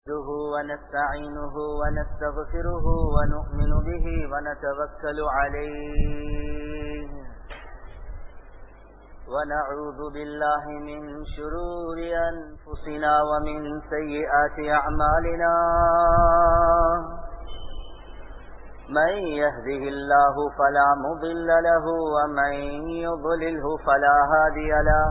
نحمده ونستعينه ونستغفره ونؤمن به ونتوكل عليه ونعوذ بالله من شرور أنفسنا ومن سيئات أعمالنا من يهده الله فلا مضل له ومن يضلله فلا هادي له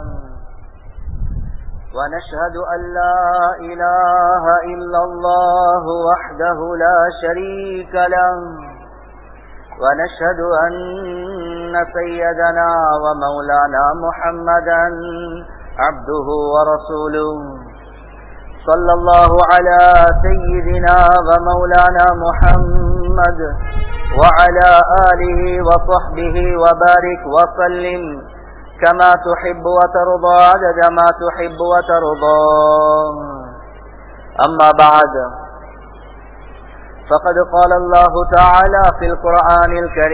ونشهد أن لا إله إلا الله وحده لا شريك له ونشهد أن سيدنا ومولانا محمدا عبده ورسوله صلى الله على سيدنا ومولانا محمد وعلى آله وصحبه وبارك وسلم كما تحب وترضى عدد ما تحب وترضى أما بعد فقد قال الله تعالى في القرآن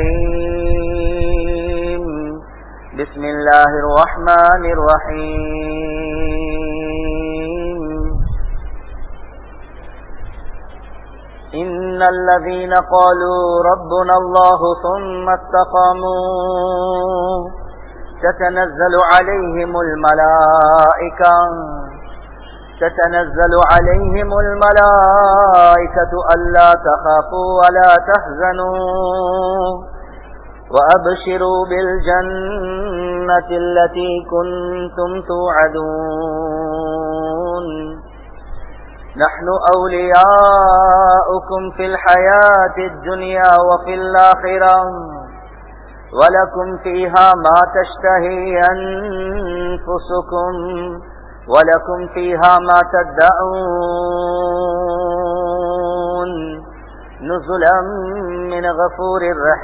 الكريم بسم الله الرحمن الرحيم إن الذين قالوا ربنا الله ثم استقاموا تتنزل عليهم الملائكة تتنزل عليهم الملائكة ألا تخافوا ولا تحزنوا وأبشروا بالجنة التي كنتم توعدون نحن أولياؤكم في الحياة الدنيا وفي الآخرة ولكم فيها ما تشتهي أنفسكم ولكم فيها ما تدعون نزلا من غفور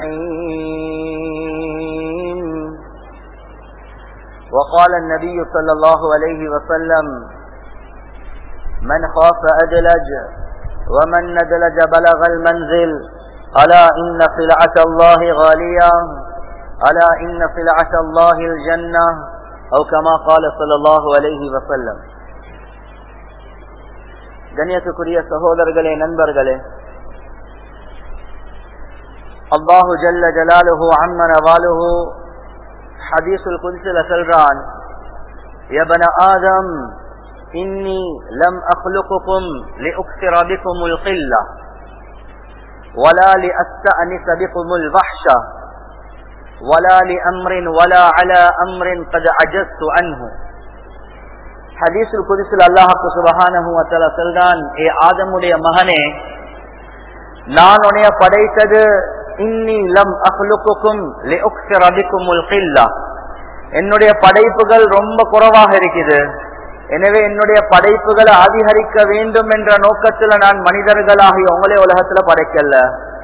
رحيم وقال النبي صلى الله عليه وسلم من خاف أدلج ومن ندلج بلغ المنزل ألا إن سلعة الله غالية ألا إن سلعة الله الجنة أو كما قال صلى الله عليه وسلم கண்ணியத்துக்குரிய சகோதரர்களே நண்பர்களே அல்லாஹு ஜல்ல ஜலாலுஹு அம்மன வாலுஹு ஹதீசுல் குதிசில சொல்றான் யபன ஆதம் இன்னி லம் அஹ்லுக்குக்கும் லிஉக்ஸிர பிக்குமுல் கில்லா ولا لأستأنس بكم الوحشة ولا لأمر ولا على أمر قد عجزت عنه ஹதீசுல் குதிசில் அல்லாஹாக்கு சுபஹானஹு வத்தல சொல்றான் ஏ ஆதமுடைய மகனே நான் உன்னைய படைத்தது இன்னி லம் அஹ்லுக்குக்கும் லிஉக்ஸிர பிக்குமுல் கில்லா என்னுடைய படைப்புகள் ரொம்ப குறைவாக இருக்குது எனவே என்னுடைய படைப்புகளை அதிகரிக்க வேண்டும் என்ற நோக்கத்துல நான் மனிதர்களாகி உங்களே உலகத்துல படைக்கல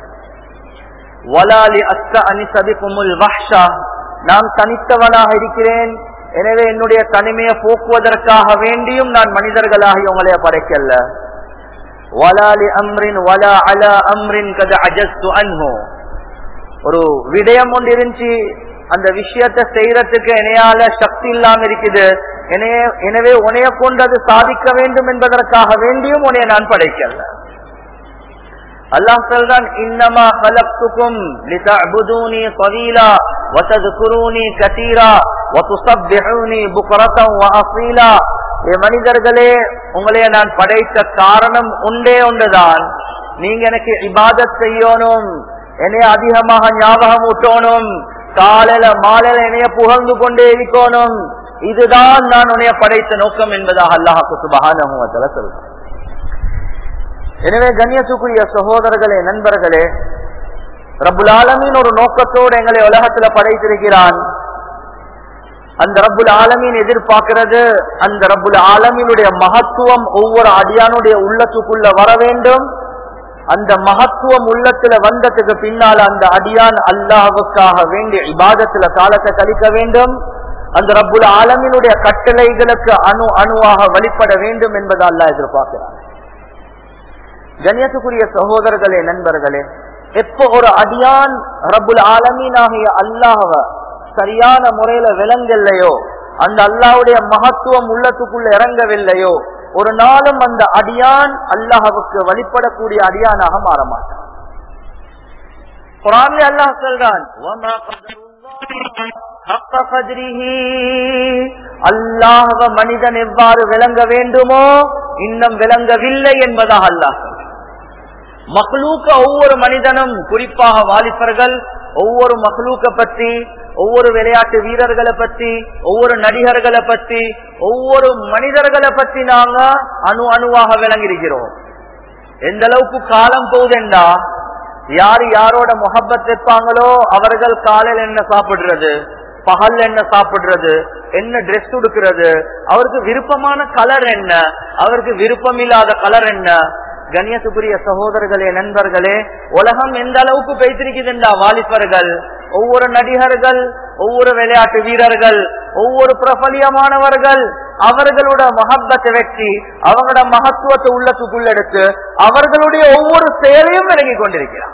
வலாலி அஸ்த அனிசபி குமுல் வஹ்ஷா நான் தனித்தவனாக இருக்கிறேன் எனவே என்னுடைய தனிமையை போக்குவதற்காக வேண்டியும் நான் மனிதர்களாகி உங்களைய படைக்கல வலாலி அம்ரின் வலா அலா அம்ரின் கத அஜஸ்து அன்ஹோ ஒரு விடயம் ஒன்று இருந்துச்சு அந்த விஷயத்தை செய்யறதுக்கு இணையால சக்தி இல்லாம இருக்குது எனவே உனைய கொண்டு அது சாதிக்க வேண்டும் என்பதற்காக வேண்டியும் உனைய நான் படைக்கல அல்லாஹ் சொல்றான் இன்னமா خلقتكم لتعبدوني قليلا وتذكروني كثيرا وتسبحوني بكرة واصيلا ஏ மனிதர்களே உங்களைய நான் படைத்த காரணம் உண்டே ஒன்றுதான் நீங்க எனக்கு இபாதத் செய்யணும் என்னைய அதிகமாக ஞாபகம் ஊட்டணும் காலையில மாலையில என்னைய புகழ்ந்து கொண்டே இருக்கணும் இதுதான் நான் உன்னைய படைத்த நோக்கம் என்பதாக அல்லாஹாக்கு சுபகான சொல்றேன் எனவே கண்ணியத்துக்குரிய சகோதரர்களே நண்பர்களே ரபுல் ஆலமீன் ஒரு நோக்கத்தோடு எங்களை உலகத்துல படைத்திருக்கிறான் அந்த ரப்புல் ஆலமீன் எதிர்பார்க்கிறது அந்த ரப்புல் ஆலமீனுடைய மகத்துவம் ஒவ்வொரு அடியானுடைய உள்ளத்துக்குள்ள வர வேண்டும் அந்த மகத்துவம் உள்ளத்துல வந்ததுக்கு பின்னால் அந்த அடியான் அல்லாஹுக்காக வேண்டிய இபாதத்துல காலத்தை கழிக்க வேண்டும் அந்த ரப்புல் ஆலமினுடைய கட்டளைகளுக்கு அணு அணுவாக வழிபட வேண்டும் என்பதை அல்லாஹ் எதிர்பார்க்கிறார் கண்ணியத்துக்குரிய சகோதரர்களே நண்பர்களே எப்போ ஒரு அடியான் ரப்புல் ஆலமீனாகிய அல்லாஹவ சரியான முறையில விளங்கல்லையோ அந்த அல்லாவுடைய மகத்துவம் உள்ளத்துக்குள்ள இறங்கவில்லையோ ஒரு நாளும் அந்த அடியான் அல்லாஹுக்கு வழிபடக்கூடிய அடியானாக மாற மாட்டான் குரான்ல அல்லாஹ் சொல்றான் "வமா கதருல்லாஹ் ஹக்க கத்ரிஹி." அல்லாஹ்வ மனிதன் எவ்வாறு விளங்க வேண்டுமோ இன்னும் விளங்கவில்லை என்பதாக அல்லாஹ் சொல்றான். மக்லூக்க ஒவ்வொரு மனிதனும் குறிப்பாக வாலிபர்கள் ஒவ்வொரு மக்லூக்க பற்றி ஒவ்வொரு விளையாட்டு வீரர்களை பற்றி ஒவ்வொரு நடிகர்களை பற்றி ஒவ்வொரு மனிதர்களை பற்றி நாங்க அணு அணுவாக விளங்கியிருக்கிறோம் எந்த அளவுக்கு காலம் போகுதுண்டா யார் யாரோட முகப்பத் வைப்பாங்களோ அவர்கள் காலையில் என்ன சாப்பிடுறது பகல் என்ன சாப்பிடுறது என்ன ட்ரெஸ் உடுக்கிறது அவருக்கு விருப்பமான கலர் என்ன அவருக்கு விருப்பம் இல்லாத கலர் என்ன கண்ணியத்துக்குரிய சகோதரர்களே நண்பர்களே உலகம் எந்த அளவுக்கு பேசிருக்குதுண்டா வாலிபர்கள் ஒவ்வொரு நடிகர்கள் ஒவ்வொரு விளையாட்டு வீரர்கள் ஒவ்வொரு பிரபலியமானவர்கள் அவர்களோட மகப்பத்தை வெற்றி அவங்களோட மகத்துவத்தை உள்ளத்துக்குள்ள எடுத்து அவர்களுடைய ஒவ்வொரு செயலையும் விலகி கொண்டிருக்கிறார்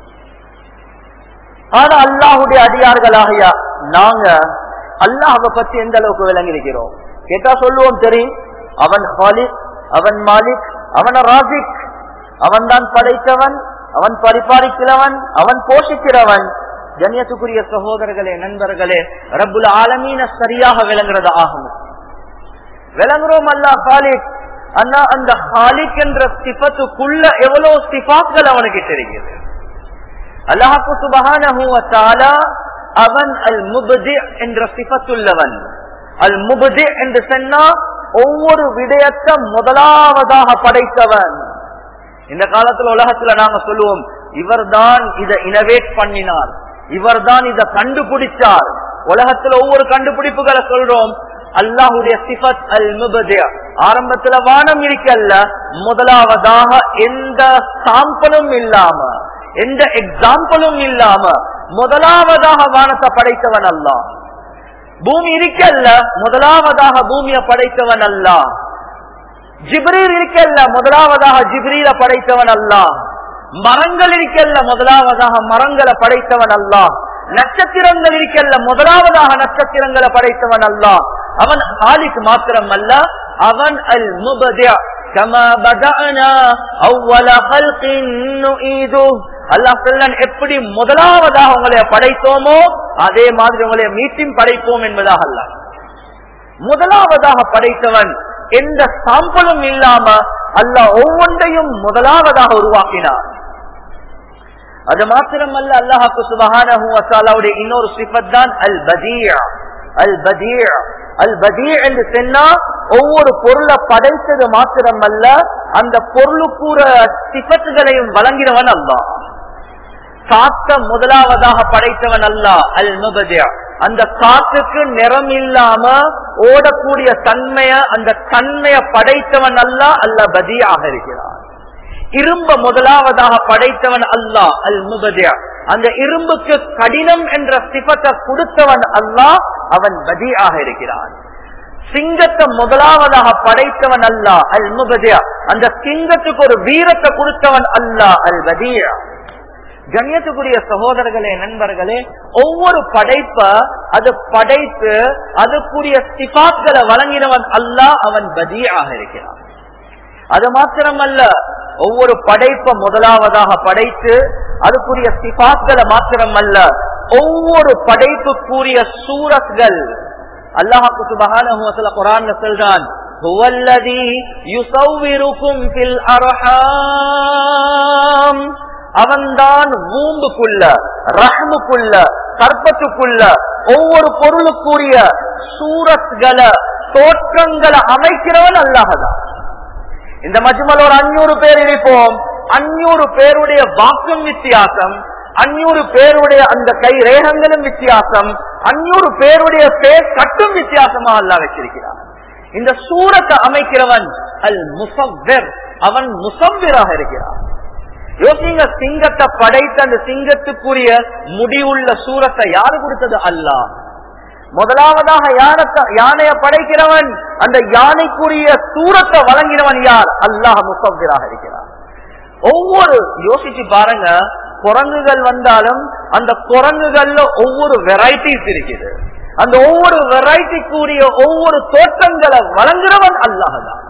ஆனா அல்லாஹுடைய அடியார்களாகிய நாங்க அல்லாஹை பத்தி எந்த அளவுக்கு விளங்கியிருக்கிறோம் கேட்டா சொல்லுவோம் தெரியும் அவன் ஹாலிக் அவன் மாலிக் அவன் ராசிக் அவன் தான் படைத்தவன் அவன் பரிபாலிக்கிறவன் அவன் போஷிக்கிறவன் கண்ணியத்துக்குரிய சகோதரர்களே நண்பர்களே ரப்புல் ஆலமீன சரியாக விளங்குறது ஆகும் விளங்குறோம் அல்லா ஹாலிக் ஆனா அந்த ஹாலிக் என்ற சிபத்துக்குள்ள எவ்வளவு சிபாக்கள் அவனுக்கு தெரிகிறது அல்லாஹு சுபஹானஹு வ தஆலா அவன் அல் முப்தி என்ற சிபத்துள்ளவன் அல் முப்தி என்று சொன்னா ஒவ்வொரு விடயத்தை முதலாவதாக படைத்தவன் இந்த காலத்துல உலகத்துல நாங்க சொல்லுவோம் இவர்தான் இதை இனவேட் பண்ணினார் இவர்தான் இதை கண்டுபிடிச்சார் உலகத்துல ஒவ்வொரு கண்டுபிடிப்புகளை சொல்றோம் அல்லாஹுடைய சிபத் அல் முபதியா ஆரம்பத்துல வானம் இருக்கல்ல முதலாவதாக எந்த சாம்பிளும் இல்லாம எந்த எக்ஸாம்பிளும் இல்லாம முதலாவதாக வானத்தை படைத்தவன் அல்லாஹ் பூமி இருக்கல்ல முதலாவதாக பூமியை படைத்தவன் அல்ல ஜிப்ரீல் இருக்கல்ல முதலாவதாக ஜிப்ரீல படைத்தவன் அல்ல மரங்கள் இருக்கல்ல முதலாவதாக மரங்களை படைத்தவன் அல்ல நட்சத்திரங்கள் இருக்கல்ல முதலாவதாக நட்சத்திரங்களை படைத்தவன் அல்ல அவன் ஹாலிக் மாத்திரம் அல்ல அவன் அல் முபதியா كما بدأنا أول خلق نعيده அல்லாஹ் சொல்லன் எப்படி முதலாவதாக உங்களை படைத்தோமோ அதே மாதிரி உங்களை மீட்டும் படைப்போம் என்பதாக அல்ல முதலாவதாக படைத்தவன் எந்த சாம்பலும் இல்லாம அல்லாஹ் ஒவ்வொன்றையும் முதலாவதாக உருவாக்கினார் அது மாத்திரமல்ல அல்லாஹாக்கு சுபஹானுடைய இன்னொரு சிபத் தான் அல் பதீயா அல் பதீயா அல் பதீ என்று சொன்னா ஒவ்வொரு பொருளை படைத்தது மாத்திரமல்ல அந்த பொருளுக்கூற சிபத்துகளையும் வழங்கினவன் அல்லாஹ் காத்த முதலாவதாக படைத்தவன் அல்ல அல் முபதியா அந்த காத்துக்கு நிறம் இல்லாம ஓடக்கூடிய தன்மைய அந்த தன்மைய படைத்தவன் அல்ல அல்ல பதியாக இருக்கிறான் இரும்ப முதலாவதாக படைத்தவன் அல்லா அல் முபதியா அந்த இரும்புக்கு கடினம் என்ற சிபத்தை கொடுத்தவன் அல்லா அவன் பதியாக இருக்கிறான் சிங்கத்தை முதலாவதாக படைத்தவன் அல்லா அல் முபதியா அந்த சிங்கத்துக்கு ஒரு வீரத்தை கொடுத்தவன் அல்லா அல் பதியா கண்ணியத்துக்குரிய சகோதரர்களே நண்பர்களே ஒவ்வொரு படைப்ப அது படைத்து அதுக்குரிய சிபாத்களை வழங்கினவன் அல்ல அவன் பதியாக இருக்கிறான் அது மாத்திரமல்ல ஒவ்வொரு படைப்ப முதலாவதாக படைத்து அதுக்குரிய சிபாத்களை மாத்திரமல்ல ஒவ்வொரு படைப்புக்குரிய சூரத்கள் அல்லாஹாக்கு சுபகான குரான் சொல்றான் هو الذي يصوركم في الأرحام அவன்தான் பூம்புக்குள்ள ரஹ்முக்குள்ள கற்பத்துக்குள்ள ஒவ்வொரு பொருளுக்குரிய சூரத்களை தோற்றங்களை அமைக்கிறவன் அல்லாஹதான் இந்த மஜ்மல் ஒரு அஞ்சூறு பேர் இருப்போம் அஞ்சூறு பேருடைய வாக்கும் வித்தியாசம் அஞ்சூறு பேருடைய அந்த கை ரேகங்களும் வித்தியாசம் அஞ்சூறு பேருடைய பேர் கட்டும் வித்தியாசமா அல்லா வச்சிருக்கிறான் இந்த சூரத்தை அமைக்கிறவன் அல் முசவ்வர் அவன் முசவ்விராக இருக்கிறான் யோசிங்க சிங்கத்தை படைத்த அந்த சிங்கத்துக்குரிய முடிவுள்ள சூரத்தை யாரு கொடுத்தது அல்லா முதலாவதாக யானத்தை யானைய படைக்கிறவன் அந்த யானைக்குரிய சூரத்தை வழங்கினவன் யார் அல்லாஹ் முசவ்விராக இருக்கிறார் ஒவ்வொரு யோசிச்சு பாருங்க குரங்குகள் வந்தாலும் அந்த குரங்குகள்ல ஒவ்வொரு வெரைட்டிஸ் இருக்குது அந்த ஒவ்வொரு வெரைட்டிக்குரிய ஒவ்வொரு தோற்றங்களை வழங்குறவன் அல்லாஹ் தான்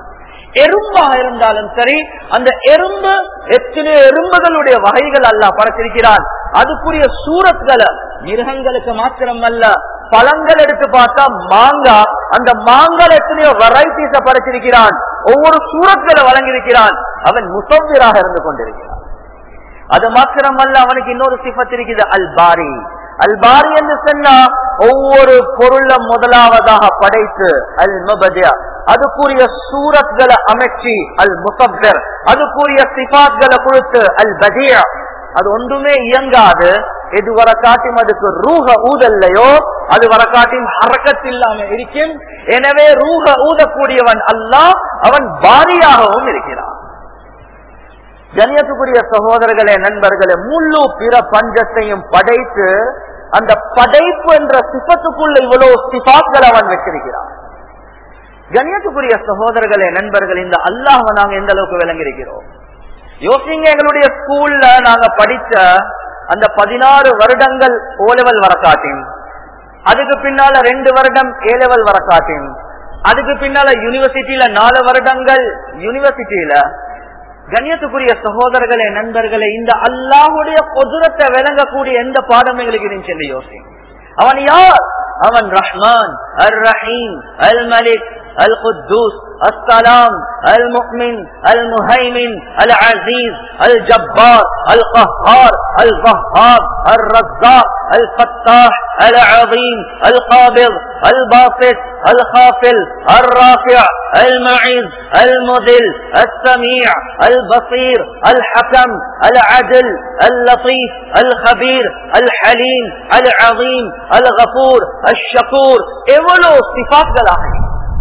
எறும்பாக இருந்தாலும் சரி அந்த எறும்பு எத்தனை எறும்புகளுடைய வகைகள் அல்ல படைச்சிருக்கிறான் அதுக்குரிய சூரத்களை மிருகங்களுக்கு மாத்திரம் அல்ல பழங்கள் எடுத்து பார்த்தா மாங்காய் அந்த மாங்காய் எத்தனையோ வெரைட்டிஸ படைச்சிருக்கிறான் ஒவ்வொரு சூரத்களை வழங்கியிருக்கிறான் அவன் முசவ்விராக இருந்து கொண்டிருக்கிறான் அது மாத்திரமல்ல அவனுக்கு இன்னொரு சிபத் இருக்குது அல்பாரி அல்பாரி என்று சொன்னா ஒவ்வொரு பொருள முதலாவதாக படைத்து அல் முபதியா அதுக்குரிய சூரத்களை அமைச்சு அல் முசப்பர் அதுக்குரிய சிபாத்களை கொடுத்து அல் பதியா அது ஒன்றுமே இயங்காது எது வர காட்டும் அதுக்கு ரூஹ ஊதல்லையோ அது வர காட்டும் ஹரக்கத் இல்லாம இருக்கும் எனவே ரூஹ ஊதக்கூடியவன் அல்லாஹ் அவன் பாரியாகவும் இருக்கிறான் ஜனியத்துக்குரிய சகோதரர்களே நண்பர்களே முழு பிற பஞ்சத்தையும் படைத்து அந்த படைப்பு என்ற சிப்பத்துக்குள்ள இவ்வளவு சிபாக்கள் அவன் வச்சிருக்கிறான் கண்ணியத்துக்குரிய சகோதரர்களே நண்பர்கள் இந்த அல்லாஹ் நாங்க எந்த அளவுக்கு விளங்கியிருக்கிறோம் யோசிங்க எங்களுடைய ஸ்கூல்ல நாங்க படிச்ச அந்த பதினாறு வருடங்கள் ஓ லெவல் வர காட்டின் அதுக்கு பின்னால ரெண்டு வருடம் ஏ லெவல் வர காட்டின் அதுக்கு பின்னால யூனிவர்சிட்டியில நாலு வருடங்கள் யூனிவர்சிட்டியில கண்ணியத்துக்குரிய சகோதரர்களே நண்பர்களே இந்த அல்லாஹுடைய பொதுரத்தை விளங்கக்கூடிய எந்த பாடம் எங்களுக்கு இருந்துச்சு யோசி அவன் யார் அவன் ரஹ்மான் அர் ரஹீம் அல் மலிக் القدوس السلام المؤمن المهيمن العزيز الجبار القهار الغهار الرزاق الفتاح العظيم القابض الباسط الخافل الرافع المعز المذل السميع البصير الحكم العدل اللطيف الخبير الحليم العظيم الغفور الشكور اولو صفات قلاحي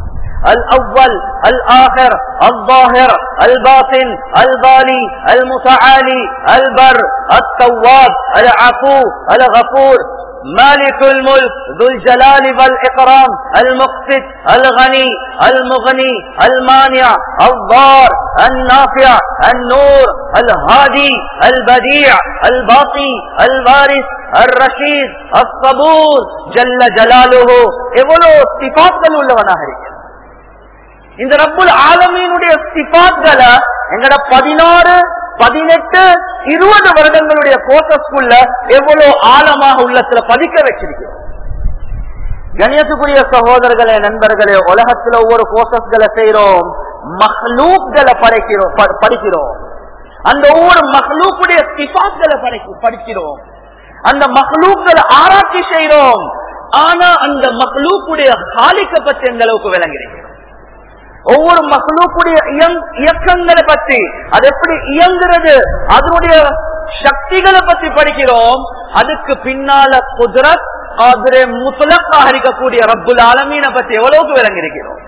الأول الآخر الظاهر الباطن البالي المتعالي البر التواب العفو الغفور مالك الملك ذو الجلال والإكرام المقسط الغني المغني المانع الضار النافع النور الهادي البديع الباقي الوارث الرشيد الصبور جل جلاله எவ்வளவு சிபாக்கள் உள்ளவனாக இருக்கிறார் இந்த ரப்புல் ஆலமீனுடைய சிபாத்களை எங்கட பதினாறு பதினெட்டு இருபது வருடங்களுடைய கோசஸ்குள்ள எவ்வளவு ஆழமாக உள்ளத்துல பதிக்க வச்சிருக்கிறோம் கணியத்துக்குரிய சகோதரர்களே நண்பர்களே உலகத்துல ஒவ்வொரு கோசஸ்களை செய்யறோம் மஹ்லூக்களை படைக்கிறோம் படிக்கிறோம் அந்த ஒவ்வொரு மஹ்லூக்குடைய சிபாத்களை படிக்கிறோம் அந்த மஹ்லூக்களை ஆராய்ச்சி செய்யறோம் ஆனா அந்த மஹ்லூக்குடைய காலிக்க பற்றி எந்த அளவுக்கு விளங்குறீங்க ஒவ்வொரு மக்களுக்குடைய இயக்கங்களை பற்றி அது எப்படி இயங்குறது அதனுடைய சக்திகளை பற்றி படிக்கிறோம் அதுக்கு பின்னால குதிரத் அதிரே முத்தலக்காக இருக்கக்கூடிய ரப்புல் ஆலமீனை பற்றி எவ்வளவுக்கு விளங்கியிருக்கிறோம்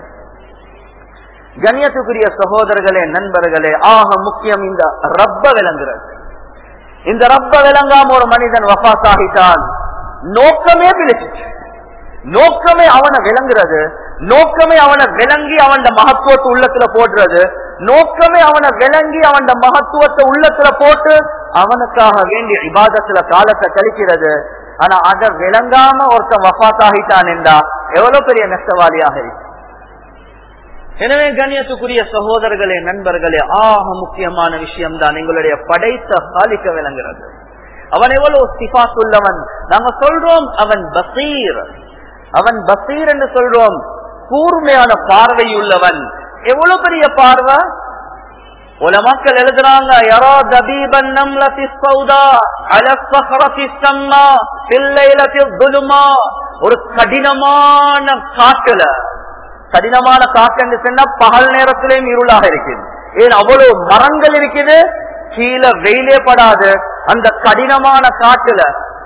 கண்ணியத்துக்குரிய சகோதரர்களே நண்பர்களே ஆக முக்கியம் இந்த ரப்ப விளங்குறது இந்த ரப்ப விளங்காம ஒரு மனிதன் வபாஸ் ஆகிட்டான் நோக்கமே பிடிச்சிச்சு நோக்கமே அவனை விளங்குறது நோக்கமே அவனை விளங்கி அவன் மகத்துவத்தை உள்ளத்துல போடுறது நோக்கமே அவனை விளங்கி அவன் மகத்துவத்தை உள்ளத்துல போட்டு அவனுக்காக வேண்டிய இபாதத்துல காலத்தை கழிக்கிறது ஆனா அதை விளங்காம ஒருத்தன் வஃத் ஆகிட்டான் என்றா எவ்வளவு பெரிய நஷ்டவாளியாக இருக்கு எனவே கண்ணியத்துக்குரிய சகோதரர்களே நண்பர்களே ஆக முக்கியமான விஷயம் தான் எங்களுடைய படைத்த சாலிக்க விளங்குறது அவன் எவ்வளவு சிபாத் உள்ளவன் நாங்க சொல்றோம் அவன் பசீர் அவன் பசீர் என்று சொல்றோம் கூர்மையான பார்வை உள்ளவன் எவ்வளவு பெரிய பார்வை உலமாக்கள் எழுதுறாங்க யாரோ தபீபன் நம்லத்தி சௌதா அலசஹரத்தி சம்மா பிள்ளைலத்தி துலுமா ஒரு கடினமான காட்டுல கடினமான காட்டு சொன்னா பகல் நேரத்திலேயும் இருளாக இருக்குது ஏன் அவ்வளவு மரங்கள் இருக்குது கீழே வெயிலே படாது அந்த கடினமான காட்டுல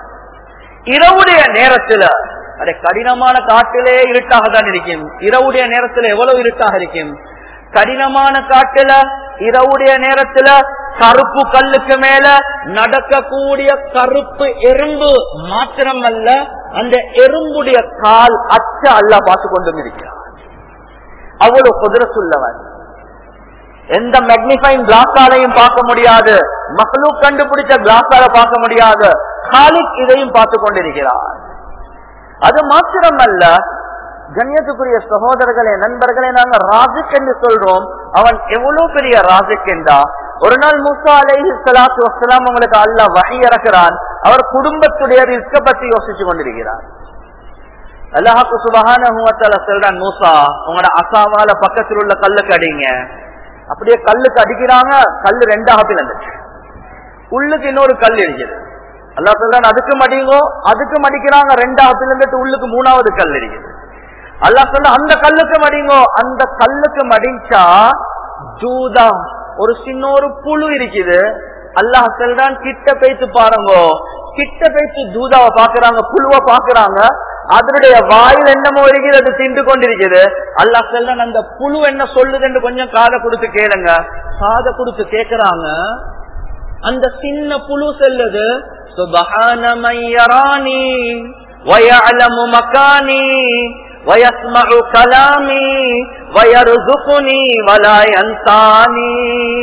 இரவுடைய நேரத்துல அது கடினமான காட்டிலே இருட்டாக தான் இருக்கும் இரவுடைய நேரத்துல எவ்வளவு இருட்டாக இருக்கும் கடினமான காட்டுல இரவுடைய நேரத்துல கருப்பு கல்லுக்கு மேல நடக்கக்கூடிய கருப்பு எறும்பு மாத்திரம் அல்ல அந்த எறும்புடைய கால் அச்ச அல்ல பார்த்து கொண்டும் இருக்கிறார் அவ்வளவு குதிரத்துள்ளவன் எந்த மேக்னிஃபைங் கிளாஸாலையும் பார்க்க முடியாது மகளு கண்டுபிடிச்ச கிளாஸால பார்க்க முடியாது காலிக் இதையும் பார்த்து கொண்டிருக்கிறார் அது மாத்திரம் அல்ல கண்ணியத்துக்குரிய சகோதரர்களே நண்பர்களே நாங்க ராஜிக் என்று சொல்றோம் அவன் எவ்வளவு பெரிய ராஜிக் என்றா ஒரு நாள் மூசா அலைஹி ஸலாத்து வஸ்ஸலாம் உங்களுக்கு அல்லாஹ் வஹி இறக்குறான் அவர் குடும்பத்துடைய ரிஸ்க பத்தி யோசிச்சு கொண்டிருக்கிறார் அல்லாஹாக்கு சுபஹானஹு வ தஆலா சொல்றான் மூசா உங்களோட அசாவால பக்கத்தில் உள்ள கல்லுக்கு அடிங்க அப்படியே கல்லுக்கு அடிக்கிறாங்க கல்லு ரெண்டாக பிளந்துச்சு உள்ளுக்கு இன்னொரு கல் இருக்குது அல்லா சொல்றான் அதுக்கு மடிங்கோ அதுக்கு மடிக்கிறாங்க ரெண்டாவது இருந்துட்டு உள்ளுக்கு மூணாவது கல் இருக்குது அல்லா சொல்ற அந்த கல்லுக்கு மடிங்கோ அந்த கல்லுக்கு மடிச்சா ஜூதா ஒரு சின்ன ஒரு புழு இருக்குது அல்லாஹ் சொல்றான் கிட்ட பேச்சு பாருங்கோ கிட்ட பேச்சு ஜூதாவை பாக்குறாங்க புழுவை பாக்குறாங்க அதனுடைய வாயில் என்னமோ இருக்கிறது திண்டு கொண்டிருக்குது அல்லாஹ் சொல்றான் அந்த புழு என்ன சொல்லுதுன்னு கொஞ்சம் காதை கொடுத்து கேளுங்க காதை கொடுத்து கேக்குறாங்க அந்த சின்ன புழு செல்லுது சுபஹான மையராணி ويعلم مكاني ويسمع كلامي ويرزقني ولا ينساني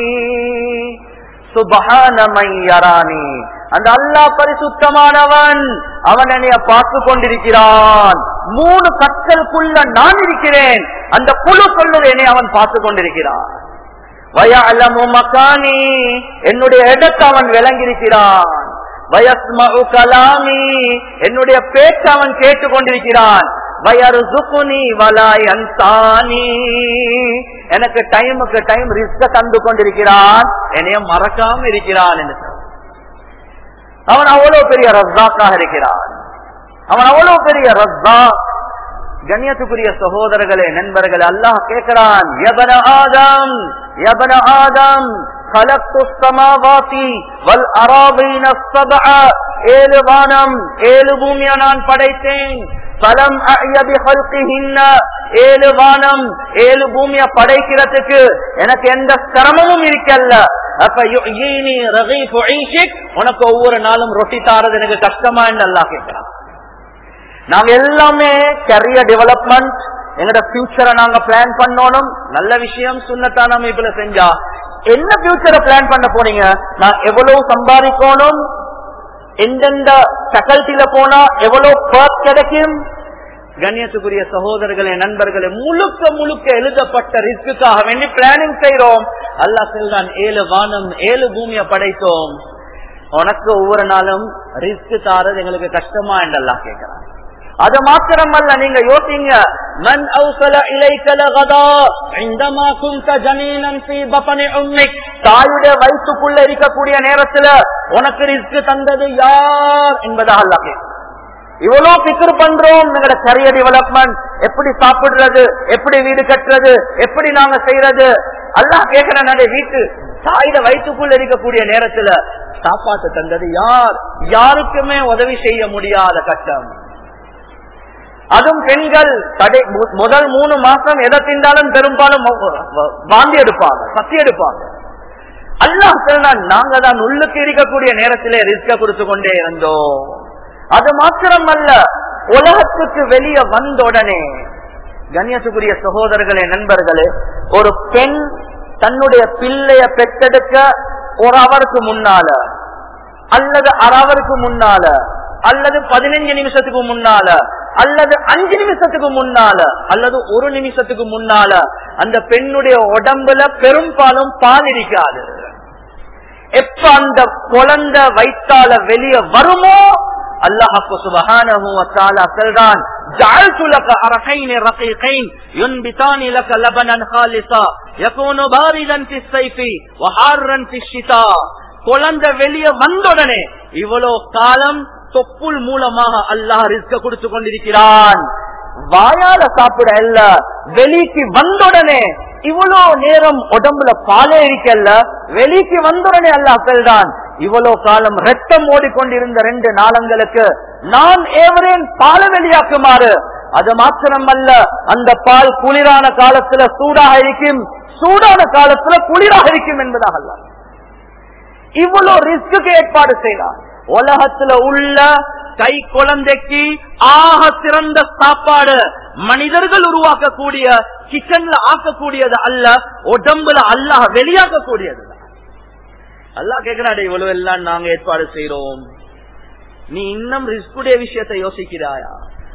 சுபஹான மையராணி அந்த அல்லாஹ் பரிசுத்தமானவன் அவன் என்னைய பார்த்து கொண்டிருக்கிறான் மூணு கற்களுக்குள்ள நான் இருக்கிறேன் அந்த புழு சொல்லுது என்னை அவன் பார்த்து கொண்டிருக்கிறான் வயலமு மக்கானி என்னுடைய இடத்தை அவன் விளங்கியிருக்கிறான் வயஸ்மு கலாமி என்னுடைய பேச்சு அவன் கேட்டுக் கொண்டிருக்கிறான் வயரு சுகுனி வலாய் அன்சானி எனக்கு டைமுக்கு டைம் ரிஸ்க தந்து கொண்டிருக்கிறான் என்னைய மறக்காம இருக்கிறான் என்று சொன்னான். அவன் அவ்வளவு பெரிய ரஸ்தாக்காக இருக்கிறான் அவன் அவ்வளவு பெரிய ரஸ்தா கண்ணியத்துக்குரிய சகோதரர்களே நண்பர்களே அல்லாஹ் கேட்கிறான் யபன ஆதம் யபன ஆதம் خلقت السماوات والأراضين السبع ஏழு வானம் ஏழு பூமியை நான் படைத்தேன் பலம் ஏழு வானம் ஏழு பூமிய படைக்கிறதுக்கு எனக்கு எந்த சிரமமும் இருக்கல்ல அப்ப யுஈனி ரகீஃபு ஈஷிக், உனக்கு ஒவ்வொரு நாளும் ரொட்டி தாரது எனக்கு கஷ்டமா என்று அல்லாஹ் கேட்கிறான் நாங்க எல்லாமே கரியர் டெவலப்மெண்ட் எங்கட ஃபியூச்சரை நாங்க பிளான் பண்ணணும் நல்ல விஷயம் சுண்ணத்தான அமைப்புல செஞ்சா என்ன ஃபியூச்சரை பிளான் பண்ண போனீங்க நான் எவ்வளவு சம்பாதிக்கணும் எந்தெந்த ஃபேக்கல்ட்டில போனா எவ்வளவு பர்க் கிடைக்கும் கண்ணியத்துக்குரிய சகோதரர்களே நண்பர்களே முழுக்க முழுக்க எழுதப்பட்ட ரிஸ்க்குக்காக வேண்டி பிளானிங் செய்யறோம் அல்லாஹ் செல்தான் ஏழு வானம் ஏழு பூமியை படைத்தோம் உனக்கு ஒவ்வொரு நாளும் ரிஸ்க் தாரது எங்களுக்கு கஷ்டமா என்றெல்லாம் கேட்கிறான் அது மாத்திரமல்ல நீங்க யோசிங்க மன் அவுசல இலைக்கலகதா இந்தமா குந்த ஜனீனன் ஃபீ பபனி உம்மிக் தாயுடைய வயிற்றுக்குள்ள இருக்கக்கூடிய நேரத்துல உனக்கு ரிஸ்க் தந்தது யார் என்பதாக அல்லாஹ் கேட்கிறான் இவ்வளவு பிக்கர் பண்றோம் எங்களோட கரியர் டெவலப்மெண்ட் எப்படி சாப்பிடுறது எப்படி வீடு கட்டுறது எப்படி நாங்க செய்யறது எல்லாம் கேட்கிற வீட்டு தாயிட வயிற்றுக்குள்ள இருக்கக்கூடிய நேரத்துல சாப்பாட்டு தந்தது யார் யாருக்குமே உதவி செய்ய முடியாத கட்டம் அதுவும் பெண்கள் கடை மு- முதல் மூணு மாசம் எதை திண்டாலும் பெரும்பாலும் வ- வ- வாந்தி எடுப்பாங்க சத்தி எடுப்பாங்க அல்லாஹ் சொன்னான் நாங்க தான் உள்ளுக்கு இருக்கக்கூடிய நேரத்திலே ரிஸ்க கொடுத்து கொண்டே இருந்தோம் அது மாத்திரம் அல்ல உலகத்துக்கு வெளியே வந்த உடனே கண்ணியத்துக்குரிய சகோதரர்களே நண்பர்களே ஒரு பெண் தன்னுடைய பிள்ளைய பெற்றெடுக்க ஒரு அவருக்கு முன்னால அல்லது அரை அவருக்கு முன்னால அல்லது பதினஞ்சு நிமிஷத்துக்கு முன்னால அல்லது அஞ்சு நிமிஷத்துக்கு முன்னால அல்லது ஒரு நிமிஷத்துக்கு முன்னால அந்த பெண்ணுடைய உடம்புல பெரும்பாலும் பால் இருக்காது எப்ப அந்த குழந்தை வைத்தால வெளியே வருமோ அல்லாஹு சுபஹானஹு வ தஆலா சொல்றான் ஜஅல்து லக அரகைன் ரகீகைன் யுன்பிதானி லக லபனன் ஹாலிஸா யகூனு பாரிதன் ஃபிஸ் ஸைஃபி வ ஹார்ரன் ஃபிஸ் ஷிதா குழந்தை வெளியே வந்தவுடனே இவ்வளவு காலம் தொப்புள் மூலமாக அல்லாஹ் ரிஸ்க கொடுத்து கொண்டிருக்கிறான் வாயால சாப்பிட இல்ல வெளிக்கு வந்தவுடனே இவ்வளவு நேரம் உடம்புல பாலே இருக்கல்ல வெளிக்கு வந்தவுடனே அல்லாஹ் சொல்றான் இவ்வளவு காலம் ரத்தம் ஓடிக்கொண்டிருந்த ரெண்டு நாளங்களுக்கு நான் ஏவரேன் பால வெளியாக்குமாறு அது மாத்திரம் அல்ல அந்த பால் குளிரான காலத்துல சூடாக இருக்கும் சூடான காலத்துல குளிராக இருக்கும் என்பதாக அல்லாஹ் இவ்வளவு ரிஸ்க்கு ஏற்பாடு செய்யலாம் உலகத்துல உள்ள கை குழந்தைக்கு ஆக சிறந்த சாப்பாடு மனிதர்கள் உருவாக்கக்கூடிய கிச்சன்ல ஆக்கக்கூடியது அல்ல உடம்புல அல்லாஹ் வெளியாக்கக்கூடியது அல்லாஹ் கேட்கிறாடே இவ்வளவு எல்லாம் நாங்க ஏற்பாடு செய்யறோம் நீ இன்னும் ரிஸ்குடைய விஷயத்தை யோசிக்கிறாயா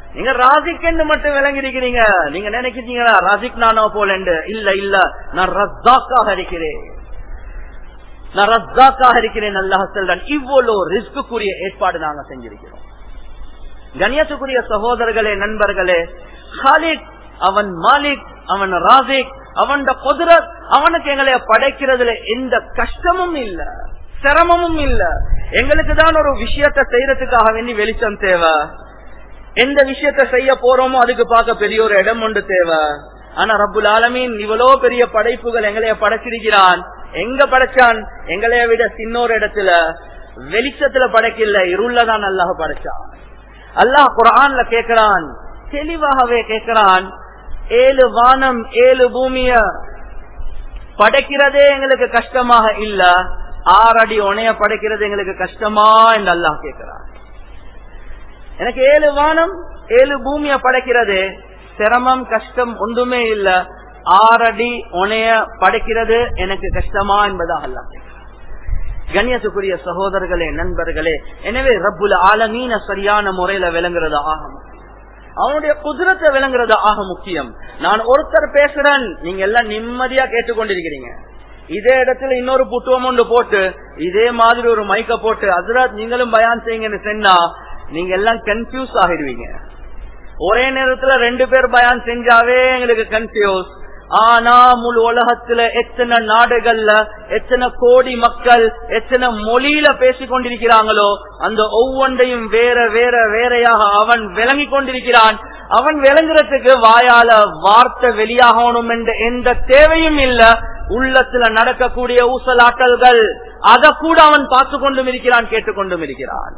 நீங்க ராசிக் என்று மட்டும் விளங்கிருக்கிறீங்க நீங்க நினைக்கிறீங்களா ராசிக் நானோ போல இல்ல இல்ல நான் ரஸ்தாக்காக இருக்கிறேன் நான் ரஸ்தாக்காக இருக்கிறேன் அல்லாஹ் சொல்றேன் இவ்வளவு ரிஸ்க்குரிய ஏற்பாடு நாங்க செஞ்சிருக்கிறோம் கண்ணியத்துக்குரிய சகோதரர்களே நண்பர்களே ஹாலிக் அவன் மாலிக் அவன் ராசிக் அவன் குதிரத் அவனுக்கு எங்களை படைக்கிறதுல எந்த கஷ்டமும் இல்ல சிரமமும் இல்ல எங்களுக்கு தான் ஒரு விஷயத்த செய்யறதுக்காக வேண்டி வெளிச்சம் தேவை எந்த விஷயத்த செய்ய போறோமோ அதுக்கு பார்க்க பெரிய ஒரு இடம் ஒன்று தேவை ஆனா ரப்புல் ஆலமீன் இவ்வளவு பெரிய படைப்புகள் எங்களைய படைச்சிருக்கிறான் எங்க படைச்சான் எங்களைய விட சின்னொரு இடத்துல வெளிச்சத்துல படைக்கல இருளதான் அல்லாஹ் படைச்சான் அல்லாஹ் குரான்ல கேக்குறான் தெளிவாகவே கேக்குறான் ஏழு வானம் ஏழு பூமிய படைக்கிறதே எங்களுக்கு கஷ்டமாக இல்ல ஆறடி உனைய படைக்கிறது எங்களுக்கு கஷ்டமா என்று அல்லாஹ் கேட்கிறான் எனக்கு ஏழு வானம் ஏழு பூமிய படைக்கிறது சிரமம் கஷ்டம் ஒன்றுமே இல்ல ஆறடி உனைய படைக்கிறது எனக்கு கஷ்டமா என்பதாக அல்லாஹ் கேட்கிறான் கண்ணியத்துக்குரிய சகோதரர்களே நண்பர்களே எனவே ரப்புல ஆலமீன சரியான முறையில விளங்குறது ஆகும் அவனுடைய குதிரத்தை விளங்குறது ஆக முக்கியம் நான் ஒருத்தர் பேசுறேன் நீங்க எல்லாம் நிம்மதியா கேட்டுக்கொண்டிருக்கிறீங்க இதே இடத்துல இன்னொரு புத்துவம் ஒன்று போட்டு இதே மாதிரி ஒரு மைக்க போட்டு அசராத் நீங்களும் பயான் செய்யுங்கன்னு சொன்னா நீங்க எல்லாம் கன்ஃபியூஸ் ஆகிடுவீங்க ஒரே நேரத்துல ரெண்டு பேர் பயான் செஞ்சாவே எங்களுக்கு கன்ஃபியூஸ் ஆனா முழு உலகத்துல எத்தனை நாடுகள்ல எத்தனை கோடி மக்கள் எத்தனை மொழியில பேசிக் கொண்டிருக்கிறாங்களோ அந்த ஒவ்வொன்றையும் வேற வேற வேறையாக அவன் விளங்கி கொண்டிருக்கிறான் அவன் விளங்குறதுக்கு வாயால வார்த்தை வெளியாகணும் என்ற எந்த தேவையும் இல்ல உள்ளத்துல நடக்கக்கூடிய ஊசலாட்டல்கள் அதை கூட அவன் பார்த்து கொண்டும் இருக்கிறான் கேட்டுக்கொண்டும் இருக்கிறான்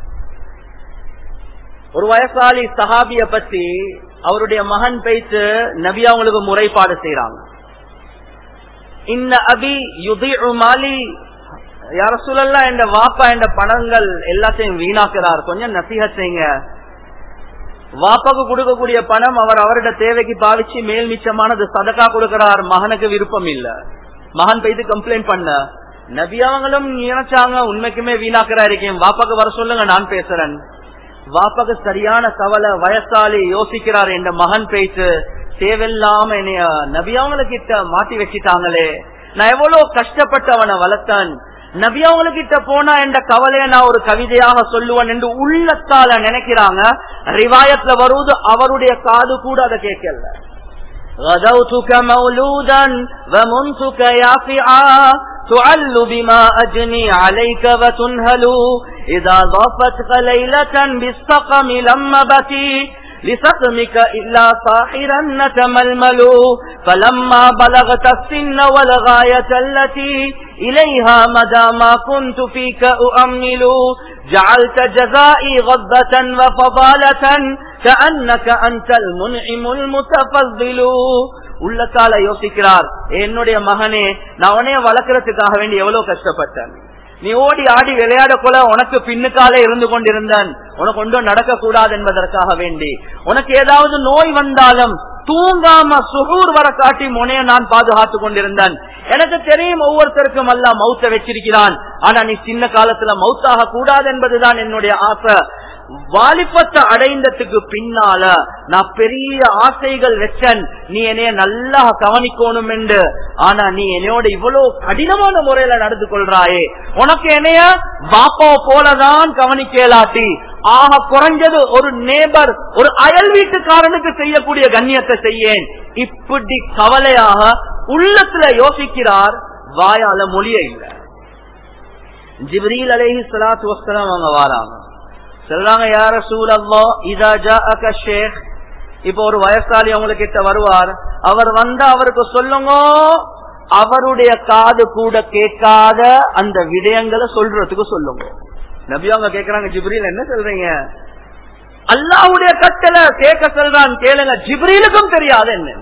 ஒரு வயசாளி சஹாபிய பத்தி அவருடைய மகன் பேச்சு நபி அவங்களுக்கு முறைப்பாடு செய்யறாங்க இந்த அபி யுதி மாலி யார சொல்லலாம் என்ற வாப்பா என்ற பணங்கள் எல்லாத்தையும் வீணாக்குறார் கொஞ்சம் நசிக செய்யுங்க வாப்பாக்கு கொடுக்கக்கூடிய பணம் அவர் அவரோட தேவைக்கு பாவிச்சு மேல் மிச்சமானது சதக்கா கொடுக்கிறார் மகனுக்கு விருப்பம் இல்ல மகன் போயிட்டு கம்ப்ளைண்ட் பண்ண நபி அவங்களும் நினைச்சாங்க உண்மைக்குமே வீணாக்கிறா இருக்கேன் வாப்பாக்கு வர சொல்லுங்க நான் பேசுறேன் வாப்பாக்கு சரியான கவலை வயசாலி யோசிக்கிறார் என்ற மகன் பேச்சு தேவையில்லாம என்னைய நபியாவங்கள கிட்ட மாட்டி வச்சிட்டாங்களே நான் எவ்வளவு கஷ்டப்பட்டு அவனை வளர்த்தேன் நபியாவங்கள கிட்ட போனா என்ற கவலையை நான் ஒரு கவிதையாக சொல்லுவேன் என்று உள்ளத்தால நினைக்கிறாங்க ரிவாயத்துல வருவது அவருடைய காது கூட அதை கேட்கல غدوتك مولودا ومنتك يافعا تعل بما أجني عليك وتنهل إذا ضافتك ليلة بالسقم لما بكي لسقمك إلا صاحرا نتململ فلما بلغت السن والغاية التي إليها مدى ما كنت فيك أؤمل جعلت جزائي غضة وفضالة كأنك أنت المنعم المتفضل உள்ளத்தால யோசிக்கிறார் என்னுடைய மகனே நான் உனைய வளர்க்கறதுக்காக வேண்டி எவ்வளவு கஷ்டப்பட்டேன் நீ ஓடி ஆடி விளையாட போல உனக்கு பின்னுக்கால இருந்து கொண்டிருந்தான் உனக்கு ஒன்றும் நடக்க கூடாது என்பதற்காக வேண்டி உனக்கு ஏதாவது நோய் வந்தாலும் தூங்காம சுகூர் வர காட்டி முனைய நான் பாதுகாத்து கொண்டிருந்தேன் எனக்கு தெரியும் ஒவ்வொருத்தருக்கும் அல்ல மௌத்த வச்சிருக்கிறான் ஆனா நீ சின்ன காலத்துல மௌத்தாக கூடாது என்பதுதான் என்னுடைய ஆசை வாலிபத்தை அடைந்ததுக்கு பின்னால நான் பெரிய ஆசைகள் வச்சன் நீ என்னைய நல்லா கவனிக்கணும் என்று ஆனா நீ என்னையோட இவ்வளவு கடினமான முறையில நடந்து கொள்றாயே உனக்கு என்னைய பாப்பாவை போலதான் கவனிக்கலாட்டி ஆக குறைஞ்சது ஒரு நேபர் ஒரு அயல் வீட்டுக்காரனுக்கு செய்யக்கூடிய கண்ணியத்தை செய்யேன் இப்படி கவலையாக உள்ளத்துல யோசிக்கிறார் வாயால மொழிய இல்ல ஜிப்ரீல் அலேஹி சலாத்து வஸ்லாம் அவங்க வாராங்க சொல்றாங்க யார சூழல்லோ இதா ஜா ஷேக் இப்ப ஒரு வயசாளி அவங்க கிட்ட வருவார் அவர் வந்தா அவருக்கு சொல்லுங்க அவருடைய காது கூட கேட்காத அந்த விடயங்களை சொல்றதுக்கு சொல்லுங்க நபி அவங்க கேக்குறாங்க ஜிப்ரீல் என்ன சொல்றீங்க அல்லாவுடைய கட்டளை கேட்க சொல்றான் கேளுங்க ஜிப்ரீலுக்கும் தெரியாது என்ன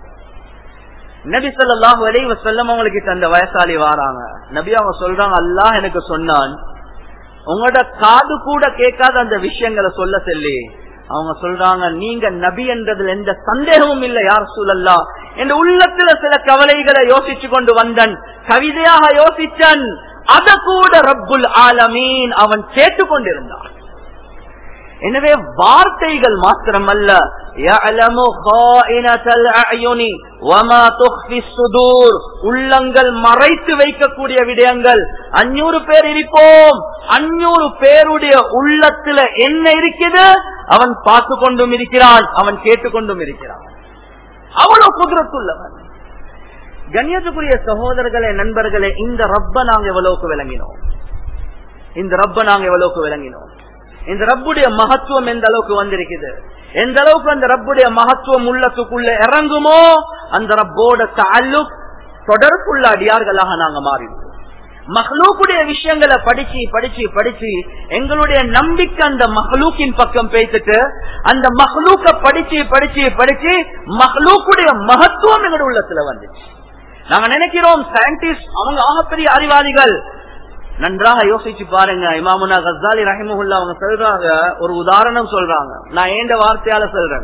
நபி சொல்லாஹு அலைவ செல்லம் அவங்களுக்கு அந்த வயசாளி வாராங்க நபி அவங்க சொல்றாங்க அல்லாஹ் எனக்கு சொன்னான் உங்களோட காது கூட கேட்காத அந்த விஷயங்களை சொல்ல சொல்லி அவங்க சொல்றாங்க நீங்க நபி என்றதுல எந்த சந்தேகமும் இல்லை யார் சூழல்லா என் உள்ளத்துல சில கவலைகளை யோசிச்சு கொண்டு வந்தன் கவிதையாக யோசிச்சன் அத கூட ரப்புல் ஆலமீன் அவன் கேட்டுக் கொண்டிருந்தான் எனவே வார்த்தைகள் மாத்திரமல்ல يَعْلَمُ خَائِنَةَ الْأَعْيُنِ وَمَا تُخْفِي الصُّدُورُ உள்ளங்கள் மறைத்து வைக்கக்கூடிய விடயங்கள் அஞ்சூறு பேர் இருப்போம் அஞ்சூறு பேருடைய உள்ளத்துல என்ன இருக்குது அவன் பார்த்து கொண்டும் இருக்கிறான் அவன் கேட்டுக்கொண்டும் இருக்கிறான் அவ்வளவு குதிரத்துள்ளவன் கண்ணியத்துக்குரிய சகோதரர்களே நண்பர்களே இந்த ரப்ப நாங்க எவ்வளவுக்கு விளங்கினோம் இந்த ரப்ப நாங்க எவ்வளவுக்கு விளங்கினோம் இந்த ரப்புடைய மகத்துவம் எந்த அளவுக்கு வந்திருக்குது எந்த அளவுக்கு அந்த ரப்புடைய மகத்துவம் உள்ளத்துக்குள்ள இறங்குமோ அந்த ரப்போட தாலு தொடர்புள்ள அடியார்களாக நாங்க மாறிடுவோம் மஹ்லூக்குடைய விஷயங்களை படிச்சு படிச்சு படிச்சு எங்களுடைய நம்பிக்கை அந்த மஹ்லூக்கின் பக்கம் பேசிட்டு அந்த மஹ்லூக்க படிச்சு படிச்சு படிச்சு மஹ்லூக்குடைய மகத்துவம் எங்களுடைய உள்ளத்துல வந்துச்சு நாங்க நினைக்கிறோம் சயின்டிஸ்ட் அவங்க ஆகப்பெரிய அறிவாளிகள் நன்றாக யோசிச்சு பாருங்க இமாமுனா கசாலி ரஹிமஹுல்லா அவங்க சொல்றாங்க ஒரு உதாரணம் சொல்றாங்க நான் ஏண்ட வார்த்தையால சொல்றேன்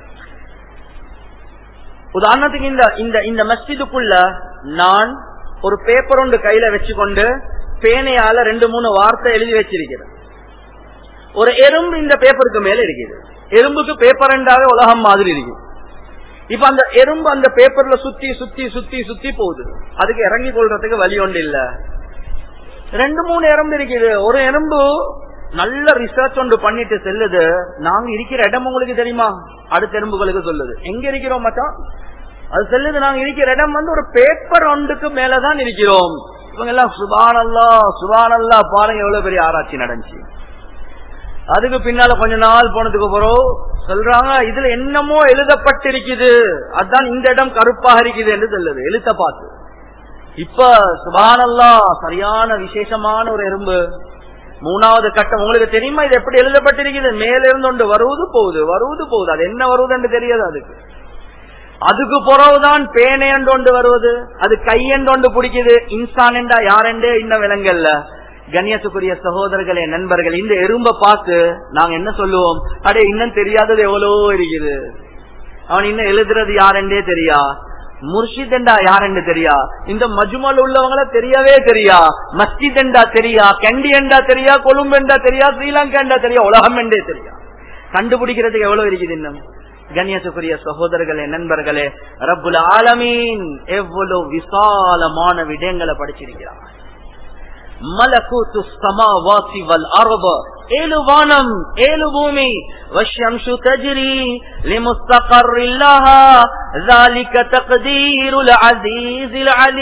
உதாரணத்துக்கு இந்த இந்த இந்த மஸ்ஜிதுக்குள்ள நான் ஒரு பேப்பர் ஒன்று கையில வச்சுக்கொண்டு பேனையால ரெண்டு மூணு வார்த்தை எழுதி வச்சிருக்கிறேன் ஒரு எறும்பு இந்த பேப்பருக்கு மேல இருக்குது எறும்புக்கு பேப்பர் என்றாவே உலகம் மாதிரி இருக்கு இப்ப அந்த எறும்பு அந்த பேப்பர்ல சுத்தி சுத்தி சுத்தி சுத்தி போகுது அதுக்கு இறங்கி கொள்றதுக்கு வழி ஒன்று இல்ல ரெண்டு மூணு எறும்பு இருக்குது ஒரு எறும்பு நல்ல ரிசர்ச் ஒன்று பண்ணிட்டு செல்லுது நாங்க இருக்கிற இடம் உங்களுக்கு தெரியுமா அடுத்த எறும்புகளுக்கு சொல்லுது எங்க இருக்கிறோம் மச்சான் அது செல்லுது நாங்க இருக்கிற இடம் வந்து ஒரு பேப்பர் ஒன்றுக்கு மேலதான் இருக்கிறோம் இவங்க எல்லாம் சுபானல்லா சுபானல்லா பாருங்க எவ்வளவு பெரிய ஆராய்ச்சி நடந்துச்சு அதுக்கு பின்னால கொஞ்ச நாள் போனதுக்கு அப்புறம் சொல்றாங்க இதுல என்னமோ எழுதப்பட்டிருக்குது அதுதான் இந்த இடம் கருப்பாக இருக்குது என்று சொல்லுது எழுத்த பார்த்து இப்ப சுபானல்லா சரியான விசேஷமான ஒரு எறும்பு மூணாவது கட்டம் உங்களுக்கு தெரியுமா இது எப்படி எழுதப்பட்டிருக்குது மேல இருந்து ஒன்று வருவது போகுது வருவது போகுது அது என்ன வருவதுன்னு தெரியாது அதுக்கு அதுக்கு பிறகுதான் பேனையண்டு ஒன்று வருவது அது கையண்டு பிடிக்குது இன்சான் என்றா யாரெண்டே இன்னும் விலங்கல்ல கண்ணியத்துக்குரிய சகோதரர்களே நண்பர்கள் இந்த எறும்ப பார்த்து நாங்க என்ன சொல்லுவோம் அடே இன்னும் தெரியாதது எவ்வளவோ இருக்குது அவன் இன்னும் எழுதுறது யாரெண்டே தெரியா முர்ஷித் என்றா யாருன்னு தெரியா இந்த மஜ்மல் உள்ளவங்கள தெரியவே தெரியா மஸ்ஜித் என்றா தெரியா கண்டி என்றா தெரியா கொழும்பு என்றா தெரியா ஸ்ரீலங்கா என்றா தெரியா உலகம் என்றே தெரியா கண்டுபிடிக்கிறதுக்கு எவ்வளவு இருக்குது இன்னும் கண்ணியத்துக்குரிய சகோதரர்களே நண்பர்களே ரப்புல் ஆலமீன் எவ்வளவு விசாலமான விடயங்களை படிச்சிருக்கிறார் மலக்கூத்து சமாவாசி வல் அரப ஏழு வானம் ஏழு பூமி والشمس تجري لمستقر لها ذلك تقدير العزيز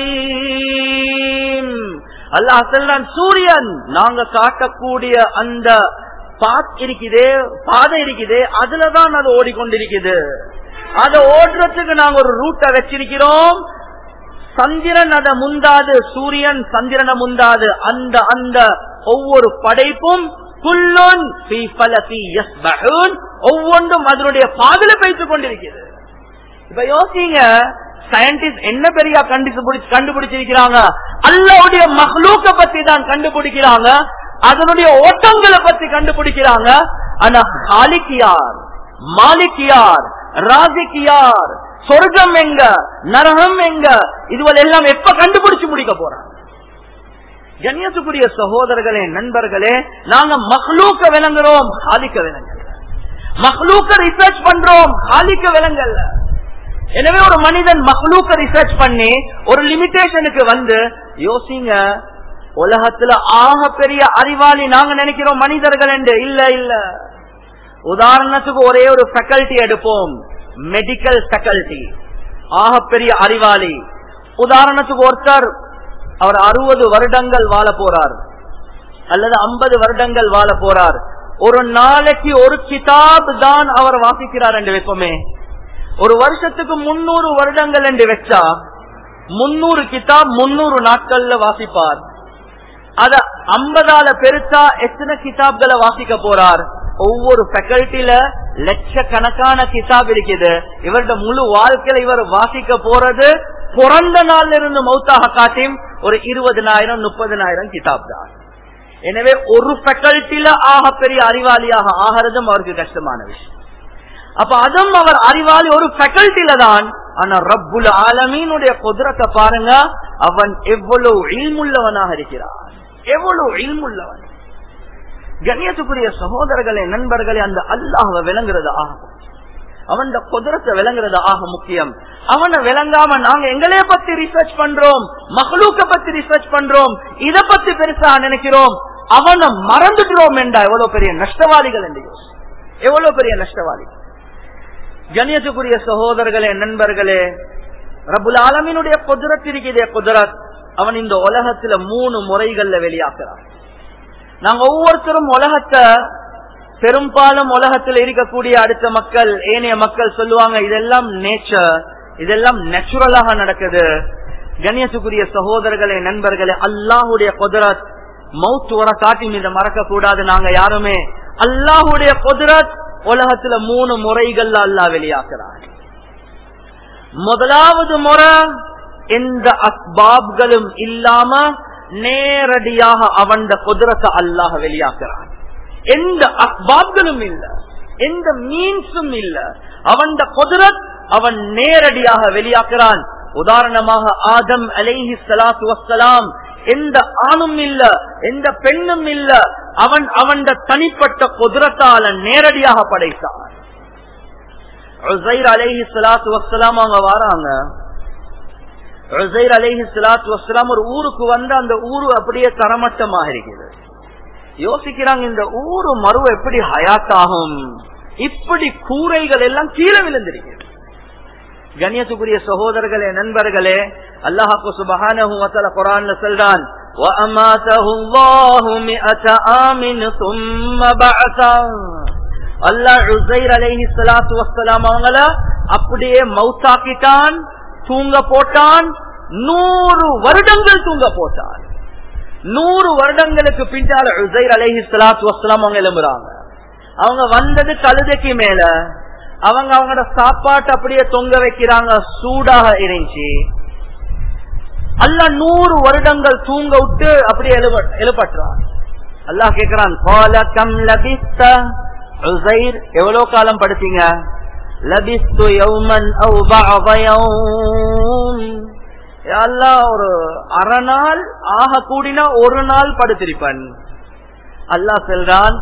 العليم அல்லாஹ் சொல்றான் சூரியன் நாங்க காட்டக்கூடிய அந்த பாத் இருக்குதே பாதை இருக்குதே அதுலதான் அது ஓடிக்கொண்டிருக்குது அதை ஓடுறதுக்கு நாங்க ஒரு ரூட்டை வச்சிருக்கிறோம் சந்திரன் அதை முந்தாது சூரியன் சந்திரனை முந்தாது அந்த அந்த ஒவ்வொரு படைப்பும் ஒவ்வொன்றும் அதனுடைய பாதல பேசிக் கொண்டிருக்கிறது இப்ப யோசிங்க சயின்டிஸ்ட் என்ன பெரிய கண்டுபிடிச்சிருக்கிறாங்க அல்லாவுடைய மஹ்லூக்க பத்தி தான் கண்டுபிடிக்கிறாங்க அதனுடைய ஓட்டங்களை பத்தி கண்டுபிடிக்கிறாங்க ஆனா ஹாலிக்கியார் மாலிக்கியார் ராசிக்கியார் சொர்க்கம் எங்க நரகம் எங்க இதுவள் எல்லாம் எப்ப கண்டுபிடிச்சு முடிக்க போறாங்க கண்ணியத்துக்குரிய சகோதரர்களே நண்பர்களே நாங்க மஹ்லூக்க விளங்குறோம் ஹாலிக்க விலங்கல்ல மஹ்லூக்க ரிசர்ச் பண்றோம் ஹாலிக்க விலங்கல்ல எனவே ஒரு மனிதன் மஹ்லூக்க ரிசர்ச் பண்ணி ஒரு லிமிடேஷனுக்கு வந்து யோசிங்க உலகத்துல ஆக பெரிய அறிவாளி நாங்க நினைக்கிறோம் மனிதர்கள் என்று இல்ல இல்ல உதாரணத்துக்கு ஒரே ஒரு ஃபேக்கல்டி எடுப்போம் மெடிக்கல் ஃபேக்கல்டி ஆக பெரிய அறிவாளி உதாரணத்துக்கு ஒருத்தர் அவர் அறுபது வருடங்கள் வாழ போறார் அல்லது ஐம்பது வருடங்கள் வாழ போறார் ஒரு நாளைக்கு ஒரு கிதாப் தான் அவர் வாசிக்கிறார் என்று வைப்போமே ஒரு வருஷத்துக்கு முன்னூறு வருடங்கள் என்று வச்சா முன்னூறு கிதாப் முன்னூறு நாட்கள்ல வாசிப்பார் அத ஐம்பதால பெருசா எத்தனை கிதாப்களை வாசிக்க போறார் ஒவ்வொரு ஃபேக்கல்ட்டில லட்சக்கணக்கான கிதாப் இருக்குது இவருடைய முழு வாழ்க்கையில இவர் வாசிக்க போறது பிறந்த நாள்ல இருந்து மௌத்தாக காட்டியும் ஒரு இருபதனாயிரம் முப்பதனாயிரம் கிதாப் தான் எனவே ஒரு ஃபேக்கல்ட்டில ஆக பெரிய அறிவாளியாக ஆகிறதும் அவருக்கு கஷ்டமான விஷயம் அப்ப அதுவும் அவர் அறிவாளி ஒரு ஃபேக்கல்ட்டில தான் ஆனா ரப்புல் ஆலமீனுடைய குதிரத்தை பாருங்க அவன் எவ்வளவு இல்முள்ளவனாக இருக்கிறான் எவ்வளவு இல்முள்ளவன் கண்ணியத்துக்குரிய சகோதரர்களே நண்பர்களே அந்த அல்லாஹ விளங்குறது ஆகும் அவன் குதிரத்தை விளங்குறது ஆக முக்கியம் அவனை விளங்காம நாங்க எங்களைய பத்தி ரிசர்ச் பண்றோம் மகளூக்க பத்தி ரிசர்ச் பண்றோம் இத பத்தி பெருசா நினைக்கிறோம் அவனை மறந்துடுறோம் என்றா எவ்வளவு பெரிய நஷ்டவாதிகள் என்று யோசி எவ்வளவு பெரிய நஷ்டவாதி கணியத்துக்குரிய சகோதரர்களே நண்பர்களே ரபுல் ஆலமினுடைய குதிரத் இருக்கிறதே குதிரத் அவன் இந்த உலகத்துல மூணு முறைகள்ல வெளியாக்குறான் நாங்க ஒவ்வொருத்தரும் உலகத்தை பெரும்பாலும் உலகத்தில் இருக்கக்கூடிய அடுத்த மக்கள் ஏனைய மக்கள் சொல்லுவாங்க இதெல்லாம் நேச்சர் இதெல்லாம் நேச்சுரலாக நடக்குது கண்ணியத்துக்குரிய சகோதரர்களே நண்பர்களே அல்லாஹுடைய குதிரத் மவுத் வர காட்டி இதை மறக்க கூடாது நாங்க யாருமே அல்லாஹுடைய குதிரத் உலகத்துல மூணு முறைகள்ல அல்லா வெளியாக்குறாங்க முதலாவது முறை எந்த அஸ்பாப்களும் இல்லாம நேரடியாக அவன் குதிரத்தை அல்லாஹ் வெளியாக்குறான் எந்த அஸ்பாப்களும் இல்ல எந்த மீன்ஸும் இல்ல அவன் குதிரத் அவன் நேரடியாக வெளியாக்குறான் உதாரணமாக ஆதம் அலைஹி சலாத்து வசலாம் எந்த ஆணும் இல்ல எந்த பெண்ணும் இல்ல அவன் அவன் தனிப்பட்ட குதிரத்தால நேரடியாக படைத்தான் அலைஹி சலாத்து வசலாம் அவங்க வராங்க அலைஹி சலாத்து வசலாம் ஒரு ஊருக்கு வந்து அந்த ஊரு அப்படியே தரமட்டமாக இருக்குது யோசிக்கிறாங்க இந்த ஊரு மருவ எப்படி ஹயாத்தாகும் இப்படி கூரைகள் எல்லாம் கீழே விழுந்திருக்கிறது கண்ணியத்துக்குரிய சகோதரர்களே நண்பர்களே அல்லாஹாக்கு சுபஹான குரான்ல சொல்றான் அவங்கள அப்படியே மவுத்தாக்கிட்டான் தூங்க போட்டான் நூறு வருடங்கள் தூங்க போட்டான் நூறு வருடங்களுக்கு பின்னால் உசைர் அலஹி சலாத்து வசலாம் அவங்க எழும்புறாங்க அவங்க வந்தது கழுதைக்கு மேல அவங்க அவங்களோட சாப்பாட்டு அப்படியே தொங்க வைக்கிறாங்க சூடாக இருந்துச்சு அல்ல நூறு வருடங்கள் தூங்க விட்டு அப்படியே எழுப்பட்டுறான் அல்லாஹ் கேக்குறான் எவ்வளவு காலம் படுத்தீங்க லபிஸ்து யௌமன் ஒரு அரை நாள் ஆக கூடினா ஒரு நாள் படுத்திருப்பன் அல்லாஹ் சொல்றான்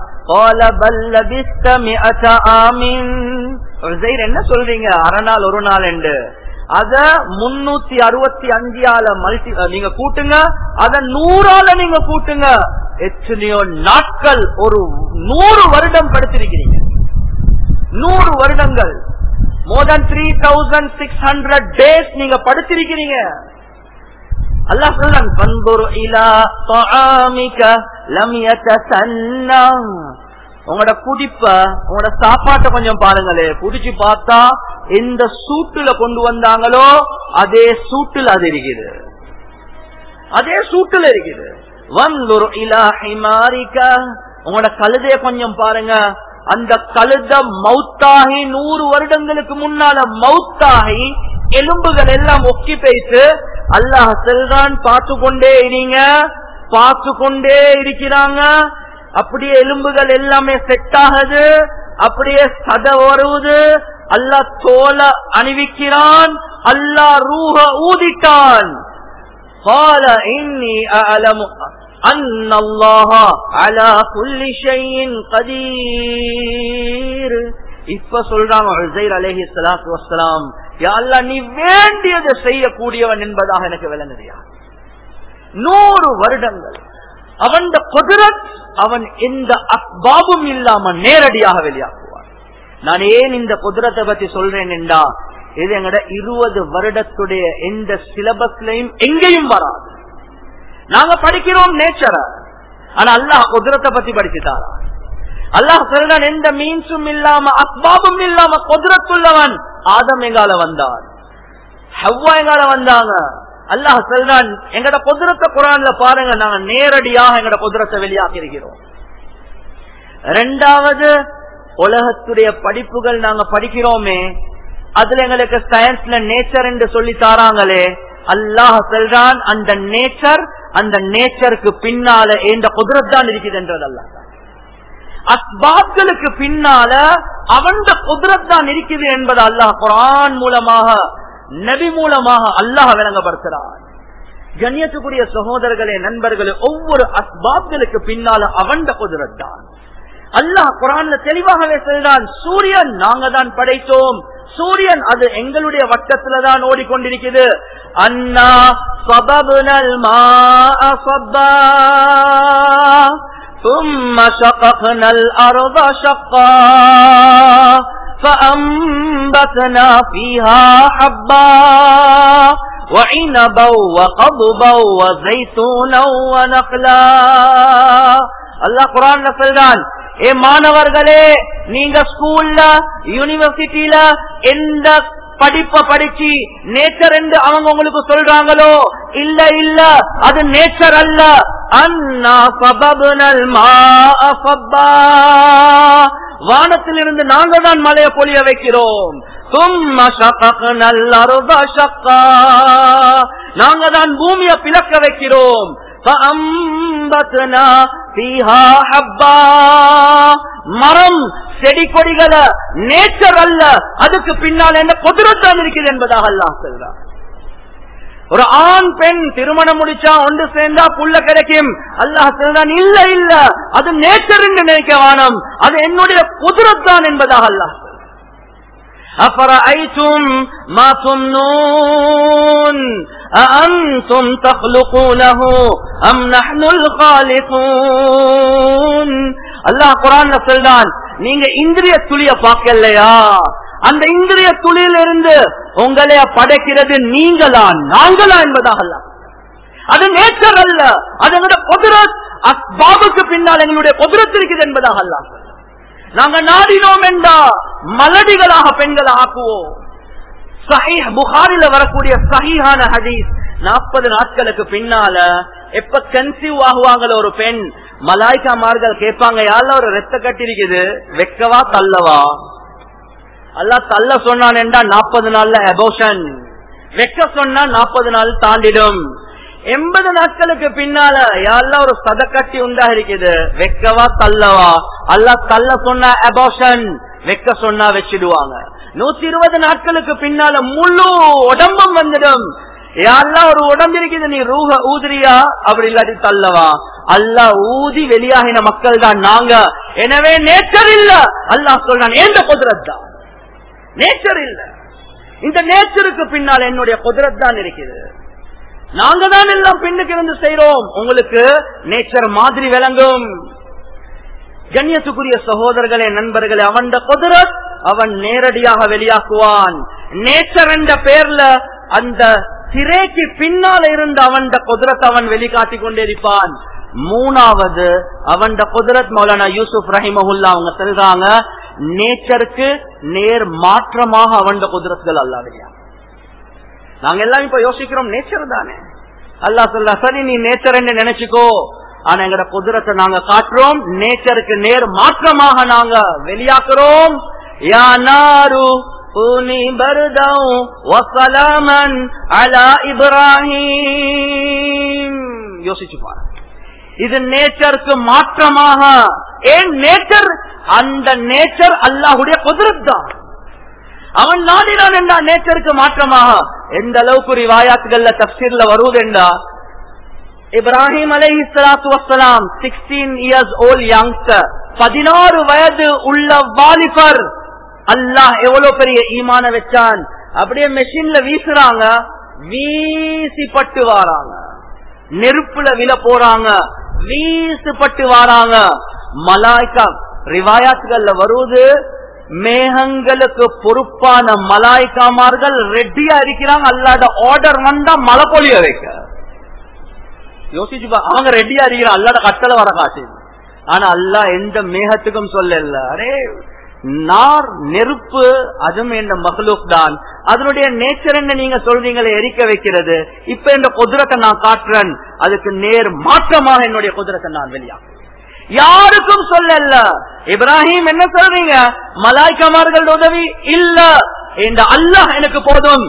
என்ன சொல்றீங்க அரை நாள் ஒரு நாள் என்று அத முன்னூத்தி அறுபத்தி அஞ்சால மல்டி நீங்க கூட்டுங்க அத நூறால நீங்க கூட்டுங்க எத்தனையோ நாட்கள் ஒரு நூறு வருடம் படுத்திருக்கிறீங்க நூறு வருடங்கள் more than three thousand six hundred days நீங்க படுத்திருக்கிறீங்க அல்லாஹ் சொல்றான் பண்புரு இலா தாமிக லம் யதசன்னா உங்களோட குடிப்ப உங்களோட சாப்பாட்டை கொஞ்சம் பாருங்களே குடிச்சு பார்த்தா எந்த சூட்டுல கொண்டு வந்தாங்களோ அதே சூட்டுல அது இருக்குது அதே சூட்டுல இருக்குது வந்தொரு இலா ஹிமாரிக்க உங்களோட கழுதைய கொஞ்சம் பாருங்க அந்த கழுத மவுத்தாகி நூறு வருடங்களுக்கு முன்னால மவுத்தாகி எலும்புகள் எல்லாம் ஒக்கி போயிட்டு அல்லாஹ் செல்றான் பார்த்து கொண்டே இருங்க பார்த்து கொண்டே இருக்கிறாங்க அப்படியே எலும்புகள் எல்லாமே செட் ஆகுது அப்படியே சத வருவது அல்லா தோல அணிவிக்கிறான் அல்லா ரூஹ ஊதிட்டான் قال إني أعلم أن الله على كل شيء قدير இப்ப சொல்றாங்க உசைர் அலேஹி சலாத்து வசலாம் அல்லா நீ வேண்டியதை செய்யக்கூடியவன் என்பதாக எனக்கு விளங்குறியா நூறு வருடங்கள் அவன் குதிரத் அவன் எந்த அக்பாபும் இல்லாம நேரடியாக வெளியாக்குவான் நான் ஏன் இந்த குதிரத்தை பத்தி சொல்றேன் என்றா இது எங்கட இருபது வருடத்துடைய எந்த சிலபஸ்லயும் எங்கேயும் வராது நாங்க படிக்கிறோம் நேச்சரை ஆனா அல்லாஹ் குதிரத்தை பத்தி படிச்சுட்டாரா அல்லாஹ் சொல்றான் எந்த மீன்ஸும் இல்லாம அஸ்பாபும் இல்லாம குதிரத்துள்ளவன் ஆதம் எங்கால வந்தான் ஹவ்வா எங்கால வந்தாங்க அல்லாஹ் சொல்றான் எங்கட குதிரத்தை குரான்ல பாருங்க நாங்க நேரடியாக எங்கட குதிரத்தை வெளியாக்கி இருக்கிறோம் ரெண்டாவது உலகத்துடைய படிப்புகள் நாங்க படிக்கிறோமே அதுல எங்களுக்கு சயின்ஸ்ல நேச்சர் என்று சொல்லி தாராங்களே அல்லாஹ் சொல்றான் அந்த நேச்சர் அந்த நேச்சருக்கு பின்னால இந்த குதிரத் தான் இருக்குது என்றது அல்லாஹ் அஸ்பாப்களுக்கு பின்னால அவன் குதிரத் தான் இருக்குது என்பது அல்லாஹ் குரான் மூலமாக நபி மூலமாக அல்லாஹ் விளங்கப்படுத்துறான் கண்ணியத்துக்குரிய சகோதரர்களே நண்பர்களே ஒவ்வொரு அஸ்பாப்களுக்கு பின்னால அவன் குதிரத் தான் அல்லாஹ் குரான்ல தெளிவாகவே சொல்றான் சூரியன் நாங்க தான் படைத்தோம் சூரியன் அது எங்களுடைய வட்டத்துல தான் ஓடிக்கொண்டிருக்குது அண்ணா சபபுனல் மா ثم شققنا الأرض شقا فأنبتنا فيها حبا وعنبا وقضبا وزيتونا ونخلا அல்லாஹ் குரான் சொல்றான் ஏ மாணவர்களே நீங்க ஸ்கூல்ல யூனிவர்சிட்டியில எந்த படிப்ப படிச்சு நேச்சர் என்று அவங்க உங்களுக்கு சொல்றாங்களோ இல்ல இல்ல அது நேச்சர் அல்ல அண்ணா சபபுனல் வானத்திலிருந்து நாங்க தான் மழையை பொழிய வைக்கிறோம் நாங்க தான் பூமியை பிளக்க வைக்கிறோம் மரம் செடி கொடிகளை நேச்சர் அல்ல அதுக்கு பின்னால் என்ன குதிரத்தான் இருக்குது என்பதாக அல்லாஹ் சொல்றார் ஒரு ஆண் பெண் திருமணம் முடிச்சா ஒன்று சேர்ந்தா புள்ள கிடைக்கும் அல்லாஹ் சொல்றான் இல்ல இல்ல அது நேச்சர் என்று நினைக்க வானம் அது என்னுடைய குதிரத்தான் என்பதாக அல்லாஹ் أفرأيتم ما تمنون أأنتم تخلقونه أم نحن الخالقون அல்லாஹ் குரான் சொல்றான் நீங்க இந்திரிய துளிய பார்க்கலையா அந்த இந்திரிய துளியிலிருந்து உங்களைய படைக்கிறது நீங்களா நாங்களா என்பதாக அல்ல அது நேச்சர் அல்ல அது எங்களுடைய குதிரத் பாபுக்கு பின்னால் எங்களுடைய குதிரத் இருக்குது என்பதாக அல்ல நாங்க நாடினோம் என்றா மலடிகளாக பெண்களை ஆக்குவோம் சஹீஹ் புகாரில வரக்கூடிய சஹீஹான ஹதீஸ் நாற்பது நாட்களுக்கு பின்னால எப்ப கன்சீவ் ஆகுவாங்களோ ஒரு பெண் மலாய்க்காமார்கள் கேட்பாங்க யாழ்ல ஒரு ரத்த கட்டி இருக்குது வெக்கவா தள்ளவா அல்லா தள்ள சொன்னான் என்றா நாற்பது நாள்ல அபோஷன் வெக்க சொன்னா நாற்பது நாள் தாண்டிடும் எண்பது நாட்களுக்கு பின்னால யாரெல்லாம் ஒரு சதக்கட்டி உண்டா இருக்குது வெக்கவா தள்ளவா அல்லா தள்ள சொன்னா அபோஷன் வெக்க சொன்னா வச்சிடுவாங்க நூத்தி இருபது நாட்களுக்கு பின்னால முழு உடம்பம் வந்துடும் யாரெல்லாம் ஒரு உடம்பு இருக்குது நீ ரூஹ ஊதிரியா அப்படி இல்லாட்டி தள்ளவா அல்லா ஊதி வெளியாகின மக்கள் தான் நாங்க எனவே நேச்சர் இல்ல அல்லாஹ் சொல்றான் எந்த குதிரத் தான் நேச்சர் இல்ல இந்த நேச்சருக்கு பின்னால் என்னுடைய குதிரத் தான் இருக்குது நாங்க தான் எல்லாம் பெண்ணுக்கு இருந்து செய்யறோம் உங்களுக்கு நேச்சர் மாதிரி விளங்கும் கண்ணியத்துக்குரிய சகோதரர்களே நண்பர்களே அவன் குதிரத் அவன் நேரடியாக வெளியாக்குவான் நேச்சர் என்ற பேர்ல அந்த திரைக்கு பின்னால இருந்து அவன் குதிரத் அவன் வெளிக்காட்டி கொண்டிருப்பான் மூணாவது அவன் குதிரத் மௌலானா யூசுப் ரஹிமஹுல்லா அவங்க சொல்றாங்க நேச்சருக்கு நேர் மாற்றமாக அவன் குதிரத்துகள் அல்லா வெளியா நாங்க எல்லாம் இப்ப யோசிக்கிறோம் நேச்சர் தானே அல்லா சொல்ற சரி நீ நேச்சர் என்று நினைச்சுக்கோ ஆனா எங்கட குதிரத்தை நாங்க காட்டுறோம் நேச்சருக்கு நேர் மாற்றமாக நாங்க வெளியாக்குறோம் யா நாரு பூனி பருதம் வசலாமன் அலா இப்ராஹிம் யோசிச்சு பாரு இது நேச்சருக்கு மாற்றமாக ஏன் நேச்சர் அந்த நேச்சர் அல்லாஹுடைய குதிரத் தான் அவன் நாடினான் என்றா நேச்சருக்கு மாற்றமாக எந்த அளவுக்கு ரிவாயாத்துகள்ல தப்சீர்ல வருவதென்றா இப்ராஹிம் அலை இஸ்லாத்து வசலாம் சிக்ஸ்டீன் இயர்ஸ் ஓல்ட் யங்ஸ்டர் பதினாறு வயது உள்ள வாலிபர் அல்லாஹ் எவ்வளவு பெரிய ஈமான வச்சான் அப்படியே மெஷின்ல வீசுறாங்க வீசிப்பட்டு வாராங்க நெருப்புல விழ போறாங்க வீசுப்பட்டு வாராங்க மலாய்க்கா ரிவாயாத்துகள்ல வருவது மேகங்களுக்கு பொறுப்பான மலாய்க்காமார்கள் ரெட்டியா இருக்கிறாங்க அல்லாத ஆர்டர் வந்தா மழை பொழிய வைக்க யோசிச்சு அவங்க ரெடியா இருக்கிறாங்க அல்லாத கட்டளை வர காட்டு ஆனா அல்லா எந்த மேகத்துக்கும் சொல்லல அரே நார் நெருப்பு அதுவும் என்ற மகளுக் தான் அதனுடைய நேச்சர் என்ன நீங்க சொல்றீங்களே எரிக்க வைக்கிறது இப்ப இந்த குதிரத்தை நான் காட்டுறேன் அதுக்கு நேர் மாற்றமாக என்னுடைய குதிரத்தை நான் வெளியா யாருக்கும் சொல்லல இப்ராஹிம் என்ன சொல்றீங்க மலாய்க்கமார்கள் உதவி இல்ல இந்த அல்லாஹ் எனக்கு போதும்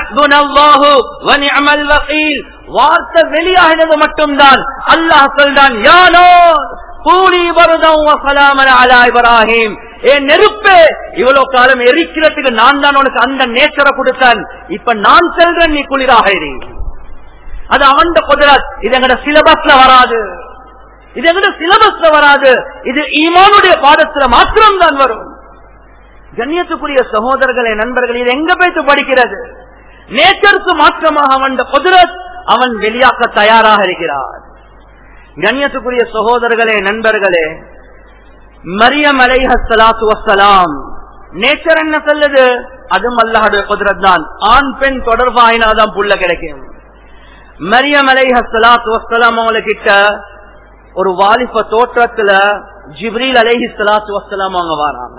வார்த்தை வெளியாகினது மட்டும்தான் அல்லாஹ் சொல்றான் யானோ கூலி வருதம் அலா இப்ராஹிம் என் நெருப்பே இவ்வளவு காலம் எரிக்கிறதுக்கு நான் தான் உனக்கு அந்த நேச்சரை கொடுத்தேன் இப்ப நான் செல்றேன் நீ குளிராக இரு அது அவன் குதிரத் இது எங்கட சிலபஸ்ல வராது இது எங்க சிலபஸ்ல வராது இது ஈமானுடைய பாடத்துல மாத்திரம் தான் வரும் கண்ணியத்துக்குரிய சகோதரர்களே நண்பர்கள் இது எங்க போய்த்து படிக்கிறது நேச்சருக்கு மாற்றமாக அவன் குதிரத் அவன் வெளியாக்க தயாராக இருக்கிறார் கண்ணியத்துக்குரிய சகோதரர்களே நண்பர்களே மரியம் அலைஹலாத்து வசலாம் நேச்சர் என்ன சொல்லுது அதுவும் அல்லாஹுடைய குதிரத் தான் ஆண் பெண் தொடர்பாயினாதான் புள்ள கிடைக்கும் மரியம் அலைஹலாத்து வசலாம் அவங்ககிட்ட ஒரு வாலிப தோற்றத்துல ஜிப்ரீல் அலைஹி சலாத்து வசலாம் அவங்க வராங்க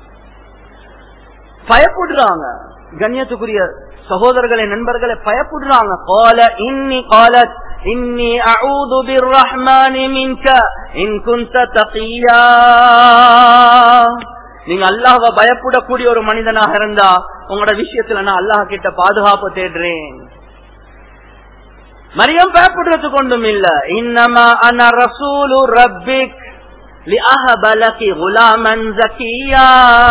பயப்படுறாங்க கண்ணியத்துக்குரிய சகோதரர்களே நண்பர்களை பயப்படுறாங்க கால இன்னி காலத் இன்னி அஊது பிர்ரஹ்மானி மின்க இன் குந்த தகியா நீங்க அல்லாஹ்வை பயப்படக்கூடிய ஒரு மனிதனாக இருந்தா உங்களோட விஷயத்துல நான் அல்லாஹ் கிட்ட பாதுகாப்பு தேடுறேன் மரியம் பயப்படுறது கொண்டும் இல்ல இன்னமா அன ரசூலு ரப்பிக் لأهب لك غلاما زكيا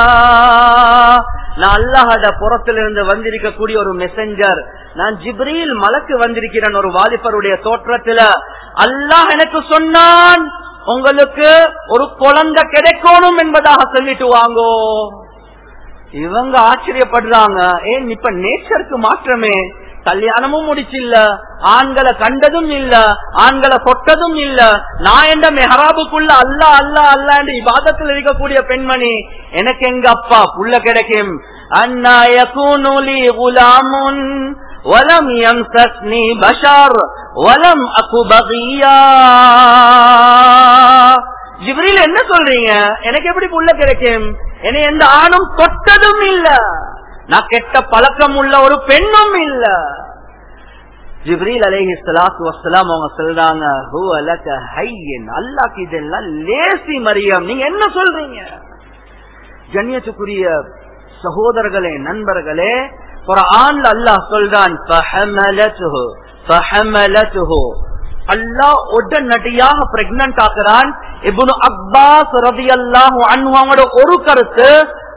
நான் அல்லாஹட புறத்திலிருந்து வந்திருக்கக்கூடிய ஒரு மெசஞ்சர் நான் ஜிப்ரீல் மலக்கு வந்திருக்கிறேன் ஒரு வாலிபருடைய தோற்றத்துல அல்லாஹ் எனக்கு சொன்னான் உங்களுக்கு ஒரு குழந்தை கிடைக்கணும் என்பதாக சொல்லிட்டு வாங்கோ இவங்க ஆச்சரியப்படுறாங்க ஏன் இப்ப நேச்சருக்கு மாற்றமே கல்யாணமும் முடிச்சில்ல ஆண்களை கண்டதும் இல்ல ஆண்களை தொட்டதும் இல்ல நான் என்ற மெஹராபுக்குள்ள அல்ல அல்ல அல்ல என்று இபாதத்தில் இருக்கக்கூடிய பெண்மணி எனக்கு எங்க அப்பா புள்ள கிடைக்கும் அந்நாயகூனுலி குலாமுன் ولم يمسسني بشر ولم أك بغيا ஜிப்ரில் என்ன சொல்றீங்க எனக்கு எப்படி புள்ள கிடைக்கும் என்னை எந்த ஆணும் தொட்டதும் இல்ல நான் கெட்ட பழக்கம் உள்ள ஒரு பெண்ணும் இல்ல ஜிப்ரீல் அலேஹி சலாத்து வசலாம் அவங்க சொல்றாங்க ஹூ அலக ஹையன் அல்லாக்கு இதெல்லாம் லேசி மரியம் நீங்க என்ன சொல்றீங்க கண்ணியத்துக்குரிய சகோதரர்களே நண்பர்களே ஒரு ஆண்ல அல்லாஹ் சொல்றான் அல்லாஹ் உடனடியாக பிரெக்னன்ட் ஆக்குறான் இப்னு அப்பாஸ் ரதி அல்லாஹ் அவங்களோட ஒரு கருத்து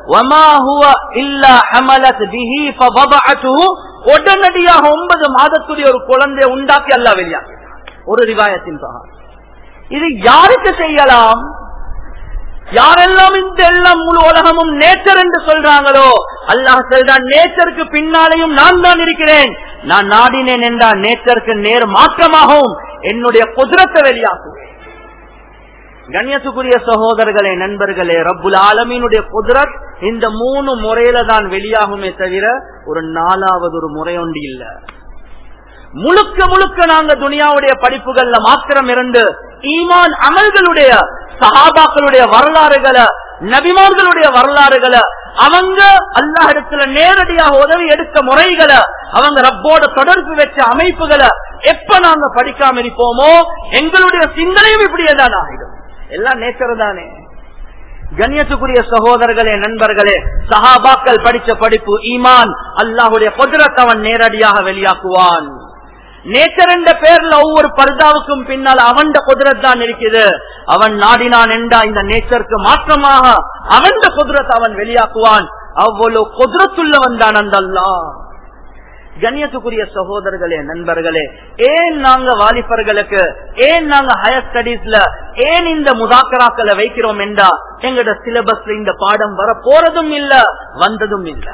உடனடியாக ஒன்பது மாதத்துடைய ஒரு குழந்தைய உண்டாக்கி அல்லா வெளியாக்கி ஒரு ரிவாயத்தின் இது யாருக்கு செய்யலாம் யாரெல்லாம் இந்த எல்லாம் முழு உலகமும் நேச்சர் என்று சொல்றாங்களோ அல்லாஹ் சொல்றான் நேச்சருக்கு பின்னாலேயும் நான் தான் இருக்கிறேன் நான் நாடினேன் என்றால் நேச்சருக்கு நேர் மாற்றமாகவும் என்னுடைய குதிரத்தை வெளியாக்குவேன் கண்ணியத்துக்குரிய சகோதரர்களே நண்பர்களே ரப்புல் ஆலமீனுடைய குதிரத் இந்த மூணு முறையில தான் வெளியாகுமே தவிர ஒரு நாலாவது ஒரு முறை ஒன்று இல்ல முழுக்க முழுக்க நாங்க துனியாவுடைய படிப்புகள்ல மாத்திரம் இருந்து ஈமான் அமல்களுடைய சஹாபாக்களுடைய வரலாறுகளை நபிமார்களுடைய வரலாறுகளை அவங்க அல்லாஹ் இடத்துல நேரடியாக உதவி எடுத்த முறைகளை அவங்க ரப்போட தொடர்பு வச்ச அமைப்புகளை எப்ப நாங்க படிக்காம இருப்போமோ எங்களுடைய சிந்தனையும் இப்படியே தான் ஆகிடும் எல்லாம் நேச்சர் தானே கண்ணியத்துக்குரிய சகோதரர்களே நண்பர்களே சஹாபாக்கள் படிச்ச படிப்பு ஈமான் அல்லாஹுடைய குதிரத்தவன் நேரடியாக வெளியாக்குவான் நேச்சர் என்ற பேர்ல ஒவ்வொரு பர்தாவுக்கும் பின்னால் அவன் குதிரத் தான் இருக்குது அவன் நாடினான் என்றா இந்த நேச்சருக்கு மாற்றமாக அவன் குதிரத்தை அவன் வெளியாக்குவான் அவ்வளவு குதிரத்துள்ளவன் தான் அந்த அல்லா கண்ணியத்துக்குரிய சகோதரர்களே நண்பர்களே ஏன் நாங்க வாலிபர்களுக்கு ஏன் நாங்க ஹயர் ஸ்டடீஸ்ல ஏன் இந்த முதாக்கராக்களை வைக்கிறோம் என்றா எங்கட சிலபஸ்ல இந்த பாடம் வர போறதும் இல்ல வந்ததும் இல்ல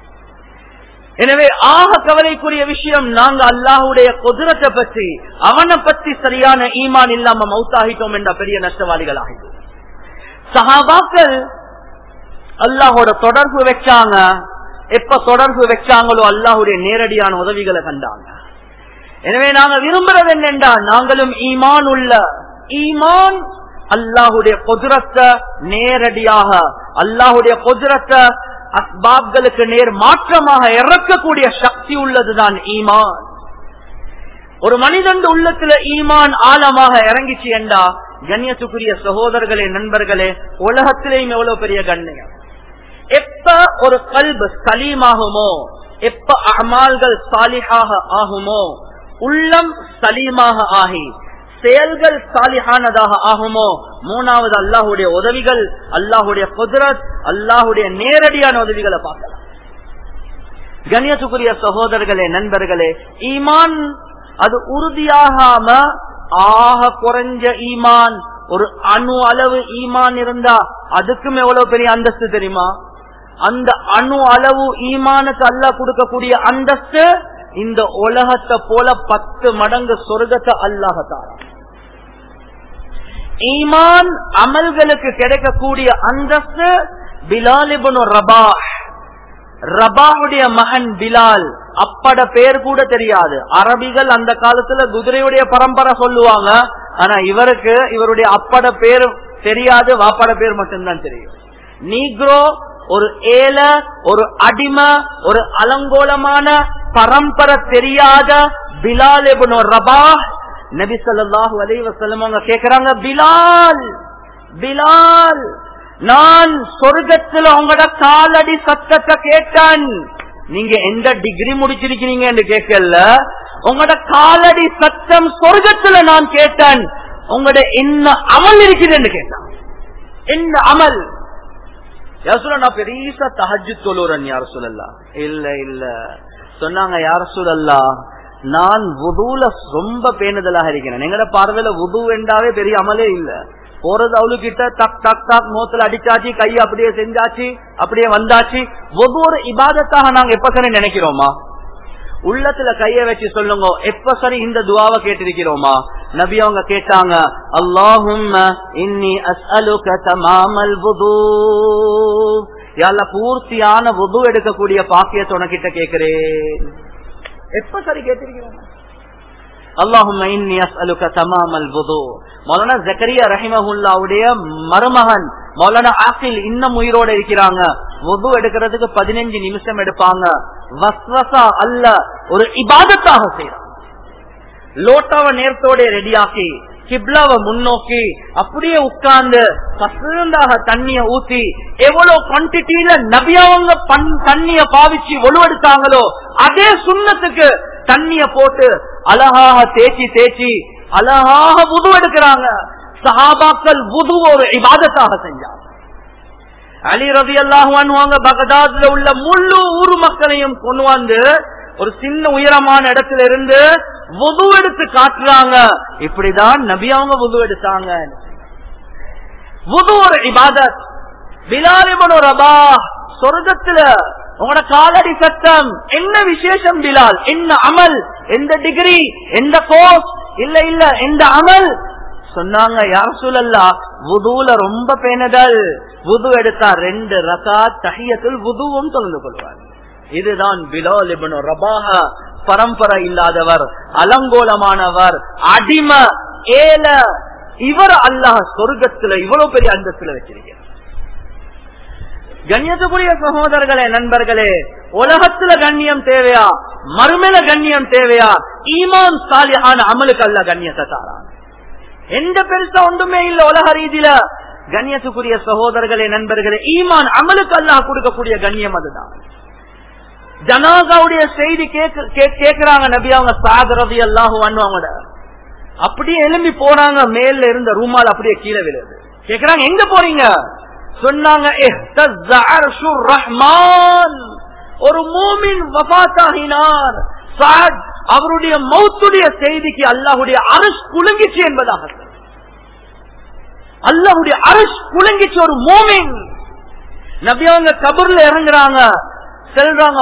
எனவே ஆக கவலைக்குரிய விஷயம் நாங்க அல்லாஹுடைய குதிரத்தை பற்றி அவனை பற்றி சரியான ஈமான் இல்லாம மௌத்தாகிட்டோம் என்ற பெரிய நஷ்டவாளிகள் ஆகிட்டோம் சஹாபாக்கள் அல்லாஹோட தொடர்பு வச்சாங்க எப்ப தொடர்பு வச்சாங்களோ அல்லாஹுடைய நேரடியான உதவிகளை கண்டாங்க எனவே நாங்க விரும்புறது என்னென்றா நாங்களும் ஈமான் உள்ள ஈமான் அல்லாஹுடைய குதிரத்தை நேரடியாக அல்லாஹுடைய குதிரத்தை அஸ்பாப்களுக்கு நேர் மாற்றமாக இறக்கக்கூடிய சக்தி உள்ளதுதான் ஈமான் ஒரு மனிதன் உள்ளத்துல ஈமான் ஆழமாக இறங்கிச்சு என்றா கண்ணியத்துக்குரிய சகோதரர்களே நண்பர்களே உலகத்திலேயும் எவ்வளவு பெரிய கண்ணியம் எப்ப ஒரு கல்பு சலீமாகுமோ எப்ப அமால்கள் சாலிஹாக ஆகுமோ உள்ளம் சலீமாக ஆகி செயல்கள் சாலிஹானதாக ஆகுமோ மூணாவது அல்லாஹுடைய உதவிகள் அல்லாஹுடைய குதிரத் அல்லாஹுடைய நேரடியான உதவிகளை பார்க்கலாம் கண்ணியத்துக்குரிய சகோதரர்களே நண்பர்களே ஈமான் அது உறுதியாகாம ஆக குறைஞ்ச ஈமான் ஒரு அணு அளவு ஈமான் இருந்தா அதுக்கும் எவ்வளவு பெரிய அந்தஸ்து தெரியுமா அந்த அணு அளவு ஈமானுக்கு அல்ல கொடுக்கக்கூடிய அந்தஸ்து இந்த உலகத்தை போல பத்து மடங்கு சொர்க்கத்தை அல்லாஹத்தாரா ஈமான் அமல்களுக்கு கிடைக்கக்கூடிய அந்தஸ்து பிலாலிபனு ரபா ரபாவுடைய மகன் பிலால் அப்பட பேர் கூட தெரியாது அரபிகள் அந்த காலத்துல குதிரையுடைய பரம்பரை சொல்லுவாங்க ஆனா இவருக்கு இவருடைய அப்பட பேர் தெரியாது வாப்பட பேர் மட்டும்தான் தெரியும் நீக்ரோ ஒரு ஏல ஒரு அடிமை ஒரு அலங்கோலமான பரம்பரை தெரியாத பிலால் எபனோ ரபா நபி சொல்லாஹு அலி வசல்லம் அவங்க கேக்குறாங்க பிலால் பிலால் நான் சொர்க்கத்துல உங்களோட காலடி சத்தத்தை கேட்டேன் நீங்க எந்த டிகிரி முடிச்சிருக்கிறீங்க என்று கேட்கல உங்களோட காலடி சத்தம் சொர்க்கத்துல நான் கேட்டேன் உங்களோட என்ன அமல் இருக்குதுன்னு கேட்டான் என்ன அமல் யார் சொல்ல நான் பெரிய தஹஜு தொழுறேன் யார் சொல்லலாம் இல்ல இல்ல சொன்னாங்க யார் சொல்லலாம் நான் உதுல ரொம்ப பேணுதலாக இருக்கிறேன் எங்கட பார்வையில உது என்றாவே பெரிய அமலே இல்ல போறது அவளு கிட்ட தக் தக் தக் மோத்துல அடிச்சாச்சு கை அப்படியே செஞ்சாச்சு அப்படியே வந்தாச்சு ஒவ்வொரு இபாதத்தாக நாங்க எப்ப சரி நினைக்கிறோமா உள்ளத்துல கைய வச்சு சொல்லுங்க எப்ப சரி இந்த துவாவை கேட்டிருக்கிறோமா நபி அவங்க கேட்டாங்க அல்லாஹும் இன்னி அஸ்அலுக தமாமல் வுது யால பூர்த்தியான வுது எடுக்கக்கூடிய பாக்கியத்தை உனக்கிட்ட கேக்குறேன் எப்ப சரி கேட்டிருக்கிறோமா அல்லாஹும் இன்னி அஸ்அலுக தமாமல் வுது மௌலானா ஜக்கரியா ரஹிமஹுல்லாவுடைய மருமகன் மௌலானா ஆசில் இன்னும் உயிரோட இருக்கிறாங்க வுது எடுக்கிறதுக்கு பதினஞ்சு நிமிஷம் எடுப்பாங்க வஸ்வசா அல்ல ஒரு இபாதத்தாக செய்யறாங்க லோட்டாவை நேரத்தோட ரெடியாக்கி கிப்லாவை முன்னோக்கி அப்படியே உட்கார்ந்து பசுந்தாக தண்ணிய ஊத்தி எவ்வளவு குவான்டிட்டியில நபியாவங்க தண்ணிய பாவிச்சு ஒழுவெடுத்தாங்களோ அதே சுண்ணத்துக்கு தண்ணிய போட்டு அழகாக தேய்ச்சி தேய்ச்சி அழகாக உது எடுக்கிறாங்க சஹாபாக்கள் உது ஒரு இபாதத்தாக செஞ்சாங்க அலி ரவி அல்லாஹுவாங்க பகதாத்ல உள்ள முழு ஊர் மக்களையும் கொண்டு வந்து ஒரு சின்ன உயரமான இடத்துல இருந்து உது எடுத்து காட்டுறாங்க இப்படிதான் நபி அவங்க உது எடுத்தாங்க உது ஒரு இபாதத் பிலாலிபன் ஒரு ரபா சொர்க்கத்துல உங்களோட காலடி சத்தம் என்ன விசேஷம் பிலால் என்ன அமல் எந்த டிகிரி எந்த கோர்ஸ் இல்ல இல்ல எந்த அமல் சொன்னாங்க யார் சூழல்லா வுதுல ரொம்ப பேணுதல் வுது எடுத்தா ரெண்டு ரகா தஹியத்தில் வுதுவும் தொழுந்து கொள்வார் இதுதான் பிலால் இபனு ரபாக பரம்பரை இல்லாதவர் அலங்கோலமானவர் அடிம ஏல இவர் அல்லாஹ் சொர்க்கத்துல இவ்வளவு பெரிய அந்தஸ்துல வச்சிருக்கிறார் கண்ணியத்துக்குரிய சகோதரர்களே நண்பர்களே உலகத்துல கண்ணியம் தேவையா மறுமையில கண்ணியம் தேவையா ஈமான் சாலியான அமலுக்கு அல்ல கண்ணியத்தை தாரான் எந்த பெருசா ஒன்றுமே இல்ல உலக ரீதியில கண்ணியத்துக்குரிய சகோதரர்களே நண்பர்களே ஈமான் அமலுக்கு அல்லாஹ் கொடுக்கக்கூடிய கண்ணியம் அதுதான் ஜனாதாவுடைய செய்தி கேக்குறாங்க நபி அவங்க சாகரதி அல்லாஹ் பண்ணுவாங்க அப்படியே எழும்பி போனாங்க மேல இருந்த ரூமால் அப்படியே கீழே விழுது கேக்குறாங்க எங்க போறீங்க சொன்னாங்க ஒரு மூமின் வபாத்தாகினார் அவருடைய மௌத்துடைய செய்திக்கு அல்லாஹுடைய அரசு குலுங்கிச்சு என்பதாக அல்லாஹுடைய அரசு குலுங்கிச்சு ஒரு மூமின் நபி அவங்க கபூர்ல இறங்குறாங்க செல்றாங்க